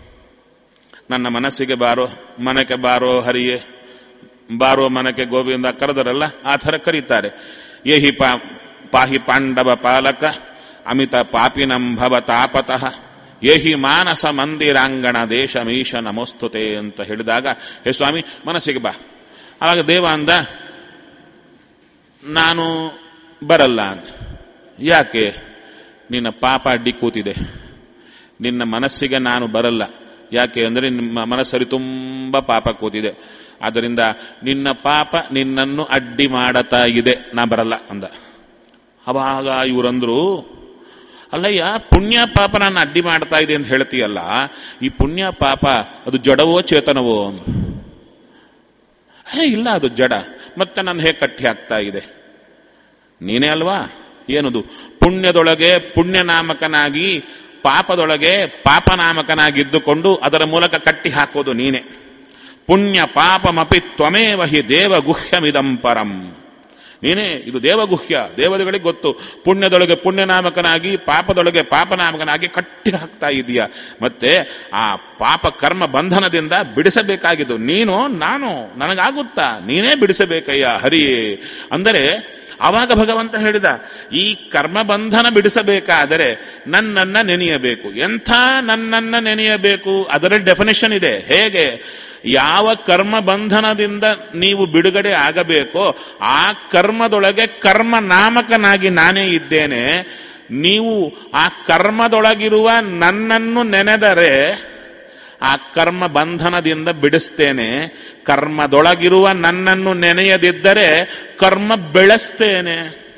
ನನ್ನ ಮನಸ್ಸಿಗೆ ಬಾರೋ ಮನಕ್ಕೆ ಬಾರೋ ಹರಿಯೇ ಬಾರೋ ಮನಕ್ಕೆ ಗೋವಿಂದ ಕರೆದರಲ್ಲ ಆ ಥರ ಕರೀತಾರೆ ಏಹಿ ಪಾ ಪಾಹಿ ಪಾಂಡವ ಪಾಲಕ ಅಮಿತ ಪಾಪಿನಂಭವ ತಾಪತಃ ಏಹಿ ಮಾನಸ ಮಂದಿರಾಂಗಣ ದೇಶ ಮೀಶ ನಮೋಸ್ತುತೆ ಅಂತ ಹೇಳಿದಾಗ ಹೇ ಸ್ವಾಮಿ ಮನಸ್ಸಿಗೆ ಬಾ ಆವಾಗ ದೇವ ಅಂದ ನಾನು ಬರಲ್ಲ ಯಾಕೆ ನಿನ್ನ ಪಾಪ ಅಡ್ಡಿ ಕೂತಿದೆ ನಿನ್ನ ಮನಸ್ಸಿಗೆ ನಾನು ಬರಲ್ಲ ಯಾಕೆ ಅಂದರೆ ನಿಮ್ಮ ಮನಸ್ಸಲ್ಲಿ ತುಂಬ ಪಾಪ ಕೂತಿದೆ ಆದ್ದರಿಂದ ನಿನ್ನ ಪಾಪ ನಿನ್ನನ್ನು ಅಡ್ಡಿ ಮಾಡತಾ ಇದೆ ನಾ ಬರಲ್ಲ ಅಂದ ಅವಾಗ ಇವರಂದ್ರು ಅಲ್ಲಯ್ಯ ಪುಣ್ಯ ಪಾಪ ನಾನು ಅಡ್ಡಿ ಮಾಡ್ತಾ ಇದೆ ಅಂತ ಹೇಳ್ತೀಯಲ್ಲ ಈ ಪುಣ್ಯ ಪಾಪ ಅದು ಜಡವೋ ಚೇತನವೋ ಹೇ ಇಲ್ಲ ಅದು ಜಡ ಮತ್ತೆ ನಾನು ಹೇಗೆ ಕಟ್ಟಿ ಹಾಕ್ತಾ ಇದೆ ನೀನೇ ಅಲ್ವಾ ಏನದು ಪುಣ್ಯದೊಳಗೆ ಪುಣ್ಯನಾಮಕನಾಗಿ ಪಾಪದೊಳಗೆ ಪಾಪನಾಮಕನಾಗಿದ್ದುಕೊಂಡು ಅದರ ಮೂಲಕ ಕಟ್ಟಿ ಹಾಕೋದು ನೀನೆ ಪುಣ್ಯ ಪಾಪಮಪಿ ತ್ವಮೇವ ಹಿ ದೇವ ಗುಹ್ಯಮಿದಂ ಪರಂ ನೀನೇ ಇದು ದೇವಗುಹ್ಯ ದೇವತೆಗಳಿಗೆ ಗೊತ್ತು ಪುಣ್ಯದೊಳಗೆ ಪುಣ್ಯನಾಮಕನಾಗಿ ಪಾಪದೊಳಗೆ ಪಾಪನಾಮಕನಾಗಿ ಕಟ್ಟಿ ಹಾಕ್ತಾ ಇದೀಯ ಮತ್ತೆ ಆ ಪಾಪ ಕರ್ಮ ಬಂಧನದಿಂದ ಬಿಡಿಸಬೇಕಾಗಿದ್ದು ನೀನು ನಾನು ನನಗಾಗುತ್ತಾ ನೀನೇ ಬಿಡಿಸಬೇಕಯ್ಯ ಹರಿಯೇ ಅಂದರೆ ಆವಾಗ ಭಗವಂತ ಹೇಳಿದ ಈ ಕರ್ಮ ಬಂಧನ ಬಿಡಿಸಬೇಕಾದರೆ ನನ್ನನ್ನ ನೆನೆಯಬೇಕು ಎಂಥ ನನ್ನನ್ನ ನೆನೆಯಬೇಕು ಅದರ ಡೆಫಿನೇಷನ್ ಇದೆ ಹೇಗೆ ಯಾವ ಕರ್ಮ ಬಂಧನದಿಂದ ನೀವು ಬಿಡುಗಡೆ ಆಗಬೇಕೋ ಆ ಕರ್ಮದೊಳಗೆ ಕರ್ಮ ನಾಮಕನಾಗಿ ನಾನೇ ಇದ್ದೇನೆ ನೀವು ಆ ಕರ್ಮದೊಳಗಿರುವ ನನ್ನನ್ನು ನೆನೆದರೆ ಆ ಕರ್ಮ ಬಂಧನದಿಂದ ಬಿಡಿಸ್ತೇನೆ ಕರ್ಮದೊಳಗಿರುವ ನನ್ನನ್ನು ನೆನೆಯದಿದ್ದರೆ ಕರ್ಮ ಬೆಳೆಸ್ತೇನೆ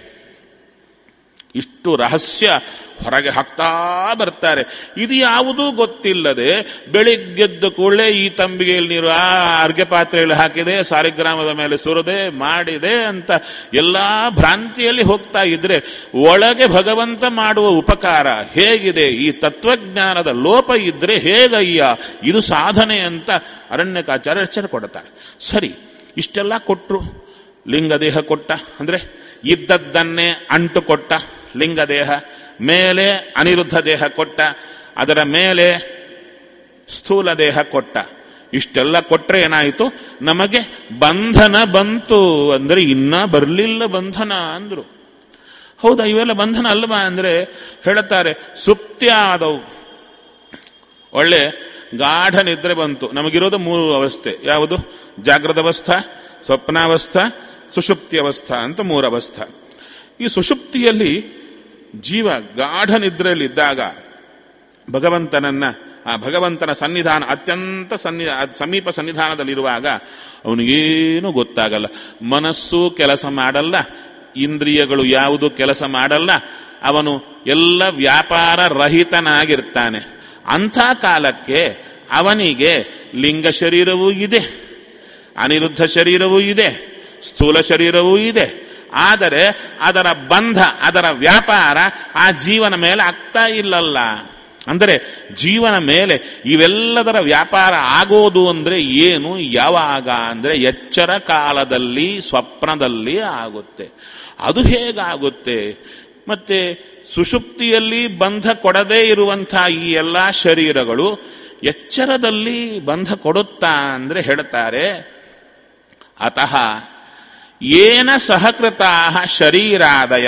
ಇಷ್ಟು ರಹಸ್ಯ ಹೊರಗೆ ಹಾಕ್ತಾ ಬರ್ತಾರೆ ಇದು ಯಾವುದೂ ಗೊತ್ತಿಲ್ಲದೆ ಬೆಳಿಗ್ಗೆದ್ದು ಕೂಡಲೇ ಈ ತಂಬಿಗೆಯಲ್ಲಿ ನೀರು ಆ ಅರ್ಘ್ಯ ಪಾತ್ರೆಯಲ್ಲಿ ಹಾಕಿದೆ ಸಾಲಿಗ್ರಾಮದ ಮೇಲೆ ಸುರದೆ ಮಾಡಿದೆ ಅಂತ ಎಲ್ಲಾ ಭ್ರಾಂತಿಯಲ್ಲಿ ಹೋಗ್ತಾ ಇದ್ರೆ ಒಳಗೆ ಭಗವಂತ ಮಾಡುವ ಉಪಕಾರ ಹೇಗಿದೆ ಈ ತತ್ವಜ್ಞಾನದ ಲೋಪ ಇದ್ರೆ ಹೇಗಯ್ಯ ಇದು ಸಾಧನೆ ಅಂತ ಅರಣ್ಯಕಾಚಾರ್ಯ ಎಚ್ಚರ ಕೊಡುತ್ತಾರೆ ಸರಿ ಇಷ್ಟೆಲ್ಲ ಕೊಟ್ಟರು ಲಿಂಗದೇಹ ಕೊಟ್ಟ ಅಂದ್ರೆ ಇದ್ದದ್ದನ್ನೇ ಅಂಟು ಕೊಟ್ಟ ಲಿಂಗದೇಹ ಮೇಲೆ ಅನಿರುದ್ಧ ದೇಹ ಕೊಟ್ಟ ಅದರ ಮೇಲೆ ಸ್ಥೂಲ ದೇಹ ಕೊಟ್ಟ ಇಷ್ಟೆಲ್ಲ ಕೊಟ್ರೆ ಏನಾಯಿತು ನಮಗೆ ಬಂಧನ ಬಂತು ಅಂದ್ರೆ ಇನ್ನ ಬರಲಿಲ್ಲ ಬಂಧನ ಅಂದ್ರು ಹೌದಾ ಇವೆಲ್ಲ ಬಂಧನ ಅಲ್ವಾ ಅಂದ್ರೆ ಹೇಳುತ್ತಾರೆ ಸುಪ್ತಿ ಆದವು ಒಳ್ಳೆ ಗಾಢ ನಿದ್ರೆ ಬಂತು ನಮಗಿರೋದು ಮೂರು ಅವಸ್ಥೆ ಯಾವುದು ಜಾಗೃತ ಅವಸ್ಥಾ ಸ್ವಪ್ನಾವಸ್ಥಾ ಸುಷುಪ್ತಿ ಅವಸ್ಥಾ ಅಂತ ಮೂರು ಅವಸ್ಥಾ ಈ ಸುಷುಪ್ತಿಯಲ್ಲಿ ಜೀವ ಗಾಢ ನಿದ್ರೆಯಲ್ಲಿದ್ದಾಗ ಭಗವಂತನನ್ನ ಆ ಭಗವಂತನ ಸನ್ನಿಧಾನ ಅತ್ಯಂತ ಸನ್ನಿ ಸಮೀಪ ಸನ್ನಿಧಾನದಲ್ಲಿರುವಾಗ ಅವನಿಗೇನು ಗೊತ್ತಾಗಲ್ಲ ಮನಸ್ಸು ಕೆಲಸ ಮಾಡಲ್ಲ ಇಂದ್ರಿಯಗಳು ಯಾವುದು ಕೆಲಸ ಮಾಡಲ್ಲ ಅವನು ಎಲ್ಲ ವ್ಯಾಪಾರ ರಹಿತನಾಗಿರ್ತಾನೆ ಅಂಥ ಕಾಲಕ್ಕೆ ಅವನಿಗೆ ಲಿಂಗ ಶರೀರವೂ ಇದೆ ಅನಿರುದ್ಧ ಶರೀರವೂ ಇದೆ ಸ್ಥೂಲ ಶರೀರವೂ ಇದೆ ಆದರೆ ಅದರ ಬಂಧ ಅದರ ವ್ಯಾಪಾರ ಆ ಜೀವನ ಮೇಲೆ ಆಗ್ತಾ ಇಲ್ಲಲ್ಲ ಅಂದರೆ ಜೀವನ ಮೇಲೆ ಇವೆಲ್ಲದರ ವ್ಯಾಪಾರ ಆಗೋದು ಅಂದ್ರೆ ಏನು ಯಾವಾಗ ಅಂದ್ರೆ ಎಚ್ಚರ ಕಾಲದಲ್ಲಿ ಸ್ವಪ್ನದಲ್ಲಿ ಆಗುತ್ತೆ ಅದು ಹೇಗಾಗುತ್ತೆ ಮತ್ತೆ ಸುಷುಪ್ತಿಯಲ್ಲಿ ಬಂಧ ಕೊಡದೇ ಇರುವಂತಹ ಈ ಎಲ್ಲ ಶರೀರಗಳು ಎಚ್ಚರದಲ್ಲಿ ಬಂಧ ಕೊಡುತ್ತಾ ಅಂದ್ರೆ ಹೇಳ್ತಾರೆ ಅತಃ ಏನ ಸಹಕೃತಾ ಶರೀರಾದಯ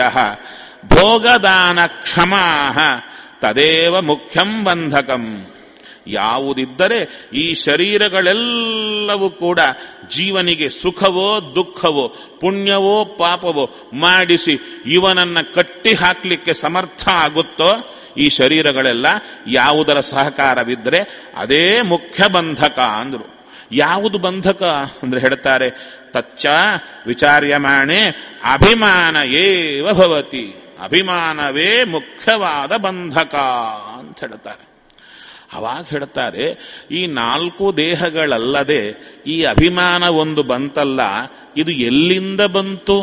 ಭೋಗದಾನ ಕ್ಷಮಾ ತದೇವ ಮುಖ್ಯಂ ಬಂಧಕಂ ಯಾವುದಿದ್ದರೆ ಈ ಶರೀರಗಳೆಲ್ಲವೂ ಕೂಡ ಜೀವನಿಗೆ ಸುಖವೋ ದುಃಖವೋ ಪುಣ್ಯವೋ ಪಾಪವೋ ಮಾಡಿಸಿ ಇವನನ್ನ ಕಟ್ಟಿ ಹಾಕಲಿಕ್ಕೆ ಸಮರ್ಥ ಆಗುತ್ತೋ ಈ ಶರೀರಗಳೆಲ್ಲ ಯಾವುದರ ಸಹಕಾರವಿದ್ದರೆ ಅದೇ ಮುಖ್ಯ ಬಂಧಕ ಅಂದ್ರು ಯಾವುದು ಬಂಧಕ ಅಂದ್ರೆ ಹೇಳ್ತಾರೆ ತಚ್ಚ ವಿಚಾರ್ಯಮಾಣೆ ಅಭಿಮಾನ ಏವ ಭವತಿ ಅಭಿಮಾನವೇ ಮುಖ್ಯವಾದ ಬಂಧಕ ಅಂತ ಹೇಳ್ತಾರೆ ಅವಾಗ ಹೇಳ್ತಾರೆ ಈ ನಾಲ್ಕು ದೇಹಗಳಲ್ಲದೆ ಈ ಅಭಿಮಾನ ಒಂದು ಬಂತಲ್ಲ ಇದು ಎಲ್ಲಿಂದ ಬಂತು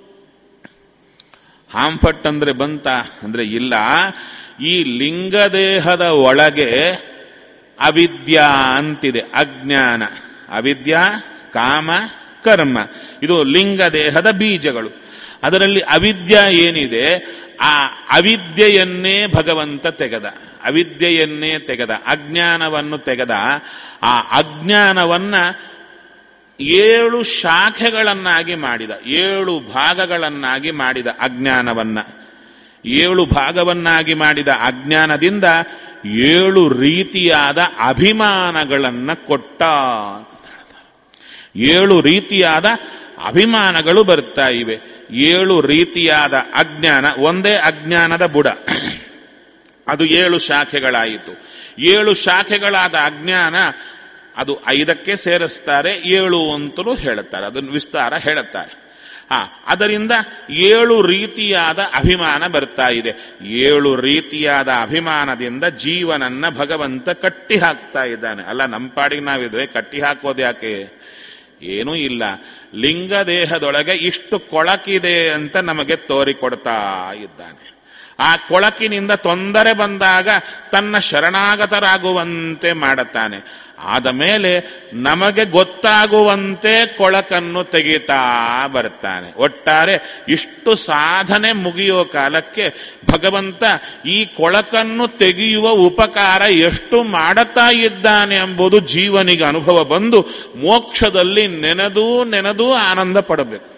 ಹಾಂಫಟ್ ಅಂದ್ರೆ ಬಂತ ಅಂದ್ರೆ ಇಲ್ಲ ಈ ಲಿಂಗದೇಹದ ಒಳಗೆ ಅವಿದ್ಯಾ ಅಂತಿದೆ ಅಜ್ಞಾನ ಅವಿದ್ಯಾ ಕಾಮ ಕರ್ಮ ಇದು ಲಿಂಗದೇಹದ ಬೀಜಗಳು ಅದರಲ್ಲಿ ಅವಿದ್ಯಾ ಏನಿದೆ ಆ ಅವಿದ್ಯೆಯನ್ನೇ ಭಗವಂತ ತೆಗೆದ ಅವಿದ್ಯೆಯನ್ನೇ ತೆಗೆದ ಅಜ್ಞಾನವನ್ನು ತೆಗೆದ ಆ ಅಜ್ಞಾನವನ್ನ ಏಳು ಶಾಖೆಗಳನ್ನಾಗಿ ಮಾಡಿದ ಏಳು ಭಾಗಗಳನ್ನಾಗಿ ಮಾಡಿದ ಅಜ್ಞಾನವನ್ನ ಏಳು ಭಾಗವನ್ನಾಗಿ ಮಾಡಿದ ಅಜ್ಞಾನದಿಂದ ಏಳು ರೀತಿಯಾದ ಅಭಿಮಾನಗಳನ್ನ ಕೊಟ್ಟ ಅಂತ ಹೇಳ್ತಾರೆ. ಏಳು ರೀತಿಯಾದ ಅಭಿಮಾನಗಳು ಬರ್ತಾ ಇವೆ ಏಳು ರೀತಿಯಾದ ಅಜ್ಞಾನ ಒಂದೇ ಅಜ್ಞಾನದ ಬುಡ ಅದು ಏಳು ಶಾಖೆಗಳಾಯಿತು ಏಳು ಶಾಖೆಗಳಾದ ಅಜ್ಞಾನ ಅದು ಐದಕ್ಕೆ ಸೇರಿಸ್ತಾರೆ ಏಳು ಅಂತಲೂ ಹೇಳುತ್ತಾರೆ ಅದನ್ನು ವಿಸ್ತಾರ ಹೇಳುತ್ತಾರೆ ಆ ಅದರಿಂದ ಏಳು ರೀತಿಯಾದ ಅಭಿಮಾನ ಬರ್ತಾ ಇದೆ ಏಳು ರೀತಿಯಾದ ಅಭಿಮಾನದಿಂದ ಜೀವನನ್ನ ಭಗವಂತ ಕಟ್ಟಿ ಹಾಕ್ತಾ ಇದ್ದಾನೆ ಅಲ್ಲ ನಮ್ಮ ಪಾಡಿಗೆ ನಾವಿದ್ರೆ ಕಟ್ಟಿ ಹಾಕೋದು ಯಾಕೆ ಏನೂ ಇಲ್ಲ ಲಿಂಗ ದೇಹದೊಳಗೆ ಇಷ್ಟು ಕೊಳಕಿದೆ ಅಂತ ನಮಗೆ ತೋರಿಕೊಡ್ತಾ ಇದ್ದಾನೆ ಆ ಕೊಳಕಿನಿಂದ ತೊಂದರೆ ಬಂದಾಗ ತನ್ನ ಶರಣಾಗತರಾಗುವಂತೆ ಮಾಡುತ್ತಾನೆ ಆದ ಮೇಲೆ ನಮಗೆ ಗೊತ್ತಾಗುವಂತೆ ಕೊಳಕನ್ನು ತೆಗಿತಾ ಬರ್ತಾನೆ ಒಟ್ಟಾರೆ ಇಷ್ಟು ಸಾಧನೆ ಮುಗಿಯೋ ಕಾಲಕ್ಕೆ ಭಗವಂತ ಈ ಕೊಳಕನ್ನು ತೆಗೆಯುವ ಉಪಕಾರ ಎಷ್ಟು ಮಾಡುತ್ತಾ ಇದ್ದಾನೆ ಎಂಬುದು ಜೀವನಿಗೆ ಅನುಭವ ಬಂದು ಮೋಕ್ಷದಲ್ಲಿ ನೆನೆದೂ ನೆನೆದೂ ಆನಂದ ಪಡಬೇಕು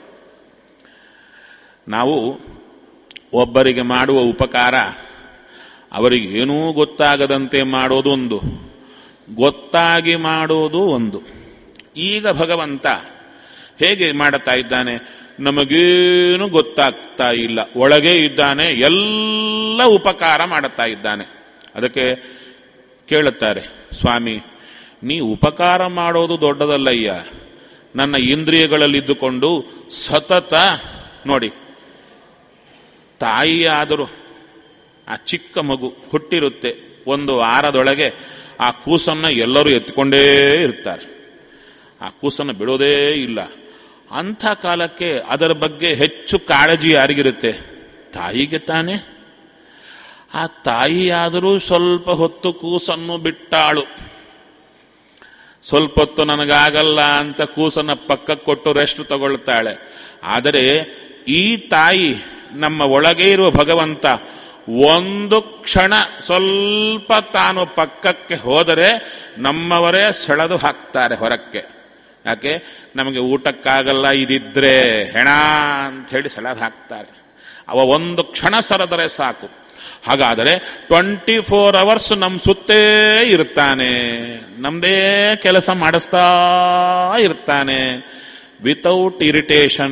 ನಾವು ಒಬ್ಬರಿಗೆ ಮಾಡುವ ಉಪಕಾರ ಅವರಿಗೆ ಏನೂ ಗೊತ್ತಾಗದಂತೆ ಮಾಡೋದು ಒಂದು ಗೊತ್ತಾಗಿ ಮಾಡೋದು ಒಂದು ಈಗ ಭಗವಂತ ಹೇಗೆ ಮಾಡುತ್ತಾ ಇದ್ದಾನೆ ನಮಗೇನು ಗೊತ್ತಾಗ್ತಾ ಇಲ್ಲ ಒಳಗೆ ಇದ್ದಾನೆ ಎಲ್ಲ ಉಪಕಾರ ಮಾಡುತ್ತಾ ಇದ್ದಾನೆ ಅದಕ್ಕೆ ಕೇಳುತ್ತಾರೆ ಸ್ವಾಮಿ ನೀ ಉಪಕಾರ ಮಾಡೋದು ದೊಡ್ಡದಲ್ಲಯ್ಯ ನನ್ನ ಇಂದ್ರಿಯಗಳಲ್ಲಿದ್ದುಕೊಂಡು ಸತತ ನೋಡಿ ತಾಯಿಯಾದರೂ ಆ ಚಿಕ್ಕ ಮಗು ಹುಟ್ಟಿರುತ್ತೆ ಒಂದು ವಾರದೊಳಗೆ ಆ ಕೂಸನ್ನು ಎಲ್ಲರೂ ಎತ್ಕೊಂಡೇ ಇರ್ತಾರೆ ಆ ಕೂಸನ್ನು ಬಿಡೋದೇ ಇಲ್ಲ ಅಂಥ ಕಾಲಕ್ಕೆ ಅದರ ಬಗ್ಗೆ ಹೆಚ್ಚು ಕಾಳಜಿ ಯಾರಿಗಿರುತ್ತೆ ತಾಯಿಗೆ ತಾನೇ ಆ ತಾಯಿಯಾದರೂ ಸ್ವಲ್ಪ ಹೊತ್ತು ಕೂಸನ್ನು ಬಿಟ್ಟಾಳು ಸ್ವಲ್ಪ ಹೊತ್ತು ನನಗಾಗಲ್ಲ ಅಂತ ಕೂಸನ್ನ ಪಕ್ಕಕ್ಕೆ ಕೊಟ್ಟು ರೆಸ್ಟ್ ತಗೊಳ್ತಾಳೆ ಆದರೆ ಈ ತಾಯಿ ನಮ್ಮ ಒಳಗೆ ಇರುವ ಭಗವಂತ ಒಂದು ಕ್ಷಣ ಸ್ವಲ್ಪ ತಾನು ಪಕ್ಕಕ್ಕೆ ಹೋದರೆ ನಮ್ಮವರೇ ಸೆಳೆದು ಹಾಕ್ತಾರೆ ಹೊರಕ್ಕೆ ಯಾಕೆ ನಮಗೆ ಊಟಕ್ಕಾಗಲ್ಲ ಇದಿದ್ರೆ ಹೆಣ ಅಂತ ಹೇಳಿ ಸೆಳೆದು ಹಾಕ್ತಾರೆ ಅವ ಒಂದು ಕ್ಷಣ ಸರದರೆ ಸಾಕು ಹಾಗಾದರೆ ಟ್ವೆಂಟಿ ಫೋರ್ ಅವರ್ಸ್ ನಮ್ಮ ಸುತ್ತೇ ಇರ್ತಾನೆ ನಮ್ದೇ ಕೆಲಸ ಮಾಡಿಸ್ತಾ ಇರ್ತಾನೆ without irritation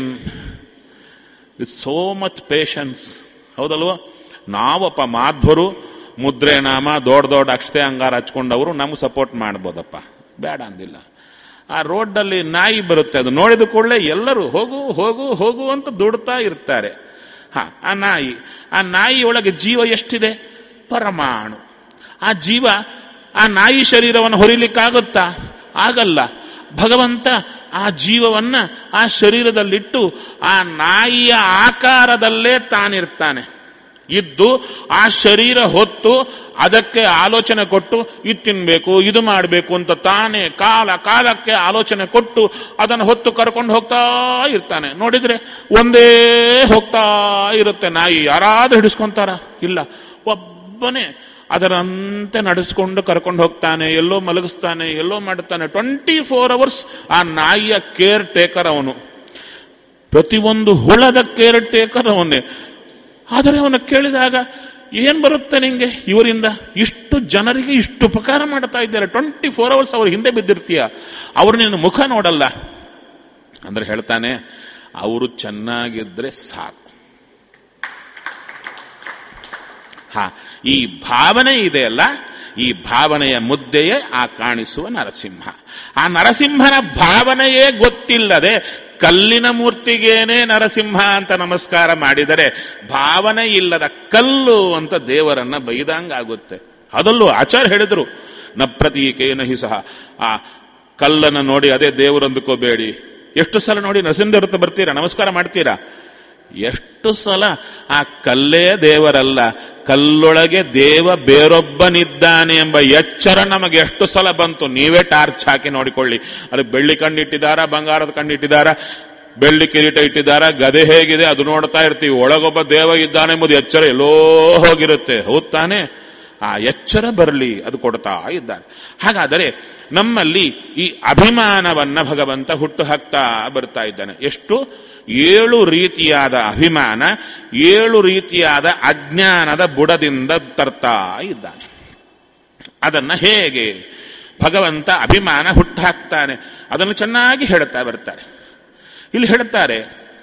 with so much patience ಹೌದಲ್ವ ನಾವಪ್ಪ ಮಾಧ್ವರು ಮುದ್ರೆ ನಾಮ ದೊಡ್ಡ ದೊಡ್ಡ ಅಕ್ಷತೆ ಅಂಗಾರ ಹಚ್ಕೊಂಡವರು ನಮ್ಗೆ ಸಪೋರ್ಟ್ ಮಾಡ್ಬೋದಪ್ಪ ಬೇಡ ಅಂದಿಲ್ಲ ಆ ರೋಡ್ನಲ್ಲಿ ನಾಯಿ ಬರುತ್ತೆ ಅದು ನೋಡಿದ ಕೂಡಲೇ ಎಲ್ಲರೂ ಹೋಗು ಹೋಗು ಹೋಗು ಅಂತ ದುಡ್ತಾ ಇರ್ತಾರೆ ಹಾ ಆ ನಾಯಿ ಆ ನಾಯಿ ಒಳಗೆ ಜೀವ ಎಷ್ಟಿದೆ ಪರಮಾಣು ಆ ಜೀವ ಆ ನಾಯಿ ಶರೀರವನ್ನು ಹೊರಿಲಿಕ್ಕಾಗುತ್ತಾ ಆಗಲ್ಲ ಭಗವಂತ ಆ ಜೀವವನ್ನ ಆ ಶರೀರದಲ್ಲಿಟ್ಟು ಆ ನಾಯಿಯ ಆಕಾರದಲ್ಲೇ ತಾನಿರ್ತಾನೆ ಇದ್ದು ಆ ಶರೀರ ಹೊತ್ತು ಅದಕ್ಕೆ ಆಲೋಚನೆ ಕೊಟ್ಟು ಇದು ತಿನ್ಬೇಕು ಇದು ಮಾಡಬೇಕು ಅಂತ ತಾನೇ ಕಾಲ ಕಾಲಕ್ಕೆ ಆಲೋಚನೆ ಕೊಟ್ಟು ಅದನ್ನು ಹೊತ್ತು ಕರ್ಕೊಂಡು ಹೋಗ್ತಾ ಇರ್ತಾನೆ ನೋಡಿದ್ರೆ ಒಂದೇ ಹೋಗ್ತಾ ಇರುತ್ತೆ ನಾಯಿ ಯಾರಾದ್ರೂ ಹಿಡಿಸ್ಕೊಂತಾರ ಇಲ್ಲ ಒಬ್ಬನೇ ಅದರಂತೆ ನಡೆಸ್ಕೊಂಡು ಕರ್ಕೊಂಡು ಹೋಗ್ತಾನೆ ಎಲ್ಲೋ ಮಲಗಿಸ್ತಾನೆ ಎಲ್ಲೋ ಮಾಡುತ್ತಾನೆ ಟ್ವೆಂಟಿ ಫೋರ್ ಅವರ್ಸ್ ಆ ನಾಯಿಯ ಕೇರ್ ಟೇಕರ್ ಅವನು ಪ್ರತಿಯೊಂದು ಹುಳದ ಕೇರ್ ಟೇಕರ್ ಅವನೇ ಆದರೆ ಅವನು ಕೇಳಿದಾಗ ಏನ್ ಬರುತ್ತೆ ನಿಂಗೆ ಇವರಿಂದ ಇಷ್ಟು ಜನರಿಗೆ ಇಷ್ಟು ಉಪಕಾರ ಮಾಡ್ತಾ ಇದ್ದಾರೆ ಟ್ವೆಂಟಿ ಫೋರ್ ಅವರ್ಸ್ ಅವ್ರ ಹಿಂದೆ ಬಿದ್ದಿರ್ತೀಯ ಅವ್ರು ನಿನ್ನ ಮುಖ ನೋಡಲ್ಲ ಅಂದ್ರೆ ಹೇಳ್ತಾನೆ ಅವರು ಚೆನ್ನಾಗಿದ್ರೆ ಸಾಕು ಹಾ ಈ ಭಾವನೆ ಇದೆಯಲ್ಲ ಈ ಭಾವನೆಯ ಮುದ್ದೆಯೇ ಆ ಕಾಣಿಸುವ ನರಸಿಂಹ ಆ ನರಸಿಂಹನ ಭಾವನೆಯೇ ಗೊತ್ತಿಲ್ಲದೆ ಕಲ್ಲಿನ ಮೂರ್ತಿಗೇನೆ ನರಸಿಂಹ ಅಂತ ನಮಸ್ಕಾರ ಮಾಡಿದರೆ ಭಾವನೆ ಇಲ್ಲದ ಕಲ್ಲು ಅಂತ ದೇವರನ್ನ ಬೈದಂಗಾಗುತ್ತೆ ಅದಲ್ಲೂ ಆಚಾರ್ಯ ಹೇಳಿದ್ರು ನ ಪ್ರತೀಕೇನ ಹಿ ಸಹ ಆ ಕಲ್ಲನ್ನು ನೋಡಿ ಅದೇ ದೇವರು ಅಂದುಕೋಬೇಡಿ ಎಷ್ಟು ಸಲ ನೋಡಿ ನರಸಿಂಹ ಬರ್ತೀರಾ ನಮಸ್ಕಾರ ಮಾಡ್ತೀರಾ ಎಷ್ಟು ಸಲ ಆ ಕಲ್ಲೇ ದೇವರಲ್ಲ ಕಲ್ಲೊಳಗೆ ದೇವ ಬೇರೊಬ್ಬನಿದ್ದಾನೆ ಎಂಬ ಎಚ್ಚರ ನಮಗೆ ಎಷ್ಟು ಸಲ ಬಂತು ನೀವೇ ಟಾರ್ಚ್ ಹಾಕಿ ನೋಡಿಕೊಳ್ಳಿ ಅದು ಬೆಳ್ಳಿ ಕಣ್ಣಿಟ್ಟಿದ್ದಾರಾ ಬಂಗಾರದ ಕಣ್ಣಿಟ್ಟಿದ್ದಾರಾ ಬೆಳ್ಳಿ ಕಿರೀಟ ಇಟ್ಟಿದ್ದಾರಾ ಗದೆ ಹೇಗಿದೆ ಅದು ನೋಡ್ತಾ ಇರ್ತೀವಿ ಒಳಗೊಬ್ಬ ದೇವ ಇದ್ದಾನೆ ಎಂಬುದು ಎಚ್ಚರ ಎಲ್ಲೋ ಹೋಗಿರುತ್ತೆ ಹೌದ್ ತಾನೆ ಆ ಎಚ್ಚರ ಬರಲಿ ಅದು ಕೊಡ್ತಾ ಇದ್ದಾರೆ ಹಾಗಾದರೆ ನಮ್ಮಲ್ಲಿ ಈ ಅಭಿಮಾನವನ್ನ ಭಗವಂತ ಹುಟ್ಟು ಹಾಕ್ತಾ ಬರ್ತಾ ಇದ್ದಾನೆ ಎಷ್ಟು ಏಳು ರೀತಿಯಾದ ಅಭಿಮಾನ ಏಳು ರೀತಿಯಾದ ಅಜ್ಞಾನದ ಬುಡದಿಂದ ತರ್ತಾ ಇದ್ದಾನೆ ಅದನ್ನ ಹೇಗೆ ಭಗವಂತ ಅಭಿಮಾನ ಹುಟ್ಟು ಹಾಕ್ತಾನೆ ಅದನ್ನು ಚೆನ್ನಾಗಿ ಹೇಳ್ತಾ ಬರ್ತಾರೆ ಇಲ್ಲಿ ಹೇಳ್ತಾರೆ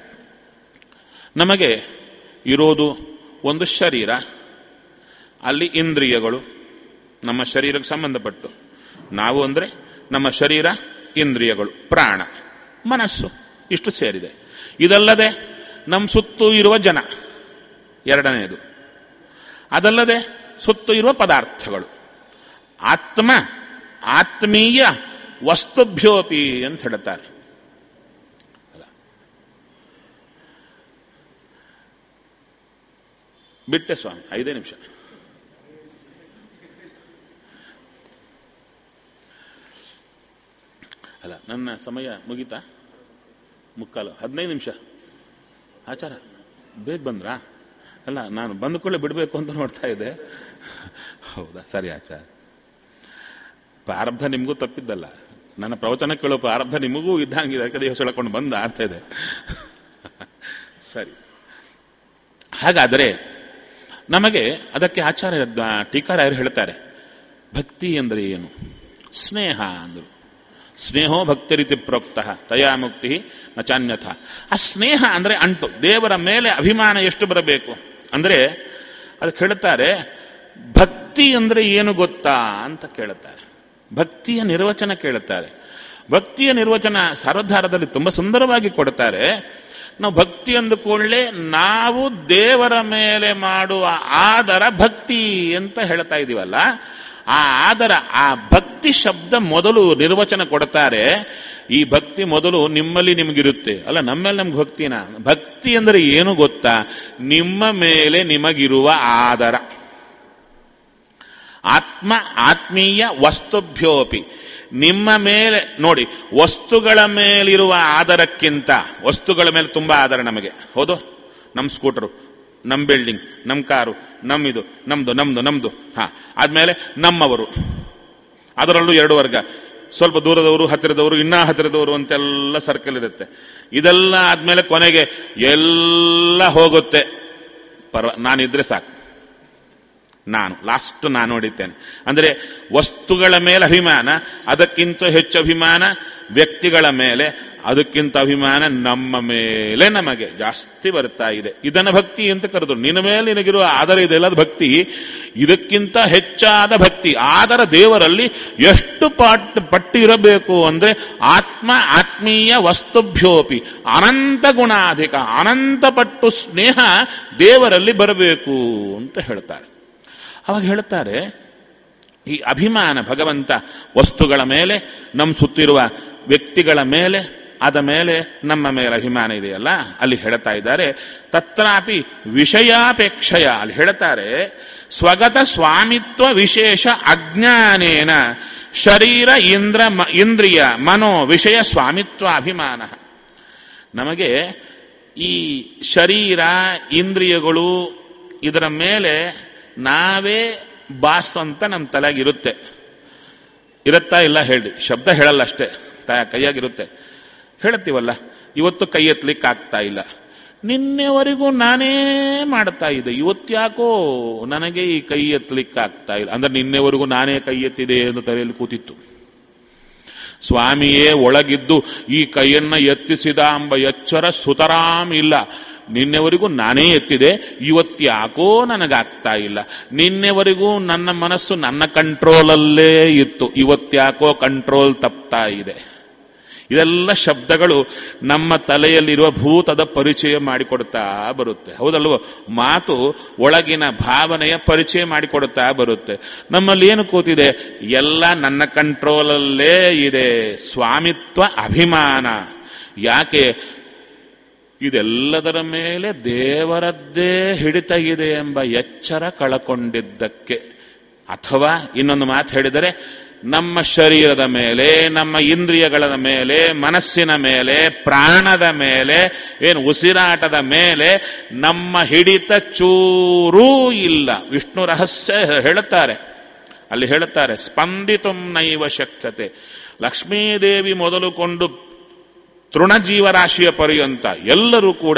ನಮಗೆ ಇರೋದು ಒಂದು ಶರೀರ ಅಲ್ಲಿ ಇಂದ್ರಿಯಗಳು ನಮ್ಮ ಶರೀರಕ್ಕೆ ಸಂಬಂಧಪಟ್ಟು ನಾವು ಅಂದರೆ ನಮ್ಮ ಶರೀರ ಇಂದ್ರಿಯಗಳು ಪ್ರಾಣ ಮನಸ್ಸು ಇಷ್ಟು ಸೇರಿದೆ ಇದಲ್ಲದೆ ನಮ್ಮ ಸುತ್ತು ಇರುವ ಜನ ಎರಡನೆಯದು ಅದಲ್ಲದೆ ಸುತ್ತು ಇರುವ ಪದಾರ್ಥಗಳು ಆತ್ಮ ಆತ್ಮೀಯ ವಸ್ತುಭ್ಯೋಪಿ ಅಂತ ಹೇಳ್ತಾರೆ ಅಲ್ಲ. ಬಿಟ್ಟೆ ಸ್ವಾಮಿ ಐದೇ ನಿಮಿಷ ಅಲ್ಲ ನನ್ನ ಸಮಯ ಮುಗೀತಾ ಮುಕ್ಕಾಲು ಹದಿನೈದು ನಿಮಿಷ ಆಚಾರ ಬೇಗ ಬಂದ್ರಾ ಅಲ್ಲ ನಾನು ಬಂದ ಕೂಡಲೇ ಬಿಡಬೇಕು ಅಂತ ನೋಡ್ತಾ ಇದ್ದೆ ಹೌದಾ ಸರಿ ಆಚಾರ ಪ್ರಾರಬ್ಧ ನಿಮಗೂ ತಪ್ಪಿದ್ದಲ್ಲ ನನ್ನ ಪ್ರವಚನ ಕೇಳೋ ಪ್ರಾರಬ್ಧ ನಿಮಗೂ ಇದ್ದಂಗಿದೆ ಅದಕ್ಕೆ ದೇಹ ಸೆಳ್ಕೊಂಡು ಬಂದ ಅಂತ ಇದೆ ಸರಿ ಹಾಗಾದರೆ ನಮಗೆ ಅದಕ್ಕೆ ಆಚಾರ್ಯ ಟೀಕಾರಾಯರು ಹೇಳ್ತಾರೆ ಭಕ್ತಿ ಅಂದರೆ ಏನು ಸ್ನೇಹ ಅಂದರು ಸ್ನೇಹೋ ಭಕ್ತಿರಿತಿ ಪ್ರೋಕ್ತ ತಯಾ ಮುಕ್ತಿ ನಚಾನ್ಯಥ ಆ ಸ್ನೇಹ ಅಂದರೆ ಅಂಟು ದೇವರ ಮೇಲೆ ಅಭಿಮಾನ ಎಷ್ಟು ಬರಬೇಕು ಅಂದರೆ ಅದಕ್ಕೆ ಹೇಳ್ತಾರೆ ಭಕ್ತಿ ಅಂದರೆ ಏನು ಗೊತ್ತಾ ಅಂತ ಕೇಳುತ್ತಾರೆ ಭಕ್ತಿಯ ನಿರ್ವಚನ ಕೇಳುತ್ತಾರೆ ಭಕ್ತಿಯ ನಿರ್ವಚನ ಸಾರ್ವಧಾರದಲ್ಲಿ ತುಂಬ ಸುಂದರವಾಗಿ ಕೊಡ್ತಾರೆ ನಾವು ಭಕ್ತಿ ಅಂದುಕೊಳ್ಳೆ ನಾವು ದೇವರ ಮೇಲೆ ಮಾಡುವ ಆದರ ಭಕ್ತಿ ಅಂತ ಹೇಳ್ತಾ ಇದೀವಲ್ಲ ಆ ಆದರ ಆ ಭಕ್ತಿ ಶಬ್ದ ಮೊದಲು ನಿರ್ವಚನ ಕೊಡ್ತಾರೆ ಈ ಭಕ್ತಿ ಮೊದಲು ನಿಮ್ಮಲ್ಲಿ ನಿಮಗಿರುತ್ತೆ ಅಲ್ಲ ನಮ್ಮಲ್ಲಿ ನಮ್ಗೆ ಭಕ್ತಿನ ಭಕ್ತಿ ಅಂದರೆ ಏನು ಗೊತ್ತಾ ನಿಮ್ಮ ಮೇಲೆ ನಿಮಗಿರುವ ಆದರ ಆತ್ಮ ಆತ್ಮೀಯ ವಸ್ತುಭ್ಯೋಪಿ ನಿಮ್ಮ ಮೇಲೆ ನೋಡಿ ವಸ್ತುಗಳ ಮೇಲಿರುವ ಆಧಾರಕ್ಕಿಂತ ವಸ್ತುಗಳ ಮೇಲೆ ತುಂಬಾ ಆಧಾರ ನಮಗೆ ಹೌದು ನಮ್ಮ ಸ್ಕೂಟರು ನಮ್ಮ ಬಿಲ್ಡಿಂಗ್ ನಮ್ಮ ಕಾರು ನಮ್ಮಿದು ನಮ್ದು ನಮ್ದು ನಮ್ದು ಹಾ ಆದ್ಮೇಲೆ ನಮ್ಮವರು ಅದರಲ್ಲೂ ಎರಡು ವರ್ಗ ಸ್ವಲ್ಪ ದೂರದವರು ಹತ್ತಿರದವರು ಇನ್ನೂ ಹತ್ತಿರದವರು ಅಂತೆಲ್ಲ ಸರ್ಕಲ್ ಇರುತ್ತೆ ಇದೆಲ್ಲ ಆದ್ಮೇಲೆ ಕೊನೆಗೆ ಎಲ್ಲ ಹೋಗುತ್ತೆ ಪರ್ವ ನಾನಿದ್ರೆ ಸಾಕು ನಾನು ಲಾಸ್ಟ್ ನಾನು ಹೊಡಿತೇನೆ ಅಂದರೆ ವಸ್ತುಗಳ ಮೇಲೆ ಅಭಿಮಾನ ಅದಕ್ಕಿಂತ ಹೆಚ್ಚು ಅಭಿಮಾನ ವ್ಯಕ್ತಿಗಳ ಮೇಲೆ ಅದಕ್ಕಿಂತ ಅಭಿಮಾನ ನಮ್ಮ ಮೇಲೆ ನಮಗೆ ಜಾಸ್ತಿ ಬರ್ತಾ ಇದೆ ಇದನ್ನ ಭಕ್ತಿ ಅಂತ ಕರೆದ್ರು ನಿನ್ನ ಮೇಲೆ ನಿನಗಿರುವ ಆದರ ಇದೆಲ್ಲ ಅದು ಭಕ್ತಿ ಇದಕ್ಕಿಂತ ಹೆಚ್ಚಾದ ಭಕ್ತಿ ಆದರ ದೇವರಲ್ಲಿ ಎಷ್ಟು ಪಾಟ್ ಪಟ್ಟಿ ಇರಬೇಕು ಅಂದ್ರೆ ಆತ್ಮ ಆತ್ಮೀಯ ವಸ್ತುಭ್ಯೋಪಿ ಅನಂತ ಗುಣಾಧಿಕ ಅನಂತ ಪಟ್ಟು ಸ್ನೇಹ ದೇವರಲ್ಲಿ ಬರಬೇಕು ಅಂತ ಹೇಳ್ತಾರೆ ಅವಾಗ ಹೇಳ್ತಾರೆ ಈ ಅಭಿಮಾನ ಭಗವಂತ ವಸ್ತುಗಳ ಮೇಲೆ ನಮ್ಮ ಸುತ್ತಿರುವ ವ್ಯಕ್ತಿಗಳ ಮೇಲೆ ಅದ ಮೇಲೆ ನಮ್ಮ ಮೇಲೆ ಅಭಿಮಾನ ಇದೆಯಲ್ಲ ಅಲ್ಲಿ ಹೇಳ್ತಾ ಇದ್ದಾರೆ ತತ್ರಾಪಿ ವಿಷಯಾಪೇಕ್ಷಯ ಅಲ್ಲಿ ಹೇಳ್ತಾರೆ ಸ್ವಗತ ಸ್ವಾಮಿತ್ವ ವಿಶೇಷ ಅಜ್ಞಾನೇನ ಶರೀರ ಇಂದ್ರ ಮ- ಇಂದ್ರಿಯ ಮನೋ ವಿಷಯ ಸ್ವಾಮಿತ್ವ ಅಭಿಮಾನ ನಮಗೆ ಈ ಶರೀರ ಇಂದ್ರಿಯಗಳು ಇದರ ಮೇಲೆ ನಾವೇ ಬಾಸ್ ಅಂತ ನಮ್ಮ ತಲೆಯಾಗಿರುತ್ತೆ ಇರುತ್ತಾ ಇಲ್ಲ ಹೇಳಿ ಶಬ್ದ ಹೇಳಲ್ಲ ಅಷ್ಟೇ ತ ಕೈಯಾಗಿರುತ್ತೆ ಹೇಳ್ತೀವಲ್ಲ ಇವತ್ತು ಕೈ ಎತ್ತಲಿಕ್ಕೆ ಆಗ್ತಾ ಇಲ್ಲ ನಿನ್ನೆವರೆಗೂ ನಾನೇ ಮಾಡ್ತಾ ಇದ್ದೆ ಇವತ್ತ್ಯಾಕೋ ನನಗೆ ಈ ಕೈ ಎತ್ತಲಿಕ್ಕೆ ಆಗ್ತಾ ಇಲ್ಲ ಅಂದ್ರೆ ನಿನ್ನೆವರೆಗೂ ನಾನೇ ಕೈ ಎತ್ತಿದೆ ಎಂದು ತಲೆಯಲ್ಲಿ ಕೂತಿತ್ತು ಸ್ವಾಮಿಯೇ ಒಳಗಿದ್ದು ಈ ಕೈಯನ್ನ ಎತ್ತಿಸಿದ ಎಂಬ ಎಚ್ಚರ ಸುತರಾಮ್ ಇಲ್ಲ ನಿನ್ನೆವರೆಗೂ ನಾನೇ ಎತ್ತಿದೆ ಇವತ್ತ್ಯಾಕೋ ನನಗಾಗ್ತಾ ಇಲ್ಲ ನಿನ್ನೆವರೆಗೂ ನನ್ನ ಮನಸ್ಸು ನನ್ನ ಕಂಟ್ರೋಲಲ್ಲೇ ಇತ್ತು ಇವತ್ತ್ಯಾಕೋ ಕಂಟ್ರೋಲ್ ತಪ್ತಾ ಇದೆ ಇದೆಲ್ಲ ಶಬ್ದಗಳು ನಮ್ಮ ತಲೆಯಲ್ಲಿರುವ ಭೂತದ ಪರಿಚಯ ಮಾಡಿಕೊಡ್ತಾ ಬರುತ್ತೆ ಹೌದಲ್ವೋ ಮಾತು ಒಳಗಿನ ಭಾವನೆಯ ಪರಿಚಯ ಮಾಡಿಕೊಡ್ತಾ ಬರುತ್ತೆ ನಮ್ಮಲ್ಲಿ ಏನು ಕೂತಿದೆ ಎಲ್ಲ ನನ್ನ ಕಂಟ್ರೋಲಲ್ಲೇ ಇದೆ ಸ್ವಾಮಿತ್ವ ಅಭಿಮಾನ ಯಾಕೆ ಇದೆಲ್ಲದರ ಮೇಲೆ ದೇವರದ್ದೇ ಹಿಡಿತ ಇದೆ ಎಂಬ ಎಚ್ಚರ ಕಳಕೊಂಡಿದ್ದಕ್ಕೆ ಅಥವಾ ಇನ್ನೊಂದು ಮಾತು ಹೇಳಿದರೆ ನಮ್ಮ ಶರೀರದ ಮೇಲೆ ನಮ್ಮ ಇಂದ್ರಿಯಗಳ ಮೇಲೆ ಮನಸ್ಸಿನ ಮೇಲೆ ಪ್ರಾಣದ ಮೇಲೆ ಏನು ಉಸಿರಾಟದ ಮೇಲೆ ನಮ್ಮ ಹಿಡಿತ ಚೂರೂ ಇಲ್ಲ ವಿಷ್ಣು ರಹಸ್ಯ ಹೇಳುತ್ತಾರೆ ಅಲ್ಲಿ ಹೇಳುತ್ತಾರೆ ಸ್ಪಂದಿತು ನೈವ ಶಕ್ಯತೆ ಲಕ್ಷ್ಮೀದೇವಿ ಮೊದಲುಕೊಂಡು ತೃಣಜೀವರಾಶಿಯ ಪರ್ಯಂತ ಎಲ್ಲರೂ ಕೂಡ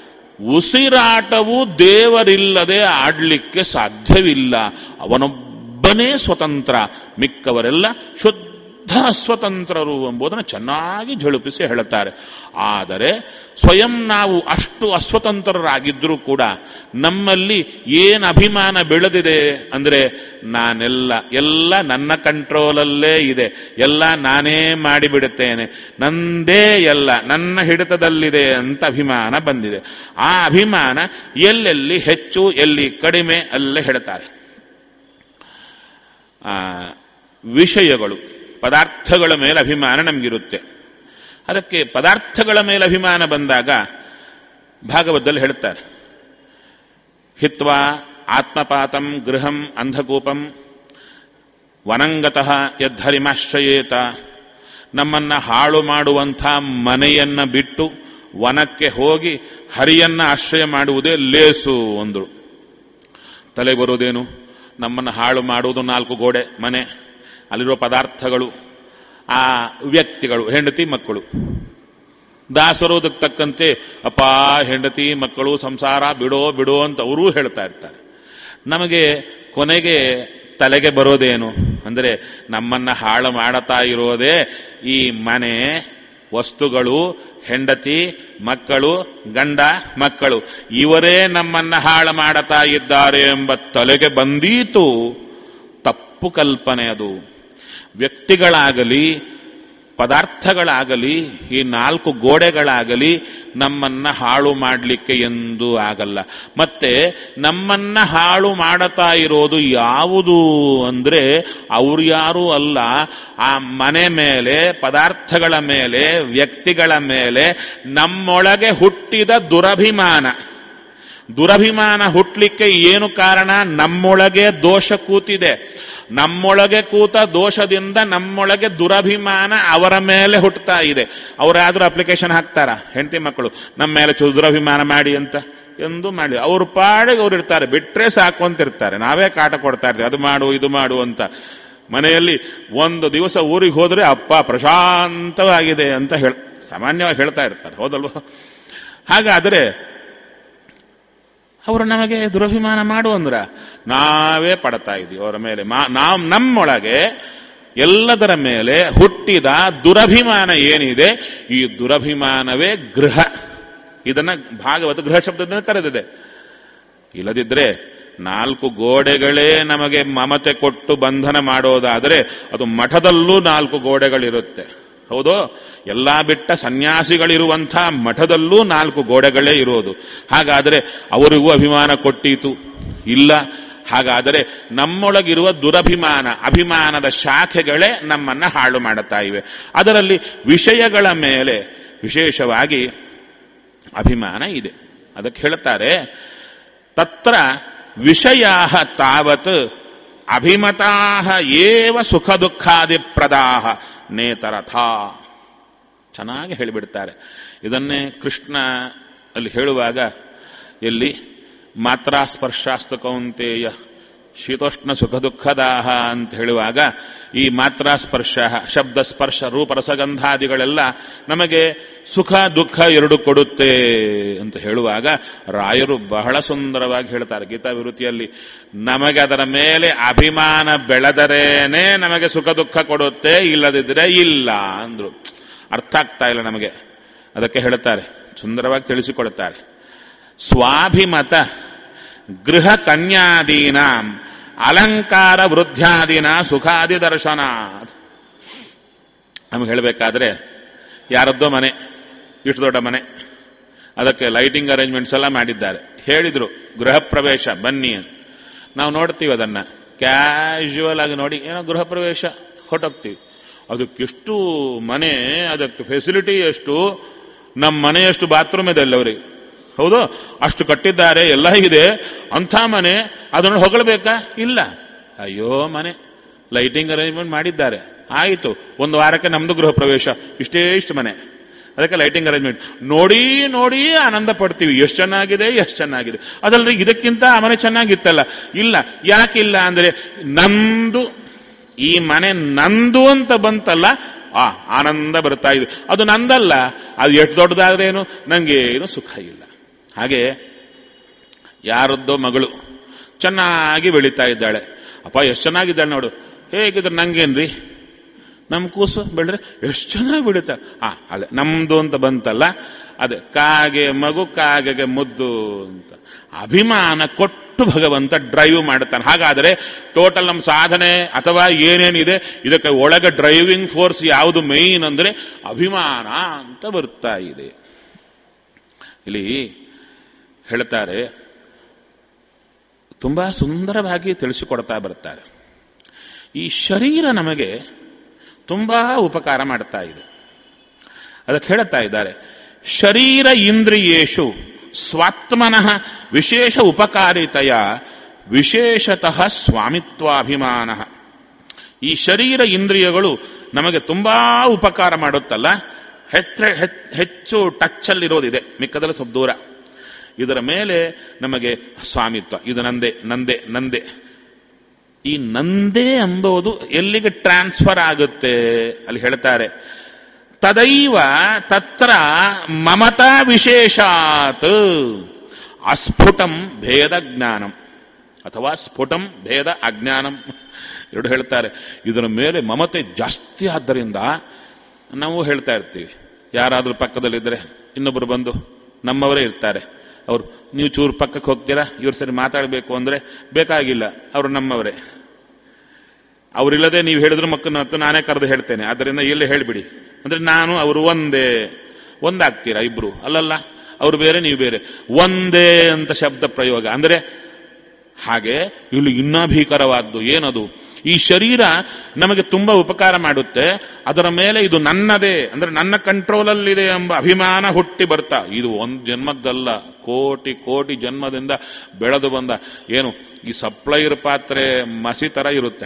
ಉಸಿರಾಟವು ದೇವರಿಲ್ಲದೆ ಆಡ್ಲಿಕ್ಕೆ ಸಾಧ್ಯವಿಲ್ಲ ಅವನೊಬ್ಬನೇ ಸ್ವತಂತ್ರ ಮಿಕ್ಕವರೆಲ್ಲ ಶುದ್ಧ ಅಸ್ವತಂತ್ರರು ಎಂಬುದನ್ನು ಚೆನ್ನಾಗಿ ಝಳುಪಿಸಿ ಹೇಳುತ್ತಾರೆ ಆದರೆ ಸ್ವಯಂ ನಾವು ಅಷ್ಟು ಅಸ್ವತಂತ್ರರಾಗಿದ್ದರೂ ಕೂಡ ನಮ್ಮಲ್ಲಿ ಏನು ಅಭಿಮಾನ ಬೆಳೆದಿದೆ ಅಂದರೆ ನಾನೆಲ್ಲ ಎಲ್ಲ ನನ್ನ ಕಂಟ್ರೋಲಲ್ಲೇ ಇದೆ ಎಲ್ಲ ನಾನೇ ಮಾಡಿಬಿಡುತ್ತೇನೆ ನಂದೇ ಎಲ್ಲ ನನ್ನ ಹಿಡಿತದಲ್ಲಿದೆ ಅಂತ ಅಭಿಮಾನ ಬಂದಿದೆ ಆ ಅಭಿಮಾನ ಎಲ್ಲೆಲ್ಲಿ ಹೆಚ್ಚು ಎಲ್ಲಿ ಕಡಿಮೆ ಅಲ್ಲೇ ಹೇಳ್ತಾರೆ ಆ, ವಿಷಯಗಳು ಪದಾರ್ಥಗಳ ಮೇಲೆ ಅಭಿಮಾನ ನಮಗಿರುತ್ತೆ ಅದಕ್ಕೆ ಪದಾರ್ಥಗಳ ಮೇಲೆ ಅಭಿಮಾನ ಬಂದಾಗ ಭಾಗವತದಲ್ಲಿ ಹೇಳ್ತಾರೆ ಹಿತ್ವಾ ಆತ್ಮಪಾತಂ ಗೃಹಂ ಅಂಧಕೂಪಂ ವನಂಗತಃ ಯದ್ಧರಿಮಾಶ್ರಯೇತ ನಮ್ಮನ್ನ ಹಾಳು ಮಾಡುವಂಥ ಮನೆಯನ್ನ ಬಿಟ್ಟು ವನಕ್ಕೆ ಹೋಗಿ ಹರಿಯನ್ನ ಆಶ್ರಯ ಮಾಡುವುದೇ ಲೇಸು ಅಂದರು ತಲೆ ಬರೋದೇನು ನಮ್ಮನ್ನು ಹಾಳು ಮಾಡುವುದು ನಾಲ್ಕು ಗೋಡೆ ಮನೆ ಅಲ್ಲಿರೋ ಪದಾರ್ಥಗಳು ಆ ವ್ಯಕ್ತಿಗಳು ಹೆಂಡತಿ ಮಕ್ಕಳು ದಾಸರೋದಕ್ಕೆ ತಕ್ಕಂತೆ ಅಪ್ಪ ಹೆಂಡತಿ ಮಕ್ಕಳು ಸಂಸಾರ ಬಿಡೋ ಬಿಡೋ ಅಂತ ಅವರೂ ಹೇಳ್ತಾ ಇರ್ತಾರೆ ನಮಗೆ ಕೊನೆಗೆ ತಲೆಗೆ ಬರೋದೇನು ಅಂದರೆ ನಮ್ಮನ್ನ ಹಾಳು ಮಾಡತಾ ಇರೋದೇ ಈ ಮನೆ ವಸ್ತುಗಳು ಹೆಂಡತಿ ಮಕ್ಕಳು ಗಂಡ ಮಕ್ಕಳು ಇವರೇ ನಮ್ಮನ್ನ ಹಾಳು ಮಾಡತಾ ಇದ್ದಾರೆ ಎಂಬ ತಲೆಗೆ ಬಂದೀತು ತಪ್ಪು ಕಲ್ಪನೆ ಅದು ವ್ಯಕ್ತಿಗಳಾಗಲಿ ಪದಾರ್ಥಗಳಾಗಲಿ ಈ ನಾಲ್ಕು ಗೋಡೆಗಳಾಗಲಿ ನಮ್ಮನ್ನ ಹಾಳು ಮಾಡಲಿಕ್ಕೆ ಎಂದೂ ಆಗಲ್ಲ ಮತ್ತೆ ನಮ್ಮನ್ನ ಹಾಳು ಮಾಡತಾ ಇರೋದು ಯಾವುದು ಅಂದ್ರೆ ಅವ್ರು ಯಾರೂ ಅಲ್ಲ ಆ ಮನೆ ಮೇಲೆ ಪದಾರ್ಥಗಳ ಮೇಲೆ ವ್ಯಕ್ತಿಗಳ ಮೇಲೆ ನಮ್ಮೊಳಗೆ ಹುಟ್ಟಿದ ದುರಭಿಮಾನ ದುರಭಿಮಾನ ಹುಟ್ಟಲಿಕ್ಕೆ ಏನು ಕಾರಣ ನಮ್ಮೊಳಗೆ ದೋಷ ಕೂತಿದೆ ನಮ್ಮೊಳಗೆ ಕೂತ ದೋಷದಿಂದ ನಮ್ಮೊಳಗೆ ದುರಭಿಮಾನ ಅವರ ಮೇಲೆ ಹುಟ್ಟುತ್ತಾ ಇದೆ ಅವರಾದ್ರೂ ಅಪ್ಲಿಕೇಶನ್ ಹಾಕ್ತಾರ ಹೆಂಡತಿ ಮಕ್ಕಳು ನಮ್ಮ ಮೇಲೆ ಚು ದುರಭಿಮಾನ ಮಾಡಿ ಅಂತ ಎಂದು ಮಾಡಿ ಅವ್ರ ಪಾಡಿಗೆ ಅವ್ರು ಇರ್ತಾರೆ ಬಿಟ್ರೆ ಸಾಕು ಅಂತ ಇರ್ತಾರೆ ನಾವೇ ಕಾಟ ಕೊಡ್ತಾ ಇರ್ತೀವಿ ಅದು ಮಾಡು ಇದು ಮಾಡು ಅಂತ ಮನೆಯಲ್ಲಿ ಒಂದು ದಿವಸ ಊರಿಗೆ ಹೋದ್ರೆ ಅಪ್ಪ ಪ್ರಶಾಂತವಾಗಿದೆ ಅಂತ ಹೇಳ ಸಾಮಾನ್ಯವಾಗಿ ಹೇಳ್ತಾ ಇರ್ತಾರೆ ಹೌದಲ್ವ ಹಾಗಾದರೆ ಅವರು ನಮಗೆ ದುರಭಿಮಾನ ಮಾಡು ಅಂದ್ರ ನಾವೇ ಪಡ್ತಾ ಇದೀವಿ ಅವರ ಮೇಲೆ ಮಾ ನಾವು ನಮ್ಮೊಳಗೆ ಎಲ್ಲದರ ಮೇಲೆ ಹುಟ್ಟಿದ ದುರಭಿಮಾನ ಏನಿದೆ ಈ ದುರಭಿಮಾನವೇ ಗೃಹ ಇದನ್ನ ಭಾಗವತ ಗೃಹ ಶಬ್ದದಿಂದ ಕರೆದಿದೆ ಇಲ್ಲದಿದ್ರೆ ನಾಲ್ಕು ಗೋಡೆಗಳೇ ನಮಗೆ ಮಮತೆ ಕೊಟ್ಟು ಬಂಧನ ಮಾಡೋದಾದರೆ ಅದು ಮಠದಲ್ಲೂ ನಾಲ್ಕು ಗೋಡೆಗಳಿರುತ್ತೆ ಹೌದು ಎಲ್ಲಾ ಬಿಟ್ಟ ಸನ್ಯಾಸಿಗಳಿರುವಂಥ ಮಠದಲ್ಲೂ ನಾಲ್ಕು ಗೋಡೆಗಳೇ ಇರೋದು ಹಾಗಾದರೆ ಅವರಿಗೂ ಅಭಿಮಾನ ಕೊಟ್ಟೀತು ಇಲ್ಲ ಹಾಗಾದರೆ ನಮ್ಮೊಳಗಿರುವ ದುರಭಿಮಾನ ಅಭಿಮಾನದ ಶಾಖೆಗಳೇ ನಮ್ಮನ್ನ ಹಾಳು ಮಾಡುತ್ತಾ ಇವೆ ಅದರಲ್ಲಿ ವಿಷಯಗಳ ಮೇಲೆ ವಿಶೇಷವಾಗಿ ಅಭಿಮಾನ ಇದೆ ಅದಕ್ಕೆ ಹೇಳ್ತಾರೆ ತತ್ರ ವಿಷಯಾ ತಾವತ್ ಅಭಿಮತಾ ಏವ ಸುಖ ದುಃಖಾದಿಪ್ರದಾ ನೇತರಥ ಚೆನ್ನಾಗಿ ಹೇಳಿಬಿಡ್ತಾರೆ ಇದನ್ನೇ ಕೃಷ್ಣ ಅಲ್ಲಿ ಹೇಳುವಾಗ ಎಲ್ಲಿ ಮಾತ್ರ ಸ್ಪರ್ಶಾಸ್ತು ಕೌಂತೆಯ ಶೀತೋಷ್ಣ ಸುಖ ದುಃಖದಾಹ ಅಂತ ಹೇಳುವಾಗ ಈ ಮಾತ್ರ ಸ್ಪರ್ಶ ಶಬ್ದ ಸ್ಪರ್ಶ ರೂಪ ರಸಗಂಧಾದಿಗಳೆಲ್ಲ ನಮಗೆ ಸುಖ ದುಃಖ ಎರಡು ಕೊಡುತ್ತೆ ಅಂತ ಹೇಳುವಾಗ ರಾಯರು ಬಹಳ ಸುಂದರವಾಗಿ ಹೇಳ್ತಾರೆ ಗೀತಾ ವಿವೃತಿಯಲ್ಲಿ ನಮಗೆ ಅದರ ಮೇಲೆ ಅಭಿಮಾನ ಬೆಳೆದರೇನೆ ನಮಗೆ ಸುಖ ದುಃಖ ಕೊಡುತ್ತೆ ಇಲ್ಲದಿದ್ರೆ ಇಲ್ಲ ಅಂದ್ರು ಅರ್ಥ ಆಗ್ತಾ ಇಲ್ಲ ನಮಗೆ ಅದಕ್ಕೆ ಹೇಳುತ್ತಾರೆ ಸುಂದರವಾಗಿ ತಿಳಿಸಿಕೊಡುತ್ತಾರೆ ಸ್ವಾಭಿಮತ ಗೃಹ ಕನ್ಯಾದೀನ ಅಲಂಕಾರ ವೃದ್ಧಾದಿನ ಸುಖಾದಿ ದರ್ಶನ ನಮ್ಗೆ ಹೇಳಬೇಕಾದ್ರೆ ಯಾರದ್ದೋ ಮನೆ ಇಷ್ಟು ದೊಡ್ಡ ಮನೆ ಅದಕ್ಕೆ ಲೈಟಿಂಗ್ ಅರೇಂಜ್ಮೆಂಟ್ಸ್ ಎಲ್ಲ ಮಾಡಿದ್ದಾರೆ ಹೇಳಿದ್ರು ಗೃಹ ಪ್ರವೇಶ ಬನ್ನಿ ಅಂತ ನಾವು ನೋಡ್ತೀವಿ ಅದನ್ನ ಕ್ಯಾಶುವಲ್ ಆಗಿ ನೋಡಿ ಏನೋ ಗೃಹ ಪ್ರವೇಶ ಹೊಟ್ಟೋಗ್ತೀವಿ ಅದಕ್ಕೆಷ್ಟು ಮನೆ ಅದಕ್ಕೆ ಫೆಸಿಲಿಟಿ ಎಷ್ಟು ನಮ್ಮ ಮನೆಯಷ್ಟು ಬಾತ್ರೂಮ್ ಇದೆ ಅಲ್ಲವರಿಗೆ ಹೌದು ಅಷ್ಟು ಕಟ್ಟಿದ್ದಾರೆ ಎಲ್ಲ ಇದೆ ಅಂಥ ಮನೆ ಅದನ್ನು ಹೊಗಳಬೇಕಾ ಇಲ್ಲ ಅಯ್ಯೋ ಮನೆ ಲೈಟಿಂಗ್ ಅರೇಂಜ್ಮೆಂಟ್ ಮಾಡಿದ್ದಾರೆ ಆಯಿತು ಒಂದು ವಾರಕ್ಕೆ ನಮ್ದು ಗೃಹ ಪ್ರವೇಶ ಇಷ್ಟೇ ಇಷ್ಟು ಮನೆ ಅದಕ್ಕೆ ಲೈಟಿಂಗ್ ಅರೇಂಜ್ಮೆಂಟ್ ನೋಡಿ ನೋಡಿ ಆನಂದ ಪಡ್ತೀವಿ ಎಷ್ಟು ಚೆನ್ನಾಗಿದೆ ಎಷ್ಟು ಚೆನ್ನಾಗಿದೆ ಅದಲ್ಲದೆ ಇದಕ್ಕಿಂತ ಆ ಮನೆ ಚೆನ್ನಾಗಿತ್ತಲ್ಲ ಇಲ್ಲ ಯಾಕಿಲ್ಲ ಅಂದ್ರೆ ನಂದು ಈ ಮನೆ ನಂದು ಅಂತ ಬಂತಲ್ಲ ಆ ಆನಂದ ಬರ್ತಾ ಇದೆ ಅದು ನಂದಲ್ಲ ಅದು ಎಷ್ಟು ದೊಡ್ಡದಾದ್ರೆ ಏನು ನನಗೆ ಏನು ಸುಖ ಇಲ್ಲ ಹಾಗೆ ಯಾರದ್ದೋ ಮಗಳು ಚೆನ್ನಾಗಿ ಬೆಳೀತಾ ಇದ್ದಾಳೆ ಅಪ್ಪ ಎಷ್ಟು ಚೆನ್ನಾಗಿದ್ದಾಳೆ ನೋಡು ಹೇಗಿದ್ರೆ ನಂಗೇನ್ರಿ ನಮ್ಮ ಕೂಸು ಬೆಳೆದ್ರೆ ಎಷ್ಟು ಚೆನ್ನಾಗಿ ಬೆಳೀತಾರೆ ಆ ಅದೇ ನಮ್ದು ಅಂತ ಬಂತಲ್ಲ ಅದೇ ಕಾಗೆ ಮಗು ಕಾಗೆಗೆ ಮುದ್ದು ಅಂತ ಅಭಿಮಾನ ಕೊಟ್ಟು ಭಗವಂತ ಡ್ರೈವ್ ಮಾಡ್ತಾನೆ ಹಾಗಾದರೆ ಟೋಟಲ್ ನಮ್ಮ ಸಾಧನೆ ಅಥವಾ ಏನೇನಿದೆ ಇದಕ್ಕೆ ಒಳಗೆ ಡ್ರೈವಿಂಗ್ ಫೋರ್ಸ್ ಯಾವುದು ಮೇಯ್ನ್ ಅಂದ್ರೆ ಅಭಿಮಾನ ಅಂತ ಬರ್ತಾ ಇದೆ ಇಲ್ಲಿ ಹೇಳ್ತಾರೆ ತುಂಬಾ ಸುಂದರವಾಗಿ ತಿಳಿಸಿಕೊಡ್ತಾ ಬರ್ತಾರೆ ಈ ಶರೀರ ನಮಗೆ ತುಂಬಾ ಉಪಕಾರ ಮಾಡ್ತಾ ಇದೆ ಅದಕ್ಕೆ ಹೇಳುತ್ತಾ ಇದ್ದಾರೆ ಶರೀರ ಇಂದ್ರಿಯೇಶು ಸ್ವಾತ್ಮನಃ ವಿಶೇಷ ಉಪಕಾರಿತೆಯ ವಿಶೇಷತಃ ಸ್ವಾಮಿತ್ವಾಭಿಮಾನ ಈ ಶರೀರ ಇಂದ್ರಿಯಗಳು ನಮಗೆ ತುಂಬಾ ಉಪಕಾರ ಮಾಡುತ್ತಲ್ಲ ಹೆಚ್ಚ ಹೆಚ್ಚು ಟಚ್ಚಲ್ಲಿರೋದಿದೆ ಮಿಕ್ಕದಲ್ಲಿ ಸ್ವಲ್ಪ ದೂರ ಇದರ ಮೇಲೆ ನಮಗೆ ಸ್ವಾಮಿತ್ವ ಇದು ನಂದೆ ನಂದೆ ನಂದೆ ಈ ನಂದೇ ಎಂಬುದು ಎಲ್ಲಿಗೆ ಟ್ರಾನ್ಸ್ಫರ್ ಆಗುತ್ತೆ ಅಲ್ಲಿ ಹೇಳ್ತಾರೆ ತದೈವ ತತ್ರ ಮಮತಾ ವಿಶೇಷಾತ್ ಅಸ್ಫುಟಂ ಭೇದ ಜ್ಞಾನಂ ಅಥವಾ ಸ್ಫುಟಂ ಭೇದ ಅಜ್ಞಾನಂ ಎರಡು ಹೇಳ್ತಾರೆ ಇದರ ಮೇಲೆ ಮಮತೆ ಜಾಸ್ತಿ ಆದ್ದರಿಂದ ನಾವು ಹೇಳ್ತಾ ಇರ್ತೀವಿ ಯಾರಾದರೂ ಪಕ್ಕದಲ್ಲಿದ್ದರೆ ಇನ್ನೊಬ್ಬರು ಬಂದು ನಮ್ಮವರೇ ಇರ್ತಾರೆ ಅವರು ನೀವು ಚೂರು ಪಕ್ಕಕ್ಕೆ ಹೋಗ್ತೀರಾ ಇವ್ರ ಸರಿ ಮಾತಾಡಬೇಕು ಅಂದ್ರೆ ಬೇಕಾಗಿಲ್ಲ ಅವರು ನಮ್ಮವರೇ ಅವರಿಲ್ಲದೆ ನೀವು ಹೇಳಿದ್ರು ಮಕ್ಕಳು ಮತ್ತು ನಾನೇ ಕರೆದು ಹೇಳ್ತೇನೆ ಆದ್ದರಿಂದ ಎಲ್ಲಿ ಹೇಳಿಬಿಡಿ ಅಂದ್ರೆ ನಾನು ಅವರು ಒಂದೇ ಒಂದಾಗ್ತೀರಾ ಇಬ್ರು ಅಲ್ಲಲ್ಲ ಅವರು ಬೇರೆ ನೀವು ಬೇರೆ ಒಂದೇ ಅಂತ ಶಬ್ದ ಪ್ರಯೋಗ ಅಂದ್ರೆ ಹಾಗೆ ಇಲ್ಲಿ ಇನ್ನೂ ಭೀಕರವಾದ್ದು ಏನದು ಈ ಶರೀರ ನಮಗೆ ತುಂಬಾ ಉಪಕಾರ ಮಾಡುತ್ತೆ ಅದರ ಮೇಲೆ ಇದು ನನ್ನದೇ ಅಂದ್ರೆ ನನ್ನ ಕಂಟ್ರೋಲಲ್ಲಿದೆ ಎಂಬ ಅಭಿಮಾನ ಹುಟ್ಟಿ ಬರ್ತಾ ಇದು ಒಂದು ಜನ್ಮದ್ದಲ್ಲ ಕೋಟಿ ಕೋಟಿ ಜನ್ಮದಿಂದ ಬೆಳೆದು ಬಂದ ಏನು ಈ ಸಪ್ಲೈರ್ ಪಾತ್ರೆ ಮಸಿ ತರ ಇರುತ್ತೆ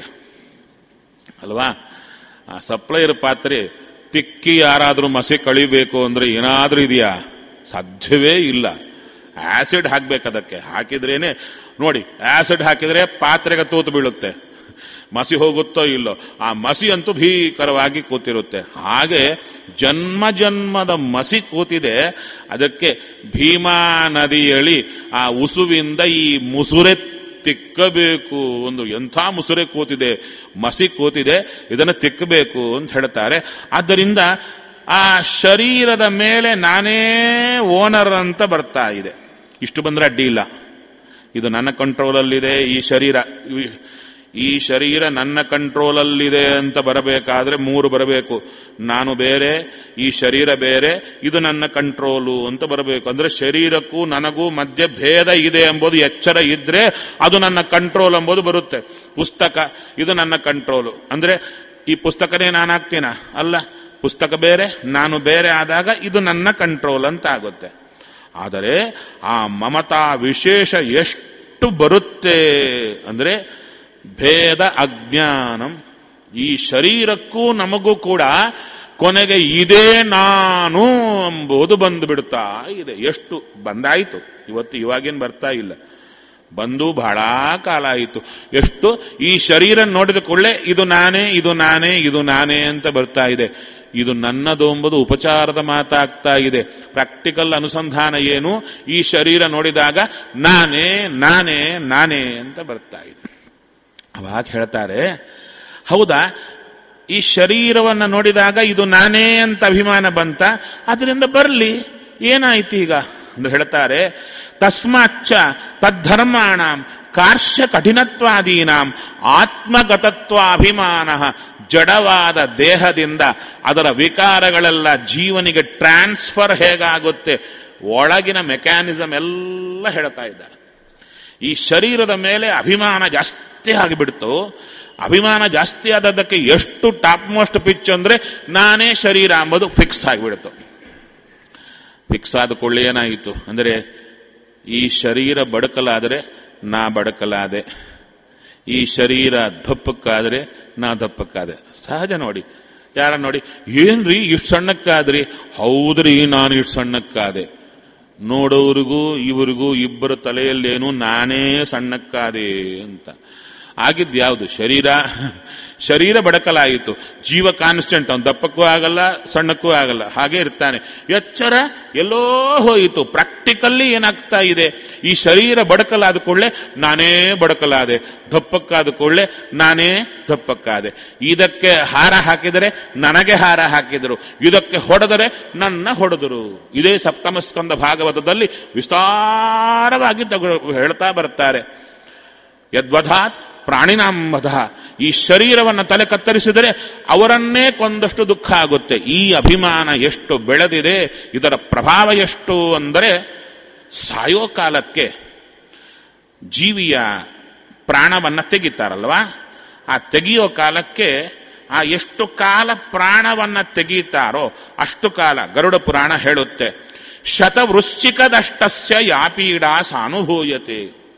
ಅಲ್ವಾ ಆ ಸಪ್ಲೈರ್ ಪಾತ್ರೆ ತಿಕ್ಕಿ ಯಾರಾದರೂ ಮಸಿ ಕಳಿಬೇಕು ಅಂದ್ರೆ ಏನಾದ್ರೂ ಇದೆಯಾ ಸಾಧ್ಯವೇ ಇಲ್ಲ ಆಸಿಡ್ ಹಾಕ್ಬೇಕು ಅದಕ್ಕೆ ಹಾಕಿದ್ರೇನೆ ನೋಡಿ ಆಸಿಡ್ ಹಾಕಿದ್ರೆ ಪಾತ್ರೆಗೆ ತೂತು ಬೀಳುತ್ತೆ ಮಸಿ ಹೋಗುತ್ತೋ ಇಲ್ಲೋ ಆ ಮಸಿ ಅಂತೂ ಭೀಕರವಾಗಿ ಕೂತಿರುತ್ತೆ ಹಾಗೆ ಜನ್ಮ ಜನ್ಮದ ಮಸಿ ಕೂತಿದೆ ಅದಕ್ಕೆ ಭೀಮಾ ನದಿಯಳಿ ಆ ಉಸುವಿಂದ ಈ ಮುಸುರೆ ತಿಕ್ಕಬೇಕು ಒಂದು ಎಂಥ ಮುಸುರೆ ಕೂತಿದೆ ಮಸಿ ಕೂತಿದೆ ಇದನ್ನು ತಿಕ್ಕಬೇಕು ಅಂತ ಹೇಳ್ತಾರೆ ಆದ್ದರಿಂದ ಆ ಶರೀರದ ಮೇಲೆ ನಾನೇ ಓನರ್ ಅಂತ ಬರ್ತಾ ಇದೆ ಇಷ್ಟು ಬಂದ್ರೆ ಅಡ್ಡಿ ಇಲ್ಲ ಇದು ನನ್ನ ಕಂಟ್ರೋಲಲ್ಲಿದೆ ಈ ಶರೀರ ಈ ಶರೀರ ನನ್ನ ಕಂಟ್ರೋಲಲ್ಲಿದೆ ಅಂತ ಬರಬೇಕಾದ್ರೆ ಮೂರು ಬರಬೇಕು ನಾನು ಬೇರೆ ಈ ಶರೀರ ಬೇರೆ ಇದು ನನ್ನ ಕಂಟ್ರೋಲು ಅಂತ ಬರಬೇಕು ಅಂದ್ರೆ ಶರೀರಕ್ಕೂ ನನಗೂ ಮಧ್ಯೆ ಭೇದ ಇದೆ ಎಂಬುದು ಎಚ್ಚರ ಇದ್ರೆ ಅದು ನನ್ನ ಕಂಟ್ರೋಲ್ ಎಂಬುದು ಬರುತ್ತೆ ಪುಸ್ತಕ ಇದು ನನ್ನ ಕಂಟ್ರೋಲು ಅಂದ್ರೆ ಈ ಪುಸ್ತಕನೇ ನಾನಾಗ್ತೀನ ಅಲ್ಲ ಪುಸ್ತಕ ಬೇರೆ ನಾನು ಬೇರೆ ಆದಾಗ ಇದು ನನ್ನ ಕಂಟ್ರೋಲ್ ಅಂತ ಆಗುತ್ತೆ ಆದರೆ ಆ ಮಮತಾ ವಿಶೇಷ ಎಷ್ಟು ಬರುತ್ತೆ ಅಂದ್ರೆ ಭೇದ ಅಜ್ಞಾನಂ ಈ ಶರೀರಕ್ಕೂ ನಮಗೂ ಕೂಡ ಕೊನೆಗೆ ಇದೇ ನಾನು ಎಂಬುದು ಬಂದು ಬಿಡ್ತಾ ಇದೆ ಎಷ್ಟು ಬಂದಾಯಿತು ಇವತ್ತು ಇವಾಗೇನು ಬರ್ತಾ ಇಲ್ಲ ಬಂದು ಬಹಳ ಕಾಲ ಆಯಿತು ಎಷ್ಟು ಈ ಶರೀರ ನೋಡಿದ ಕೂಡಲೇ ಇದು ನಾನೇ ಇದು ನಾನೇ ಇದು ನಾನೇ ಅಂತ ಬರ್ತಾ ಇದೆ ಇದು ನನ್ನದು ಎಂಬುದು ಉಪಚಾರದ ಮಾತಾಗ್ತಾ ಇದೆ ಪ್ರಾಕ್ಟಿಕಲ್ ಅನುಸಂಧಾನ ಏನು ಈ ಶರೀರ ನೋಡಿದಾಗ ನಾನೇ ನಾನೇ ನಾನೇ ಅಂತ ಬರ್ತಾ ಇದೆ ಅವಾಗ ಹೇಳ್ತಾರೆ ಹೌದಾ ಈ ಶರೀರವನ್ನು ನೋಡಿದಾಗ ಇದು ನಾನೇ ಅಂತ ಅಭಿಮಾನ ಬಂತ ಅದರಿಂದ ಬರಲಿ ಏನಾಯ್ತು ಈಗ ಅಂದ್ರೆ ಹೇಳ್ತಾರೆ ತಸ್ಮಾಚ್ಚ ತದ್ಧರ್ಮಾಣ ಕಾರ್ಶ್ಯ ಕಠಿಣತ್ವಾದೀನಾಂ ಆತ್ಮಗತತ್ವಾಭಿಮಾನ ಜಡವಾದ ದೇಹದಿಂದ ಅದರ ವಿಕಾರಗಳೆಲ್ಲ ಜೀವನಿಗೆ ಟ್ರಾನ್ಸ್ಫರ್ ಹೇಗಾಗುತ್ತೆ ಒಳಗಿನ ಮೆಕ್ಯಾನಿಸಮ್ ಎಲ್ಲ ಹೇಳ್ತಾ ಇದ್ದಾರೆ ಈ ಶರೀರದ ಮೇಲೆ ಅಭಿಮಾನ ಜಾಸ್ತಿ ಆಗಿಬಿಡ್ತು ಅಭಿಮಾನ ಜಾಸ್ತಿ ಆದದ್ದಕ್ಕೆ ಎಷ್ಟು ಟಾಪ್ ಮೋಸ್ಟ್ ಪಿಚ್ ಅಂದ್ರೆ ನಾನೇ ಶರೀರ ಅಂಬುದು ಫಿಕ್ಸ್ ಆಗಿಬಿಡ್ತು ಫಿಕ್ಸ್ ಆದ ಕೊಳ್ಳೆ ಏನಾಯಿತು ಅಂದರೆ ಈ ಶರೀರ ಬಡಕಲಾದರೆ ನಾ ಬಡಕಲಾದೆ ಈ ಶರೀರ ದಪ್ಪಕ್ಕಾದ್ರೆ ನಾ ದಪ್ಪಕ್ಕಾದೆ ಸಹಜ ನೋಡಿ ಯಾರ ನೋಡಿ ಏನ್ರಿ ಇಷ್ಟು ಸಣ್ಣಕ್ಕಾದ್ರಿ ಹೌದ್ರಿ ನಾನು ಇಷ್ಟು ಸಣ್ಣಕ್ಕಾದೆ ನೋಡೋರಿಗೂ ಇವರಿಗೂ ಇಬ್ಬರ ತಲೆಯಲ್ಲೇನು ನಾನೇ ಸಣ್ಣಕ್ಕಾದೆ ಅಂತ ಆಗಿದ್ಯಾವುದು ಶರೀರ ಶರೀರ ಬಡಕಲಾಯಿತು ಜೀವ ಕಾನ್ಸ್ಟೆಂಟ್ ಅವನು ದಪ್ಪಕ್ಕೂ ಆಗಲ್ಲ ಸಣ್ಣಕ್ಕೂ ಆಗಲ್ಲ ಹಾಗೆ ಇರ್ತಾನೆ ಎಚ್ಚರ ಎಲ್ಲೋ ಹೋಯಿತು ಪ್ರಾಕ್ಟಿಕಲ್ಲಿ ಏನಾಗ್ತಾ ಇದೆ ಈ ಶರೀರ ಬಡಕಲಾದ ಕೂಡಲೇ ನಾನೇ ಬಡಕಲಾದೆ ದಪ್ಪಕ್ಕಾದ ಕೂಡಲೇ ನಾನೇ ದಪ್ಪಕ್ಕಾದೆ ಇದಕ್ಕೆ ಹಾರ ಹಾಕಿದರೆ ನನಗೆ ಹಾರ ಹಾಕಿದರು ಇದಕ್ಕೆ ಹೊಡೆದರೆ ನನ್ನ ಹೊಡೆದರು ಇದೇ ಸಪ್ತಮ ಸ್ಕಂದ ಭಾಗವತದಲ್ಲಿ ವಿಸ್ತಾರವಾಗಿ ತಗೊ ಹೇಳ್ತಾ ಬರ್ತಾರೆ ಯದ್ವಧಾತ್ ಪ್ರಾಣಿನಾಂಬಧ ಈ ಶರೀರವನ್ನು ತಲೆ ಕತ್ತರಿಸಿದರೆ ಅವರನ್ನೇ ಕೊಂದಷ್ಟು ದುಃಖ ಆಗುತ್ತೆ ಈ ಅಭಿಮಾನ ಎಷ್ಟು ಬೆಳೆದಿದೆ ಇದರ ಪ್ರಭಾವ ಎಷ್ಟು ಅಂದರೆ ಸಾಯೋ ಕಾಲಕ್ಕೆ ಜೀವಿಯ ಪ್ರಾಣವನ್ನು ತೆಗಿತಾರಲ್ವಾ ಆ ತೆಗೆಯೋ ಕಾಲಕ್ಕೆ ಆ ಎಷ್ಟು ಕಾಲ ಪ್ರಾಣವನ್ನ ತೆಗೀತಾರೋ ಅಷ್ಟು ಕಾಲ ಗರುಡ ಪುರಾಣ ಹೇಳುತ್ತೆ ಶತವೃಶ್ಚಿಕದಷ್ಟಸ್ಯ ಯಾಪೀಡಾ ಸಾನುಭೂಯತೆ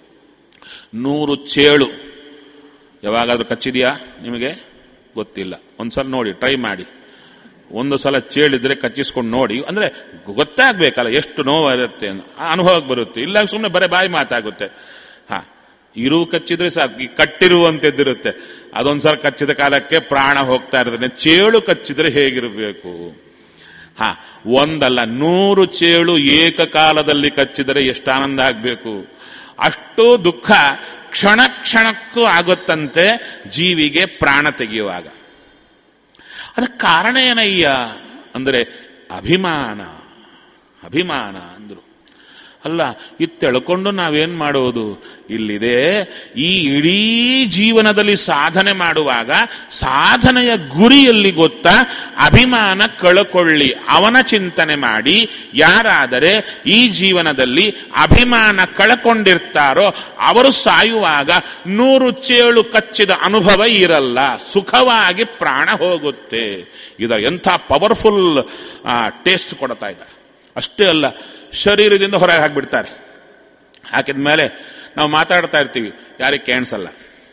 ನೂರು ಚೇಳು ಯಾವಾಗಾದ್ರೂ ಕಚ್ಚಿದೆಯಾ ನಿಮಗೆ ಗೊತ್ತಿಲ್ಲ ಒಂದ್ಸಲ ನೋಡಿ ಟ್ರೈ ಮಾಡಿ ಒಂದು ಸಲ ಚೇಳಿದ್ರೆ ಕಚ್ಚಿಸ್ಕೊಂಡು ನೋಡಿ ಅಂದ್ರೆ ಗೊತ್ತಾಗ್ಬೇಕಲ್ಲ ಎಷ್ಟು ನೋವು ಇರುತ್ತೆ ಅಂತ. ಆ ಅನುಭವಕ್ಕೆ ಬರುತ್ತೆ ಇಲ್ಲ ಸುಮ್ಮನೆ ಬರೀ ಬಾಯಿ ಮಾತಾಗುತ್ತೆ ಹಾ ಇರು ಕಚ್ಚಿದ್ರೆ ಸಾಕು ಈ ಕಟ್ಟಿರುವಂತೆದ್ದಿರುತ್ತೆ ಅದೊಂದ್ಸಲ ಕಚ್ಚಿದ ಕಾಲಕ್ಕೆ ಪ್ರಾಣ ಹೋಗ್ತಾ ಇರ್ತದೆ ಚೇಳು ಕಚ್ಚಿದ್ರೆ ಹೇಗಿರಬೇಕು ಹಾ ಒಂದಲ್ಲ ನೂರು ಚೇಳು ಏಕಕಾಲದಲ್ಲಿ ಕಚ್ಚಿದರೆ ಎಷ್ಟು ಆನಂದ ಆಗ್ಬೇಕು ಅಷ್ಟು ದುಃಖ ಕ್ಷಣ ಕ್ಷಣಕ್ಕೂ ಆಗುತ್ತಂತೆ ಜೀವಿಗೆ ಪ್ರಾಣ ತೆಗೆಯುವಾಗ ಅದಕ್ಕೆ ಕಾರಣ ಏನಯ್ಯ ಅಂದರೆ ಅಭಿಮಾನ ಅಭಿಮಾನ ಅಂದ್ರು ಅಲ್ಲ ಇದು ತಿಳ್ಕೊಂಡು ನಾವೇನ್ ಮಾಡೋದು ಇಲ್ಲಿದೆ ಈ ಇಡೀ ಜೀವನದಲ್ಲಿ ಸಾಧನೆ ಮಾಡುವಾಗ ಸಾಧನೆಯ ಗುರಿಯಲ್ಲಿ ಗೊತ್ತಾ ಅಭಿಮಾನ ಕಳಕೊಳ್ಳಿ ಅವನ ಚಿಂತನೆ ಮಾಡಿ ಯಾರಾದರೆ ಈ ಜೀವನದಲ್ಲಿ ಅಭಿಮಾನ ಕಳಕೊಂಡಿರ್ತಾರೋ ಅವರು ಸಾಯುವಾಗ ನೂರು ಚೇಳು ಕಚ್ಚಿದ ಅನುಭವ ಇರಲ್ಲ ಸುಖವಾಗಿ ಪ್ರಾಣ ಹೋಗುತ್ತೆ ಇದರ ಎಂಥ ಪವರ್ಫುಲ್ ಟೇಸ್ಟ್ ಕೊಡ್ತಾ ಇದ್ದಾರೆ ಅಷ್ಟೇ ಅಲ್ಲ ಶರೀರದಿಂದ ಹೊರಗೆ ಹಾಕಿಬಿಡ್ತಾರೆ ಹಾಕಿದ ಮೇಲೆ ನಾವು ಮಾತಾಡ್ತಾ ಇರ್ತೀವಿ ಯಾರಿಗೆ ಕೇಣಿಸಲ್ಲ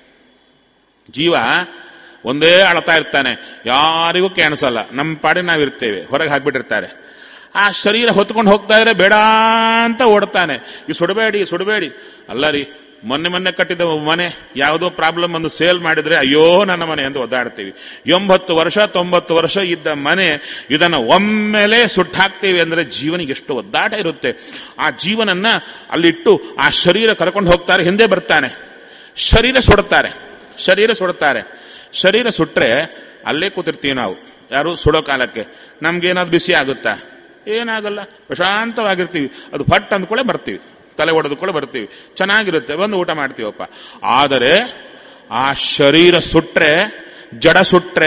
ಜೀವ ಒಂದೇ ಅಳ್ತಾ ಇರ್ತಾನೆ ಯಾರಿಗೂ ಕೇಣಿಸಲ್ಲ ನಮ್ಮ ಪಾಡಿ ನಾವಿರ್ತೇವೆ ಹೊರಗೆ ಹಾಕ್ಬಿಟ್ಟಿರ್ತಾರೆ ಆ ಶರೀರ ಹೊತ್ಕೊಂಡು ಹೋಗ್ತಾ ಇದ್ರೆ ಬೇಡ ಅಂತ ಓಡ್ತಾನೆ ಈ ಸುಡಬೇಡಿ ಸುಡಬೇಡಿ ಅಲ್ಲ ರೀ ಮೊನ್ನೆ ಮೊನ್ನೆ ಕಟ್ಟಿದ ಮನೆ ಯಾವುದೋ ಪ್ರಾಬ್ಲಮ್ ಒಂದು ಸೇಲ್ ಮಾಡಿದ್ರೆ ಅಯ್ಯೋ ನನ್ನ ಮನೆ ಅಂತ ಒದ್ದಾಡ್ತೀವಿ ಎಂಬತ್ತು ವರ್ಷ ತೊಂಬತ್ತು ವರ್ಷ ಇದ್ದ ಮನೆ ಇದನ್ನು ಒಮ್ಮೆಲೆ ಸುಟ್ಟಾಕ್ತೀವಿ ಅಂದ್ರೆ ಜೀವನಿಗೆ ಎಷ್ಟು ಒದ್ದಾಟ ಇರುತ್ತೆ ಆ ಜೀವನನ್ನ ಅಲ್ಲಿಟ್ಟು ಆ ಶರೀರ ಕರ್ಕೊಂಡು ಹೋಗ್ತಾರೆ ಹಿಂದೆ ಬರ್ತಾನೆ ಶರೀರ ಸುಡುತ್ತಾರೆ ಶರೀರ ಸುಡುತ್ತಾರೆ ಶರೀರ ಸುಟ್ರೆ ಅಲ್ಲೇ ಕೂತಿರ್ತೀವಿ ನಾವು ಯಾರು ಸುಡೋ ಕಾಲಕ್ಕೆ ನಮ್ಗೇನಾದ್ರು ಬಿಸಿ ಆಗುತ್ತಾ ಏನಾಗಲ್ಲ ಪ್ರಶಾಂತವಾಗಿರ್ತೀವಿ ಅದು ಫಟ್ ಅಂದ್ಕೊಳ್ಳೆ ಬರ್ತೀವಿ ತಲೆ ಹೊಡೆದುಕೊಳ್ಳೆ ಬರ್ತೀವಿ ಚೆನ್ನಾಗಿರುತ್ತೆ ಬಂದು ಊಟ ಮಾಡ್ತೀವಪ್ಪ ಆದರೆ ಆ ಶರೀರ ಸುಟ್ರೆ ಜಡ ಸುಟ್ರೆ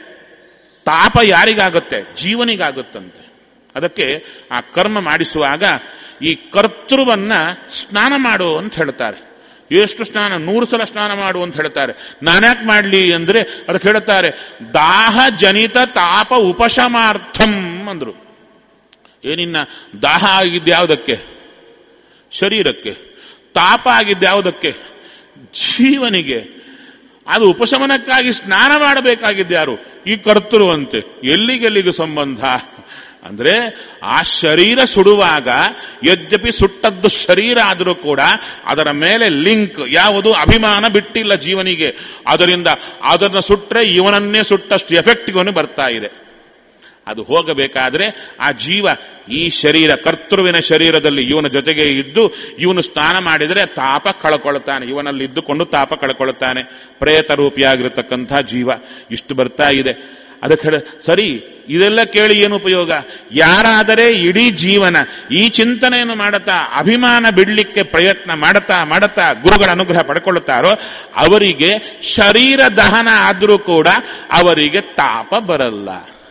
ತಾಪ ಯಾರಿಗಾಗುತ್ತೆ ಜೀವನಿಗಾಗುತ್ತಂತೆ ಅದಕ್ಕೆ ಆ ಕರ್ಮ ಮಾಡಿಸುವಾಗ ಈ ಕರ್ತೃವನ್ನ ಸ್ನಾನ ಮಾಡು ಅಂತ ಹೇಳ್ತಾರೆ ಎಷ್ಟು ಸ್ನಾನ ನೂರು ಸಲ ಸ್ನಾನ ಮಾಡು ಅಂತ ಹೇಳ್ತಾರೆ ನಾನ್ಯಾಕೆ ಮಾಡಲಿ ಅಂದ್ರೆ ಅದಕ್ಕೆ ಹೇಳ್ತಾರೆ ದಾಹ ಜನಿತ ತಾಪ ಉಪಶಮಾರ್ಥಂ ಅಂದ್ರು ಏನಿನ್ನ ದಾಹ ಆಗಿದ್ದು ಯಾವುದಕ್ಕೆ ಶರೀರಕ್ಕೆ ತಾಪ ಆಗಿದ್ದು ಯಾವುದಕ್ಕೆ ಜೀವನಿಗೆ ಅದು ಉಪಶಮನಕ್ಕಾಗಿ ಸ್ನಾನ ಮಾಡಬೇಕಾಗಿದ್ದು ಯಾರು ಈ ಕರ್ತೃವಂತೆ ಎಲ್ಲಿಗೆಲ್ಲಿಗೂ ಸಂಬಂಧ ಅಂದ್ರೆ ಆ ಶರೀರ ಸುಡುವಾಗ ಯದ್ಯಪಿ ಸುಟ್ಟದ್ದು ಶರೀರ ಆದರೂ ಕೂಡ ಅದರ ಮೇಲೆ ಲಿಂಕ್ ಯಾವುದು ಅಭಿಮಾನ ಬಿಟ್ಟಿಲ್ಲ ಜೀವನಿಗೆ ಅದರಿಂದ ಅದನ್ನು ಸುಟ್ಟರೆ ಇವನನ್ನೇ ಸುಟ್ಟಷ್ಟು ಎಫೆಕ್ಟ್ ಇವನು ಬರ್ತಾ ಇದೆ ಅದು ಹೋಗಬೇಕಾದ್ರೆ ಆ ಜೀವ ಈ ಶರೀರ ಕರ್ತೃವಿನ ಶರೀರದಲ್ಲಿ ಇವನ ಜೊತೆಗೆ ಇದ್ದು ಇವನು ಸ್ನಾನ ಮಾಡಿದರೆ ತಾಪ ಕಳ್ಕೊಳ್ತಾನೆ ಇವನಲ್ಲಿ ಇದ್ದುಕೊಂಡು ತಾಪ ಕಳ್ಕೊಳ್ತಾನೆ ಪ್ರೇತ ರೂಪಿಯಾಗಿರತಕ್ಕಂಥ ಜೀವ ಇಷ್ಟು ಬರ್ತಾ ಇದೆ ಅದಕ್ಕೆ ಹೇಳ ಸರಿ ಇದೆಲ್ಲ ಕೇಳಿ ಏನು ಉಪಯೋಗ ಯಾರಾದರೆ ಇಡೀ ಜೀವನ ಈ ಚಿಂತನೆಯನ್ನು ಮಾಡುತ್ತಾ ಅಭಿಮಾನ ಬಿಡ್ಲಿಕ್ಕೆ ಪ್ರಯತ್ನ ಮಾಡುತ್ತಾ ಮಾಡುತ್ತಾ ಗುರುಗಳ ಅನುಗ್ರಹ ಪಡ್ಕೊಳ್ಳುತ್ತಾರೋ ಅವರಿಗೆ ಶರೀರ ದಹನ ಆದರೂ ಕೂಡ ಅವರಿಗೆ ತಾಪ ಬರಲ್ಲ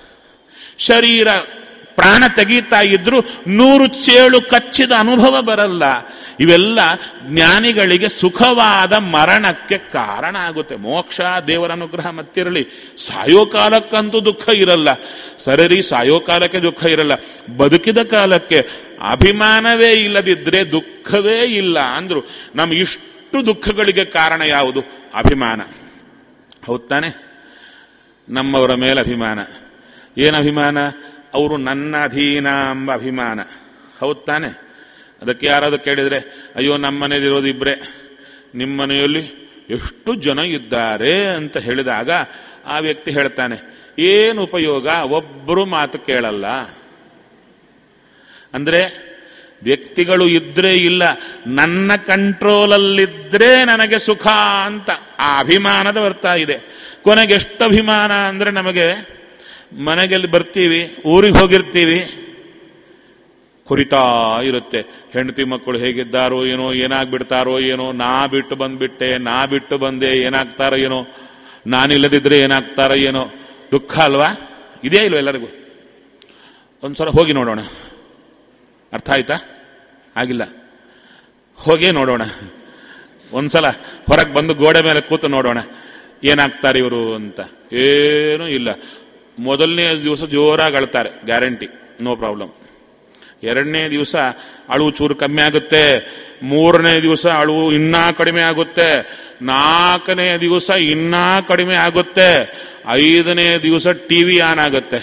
ಶರೀರ ಪ್ರಾಣ ತೆಗೀತಾ ಇದ್ರು ನೂರು ಚೇಳು ಕಚ್ಚಿದ ಅನುಭವ ಬರಲ್ಲ ಇವೆಲ್ಲ ಜ್ಞಾನಿಗಳಿಗೆ ಸುಖವಾದ ಮರಣಕ್ಕೆ ಕಾರಣ ಆಗುತ್ತೆ ಮೋಕ್ಷ ದೇವರ ಅನುಗ್ರಹ ಮತ್ತಿರಲಿ ಸಾಯೋ ಕಾಲಕ್ಕಂತೂ ದುಃಖ ಇರಲ್ಲ ಸರಿ ಸಾಯೋ ಕಾಲಕ್ಕೆ ದುಃಖ ಇರಲ್ಲ ಬದುಕಿದ ಕಾಲಕ್ಕೆ ಅಭಿಮಾನವೇ ಇಲ್ಲದಿದ್ರೆ ದುಃಖವೇ ಇಲ್ಲ ಅಂದ್ರು ನಮ್ಮ ಇಷ್ಟು ದುಃಖಗಳಿಗೆ ಕಾರಣ ಯಾವುದು ಅಭಿಮಾನ ಹೌದ್ ತಾನೆ ನಮ್ಮವರ ಮೇಲೆ ಅಭಿಮಾನ ಏನು ಅಭಿಮಾನ ಅವರು ನನ್ನ ಅಧೀನ ಎಂಬ ಅಭಿಮಾನ ಹೌದ್ ತಾನೆ ಅದಕ್ಕೆ ಯಾರಾದ್ರು ಕೇಳಿದ್ರೆ ಅಯ್ಯೋ ನಮ್ಮ ಮನೆಯಲ್ಲಿರೋದು ಇಬ್ಬರೇ ನಿಮ್ಮ ಮನೆಯಲ್ಲಿ ಎಷ್ಟು ಜನ ಇದ್ದಾರೆ ಅಂತ ಹೇಳಿದಾಗ ಆ ವ್ಯಕ್ತಿ ಹೇಳ್ತಾನೆ ಏನು ಉಪಯೋಗ ಒಬ್ಬರು ಮಾತು ಕೇಳಲ್ಲ ಅಂದ್ರೆ ವ್ಯಕ್ತಿಗಳು ಇದ್ರೆ ಇಲ್ಲ ನನ್ನ ಕಂಟ್ರೋಲಲ್ಲಿದ್ರೆ ನನಗೆ ಸುಖ ಅಂತ ಆ ಅಭಿಮಾನದ ಬರ್ತಾ ಇದೆ ಕೊನೆಗೆ ಎಷ್ಟು ಅಭಿಮಾನ ಅಂದ್ರೆ ನಮಗೆ ಮನೆಗೆಲ್ಲಿ ಬರ್ತೀವಿ ಊರಿಗೆ ಹೋಗಿರ್ತೀವಿ ಕುರಿತಾ ಇರುತ್ತೆ ಹೆಂಡತಿ ಮಕ್ಕಳು ಹೇಗಿದ್ದಾರೋ ಏನೋ ಏನಾಗ್ಬಿಡ್ತಾರೋ ಏನೋ ನಾ ಬಿಟ್ಟು ಬಂದ್ಬಿಟ್ಟೆ ನಾ ಬಿಟ್ಟು ಬಂದೆ ಏನಾಗ್ತಾರೋ ಏನೋ ನಾನಿಲ್ಲದಿದ್ರೆ ಏನಾಗ್ತಾರೋ ಏನೋ ದುಃಖ ಅಲ್ವಾ ಇದೇ ಇಲ್ವ ಎಲ್ಲರಿಗೂ ಒಂದ್ಸಲ ಹೋಗಿ ನೋಡೋಣ ಅರ್ಥ ಆಯ್ತಾ ಆಗಿಲ್ಲ ಹೋಗೇ ನೋಡೋಣ ಒಂದ್ಸಲ ಹೊರಗೆ ಬಂದು ಗೋಡೆ ಮೇಲೆ ಕೂತು ನೋಡೋಣ ಏನಾಗ್ತಾರೆ ಇವರು ಅಂತ ಏನೂ ಇಲ್ಲ ಮೊದಲನೇ ದಿವಸ ಜೋರಾಗಿ ಅಳ್ತಾರೆ ಗ್ಯಾರಂಟಿ ನೋ ಪ್ರಾಬ್ಲಮ್ ಎರಡನೇ ದಿವಸ ಅಳುವು ಚೂರು ಕಮ್ಮಿ ಆಗುತ್ತೆ ಮೂರನೇ ದಿವಸ ಅಳುವು ಇನ್ನೂ ಕಡಿಮೆ ಆಗುತ್ತೆ ನಾಲ್ಕನೇ ದಿವಸ ಇನ್ನೂ ಕಡಿಮೆ ಆಗುತ್ತೆ ಐದನೇ ದಿವಸ ಟಿವಿ ಆನ್ ಆಗುತ್ತೆ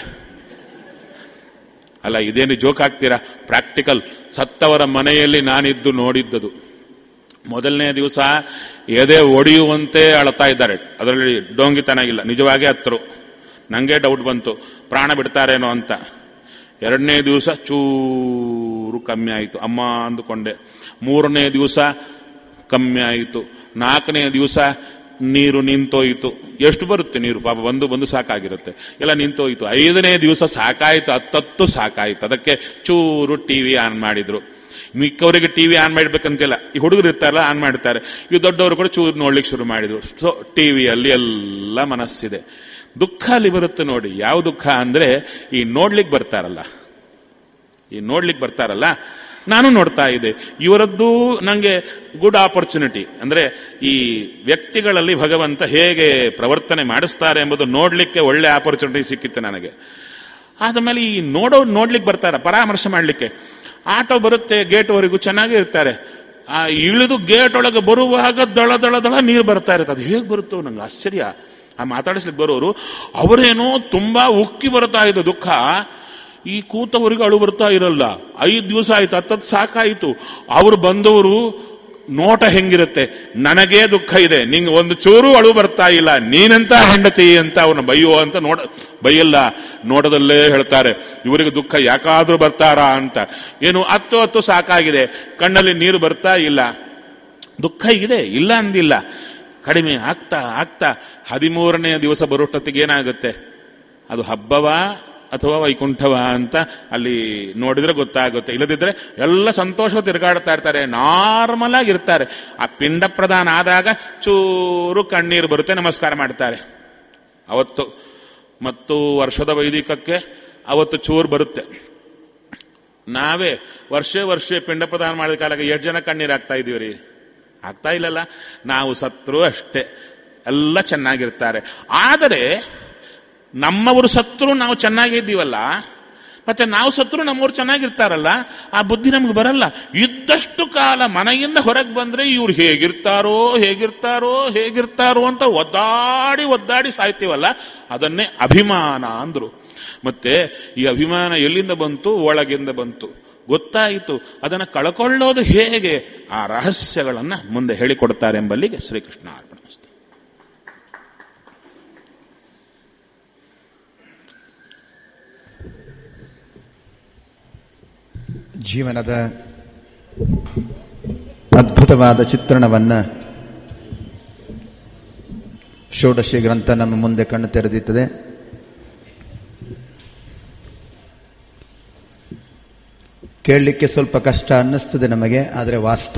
ಅಲ್ಲ ಇದೇನು ಜೋಕ್ ಆಗ್ತೀರಾ ಪ್ರಾಕ್ಟಿಕಲ್ ಸತ್ತವರ ಮನೆಯಲ್ಲಿ ನಾನಿದ್ದು ನೋಡಿದ್ದದು ಮೊದಲನೇ ದಿವಸ ಎದೆ ಒಡೆಯುವಂತೆ ಅಳ್ತಾ ಇದ್ದಾರೆ ಅದರಲ್ಲಿ ಡೋಂಗಿತನ ಇಲ್ಲ ನಿಜವಾಗೇ ಹತ್ತರು ನನಗೆ ಡೌಟ್ ಬಂತು ಪ್ರಾಣ ಬಿಡ್ತಾರೇನೋ ಅಂತ ಎರಡನೇ ದಿವಸ ಚೂರು ಕಮ್ಮಿ ಆಯಿತು ಅಮ್ಮ ಅಂದುಕೊಂಡೆ ಮೂರನೇ ದಿವಸ ಕಮ್ಮಿ ಆಯಿತು ನಾಲ್ಕನೇ ದಿವಸ ನೀರು ನಿಂತೋಯಿತು ಎಷ್ಟು ಬರುತ್ತೆ ನೀರು ಪಾಪ ಬಂದು ಬಂದು ಸಾಕಾಗಿರುತ್ತೆ ಎಲ್ಲ ನಿಂತೋಯ್ತು ಐದನೇ ದಿವಸ ಸಾಕಾಯಿತು ಹತ್ತತ್ತು ಸಾಕಾಯಿತು ಅದಕ್ಕೆ ಚೂರು ಟಿವಿ ಆನ್ ಮಾಡಿದ್ರು ಮಿಕ್ಕವರಿಗೆ ಟಿವಿ ಆನ್ ಮಾಡ್ಬೇಕಂತಿಲ್ಲ ಈ ಹುಡುಗರು ಇರ್ತಾರಲ್ಲ ಆನ್ ಮಾಡ್ತಾರೆ ಈ ದೊಡ್ಡವರು ಕೂಡ ಚೂರು ನೋಡ್ಲಿಕ್ಕೆ ಶುರು ಮಾಡಿದ್ರು ಸೊ ಟಿವಿಯಲ್ಲಿ ಎಲ್ಲ ಮನಸ್ಸಿದೆ ದುಃಖ ಅಲ್ಲಿ ಬರುತ್ತೆ ನೋಡಿ ಯಾವ ದುಃಖ ಅಂದ್ರೆ ಈ ನೋಡ್ಲಿಕ್ಕೆ ಬರ್ತಾರಲ್ಲ ಈ ನೋಡ್ಲಿಕ್ಕೆ ಬರ್ತಾರಲ್ಲ ನಾನು ನೋಡ್ತಾ ಇದ್ದೆ ಇವರದ್ದು ನನಗೆ ಗುಡ್ ಆಪರ್ಚುನಿಟಿ ಅಂದ್ರೆ ಈ ವ್ಯಕ್ತಿಗಳಲ್ಲಿ ಭಗವಂತ ಹೇಗೆ ಪ್ರವರ್ತನೆ ಮಾಡಿಸ್ತಾರೆ ಎಂಬುದು ನೋಡ್ಲಿಕ್ಕೆ ಒಳ್ಳೆ ಆಪರ್ಚುನಿಟಿ ಸಿಕ್ಕಿತ್ತು ನನಗೆ ಆದಮೇಲೆ ಈ ನೋಡೋ ನೋಡ್ಲಿಕ್ಕೆ ಬರ್ತಾರೆ ಪರಾಮರ್ಶೆ ಮಾಡಲಿಕ್ಕೆ ಆಟೋ ಬರುತ್ತೆ ಗೇಟ್ವರೆಗೂ ಚೆನ್ನಾಗೇ ಇರ್ತಾರೆ ಆ ಇಳಿದು ಗೇಟ್ ಒಳಗೆ ಬರುವಾಗ ದಳ ದಳ ದಳ ನೀರು ಬರ್ತಾ ಇರುತ್ತೆ ಅದು ಹೇಗೆ ಬರುತ್ತೋ ನಂಗೆ ಆಶ್ಚರ್ಯ ಆ ಮಾತಾಡಿಸ್ಲಿಕ್ಕೆ ಬರೋರು ಅವರೇನೋ ತುಂಬಾ ಉಕ್ಕಿ ಬರ್ತಾ ಇದ್ದು ದುಃಖ ಈ ಕೂತವರಿಗೆ ಅಳು ಬರ್ತಾ ಇರಲ್ಲ ಐದು ದಿವಸ ಆಯ್ತು ಹತ್ತತ್ತು ಸಾಕಾಯಿತು ಅವರು ಬಂದವರು ನೋಟ ಹೆಂಗಿರುತ್ತೆ ನನಗೇ ದುಃಖ ಇದೆ ನಿಂಗೆ ಒಂದು ಚೂರು ಅಳು ಬರ್ತಾ ಇಲ್ಲ ನೀನೆಂತ ಹೆಂಡತಿ ಅಂತ ಅವನ ಬೈಯೋ ಅಂತ ನೋಡ ಬೈಯಲ್ಲ ನೋಟದಲ್ಲೇ ಹೇಳ್ತಾರೆ ಇವರಿಗೆ ದುಃಖ ಯಾಕಾದ್ರೂ ಬರ್ತಾರಾ ಅಂತ ಏನು ಹತ್ತು ಹತ್ತು ಸಾಕಾಗಿದೆ ಕಣ್ಣಲ್ಲಿ ನೀರು ಬರ್ತಾ ಇಲ್ಲ ದುಃಖ ಇದೆ ಇಲ್ಲ ಅಂದಿಲ್ಲ ಕಡಿಮೆ ಆಗ್ತಾ ಆಗ್ತಾ ಹದಿಮೂರನೇ ದಿವಸ ಬರೋಷ್ಟೊತ್ತಿಗೆ ಏನಾಗುತ್ತೆ ಅದು ಹಬ್ಬವಾ ಅಥವಾ ವೈಕುಂಠವ ಅಂತ ಅಲ್ಲಿ ನೋಡಿದ್ರೆ ಗೊತ್ತಾಗುತ್ತೆ ಇಲ್ಲದಿದ್ರೆ ಎಲ್ಲ ಸಂತೋಷ ತಿರುಗಾಡ್ತಾ ಇರ್ತಾರೆ ನಾರ್ಮಲ್ ಆಗಿರ್ತಾರೆ ಆ ಪಿಂಡ ಪ್ರದಾನ ಆದಾಗ ಚೂರು ಕಣ್ಣೀರು ಬರುತ್ತೆ ನಮಸ್ಕಾರ ಮಾಡ್ತಾರೆ ಅವತ್ತು ಮತ್ತು ವರ್ಷದ ವೈದಿಕಕ್ಕೆ ಅವತ್ತು ಚೂರು ಬರುತ್ತೆ ನಾವೇ ವರ್ಷ ವರ್ಷ ಪಿಂಡ ಪ್ರದಾನ ಮಾಡಿದ ಕಾಲಕ್ಕೆ ಎಷ್ಟು ಜನ ಕಣ್ಣೀರು ಆಗ್ತಾ ಇದೀವಿ ರೀ ಆಗ್ತಾ ಇಲ್ಲಲ್ಲ ನಾವು ಸತ್ರು ಅಷ್ಟೇ ಎಲ್ಲ ಚೆನ್ನಾಗಿರ್ತಾರೆ ಆದರೆ ನಮ್ಮವರು ಸತ್ರು ನಾವು ಚೆನ್ನಾಗಿದ್ದೀವಲ್ಲ ಮತ್ತೆ ನಾವು ಸತ್ರು ನಮ್ಮವ್ರು ಚೆನ್ನಾಗಿರ್ತಾರಲ್ಲ ಆ ಬುದ್ಧಿ ನಮ್ಗೆ ಬರಲ್ಲ ಇದ್ದಷ್ಟು ಕಾಲ ಮನೆಯಿಂದ ಹೊರಗೆ ಬಂದ್ರೆ ಇವ್ರು ಹೇಗಿರ್ತಾರೋ ಹೇಗಿರ್ತಾರೋ ಹೇಗಿರ್ತಾರೋ ಅಂತ ಒದ್ದಾಡಿ ಒದ್ದಾಡಿ ಸಾಯ್ತೀವಲ್ಲ ಅದನ್ನೇ ಅಭಿಮಾನ ಅಂದ್ರು ಮತ್ತೆ ಈ ಅಭಿಮಾನ ಎಲ್ಲಿಂದ ಬಂತು ಒಳಗಿಂದ ಬಂತು ಗೊತ್ತಾಯಿತು ಅದನ್ನು ಕಳ್ಕೊಳ್ಳೋದು ಹೇಗೆ ಆ ರಹಸ್ಯಗಳನ್ನ ಮುಂದೆ ಹೇಳಿಕೊಡ್ತಾರೆ ಎಂಬಲ್ಲಿಗೆ ಶ್ರೀಕೃಷ್ಣ ಅರ್ಪಣಿಸ್ತಾರೆ ಜೀವನದ ಅದ್ಭುತವಾದ ಚಿತ್ರಣವನ್ನು ಷೋಡಶಿ ಗ್ರಂಥ ನಮ್ಮ ಮುಂದೆ ಕಣ್ಣು ತೆರೆದಿತ್ತದೆ ಕೇಳಲಿಕ್ಕೆ ಸ್ವಲ್ಪ ಕಷ್ಟ ಅನ್ನಿಸ್ತದೆ ನಮಗೆ ಆದರೆ ವಾಸ್ತವ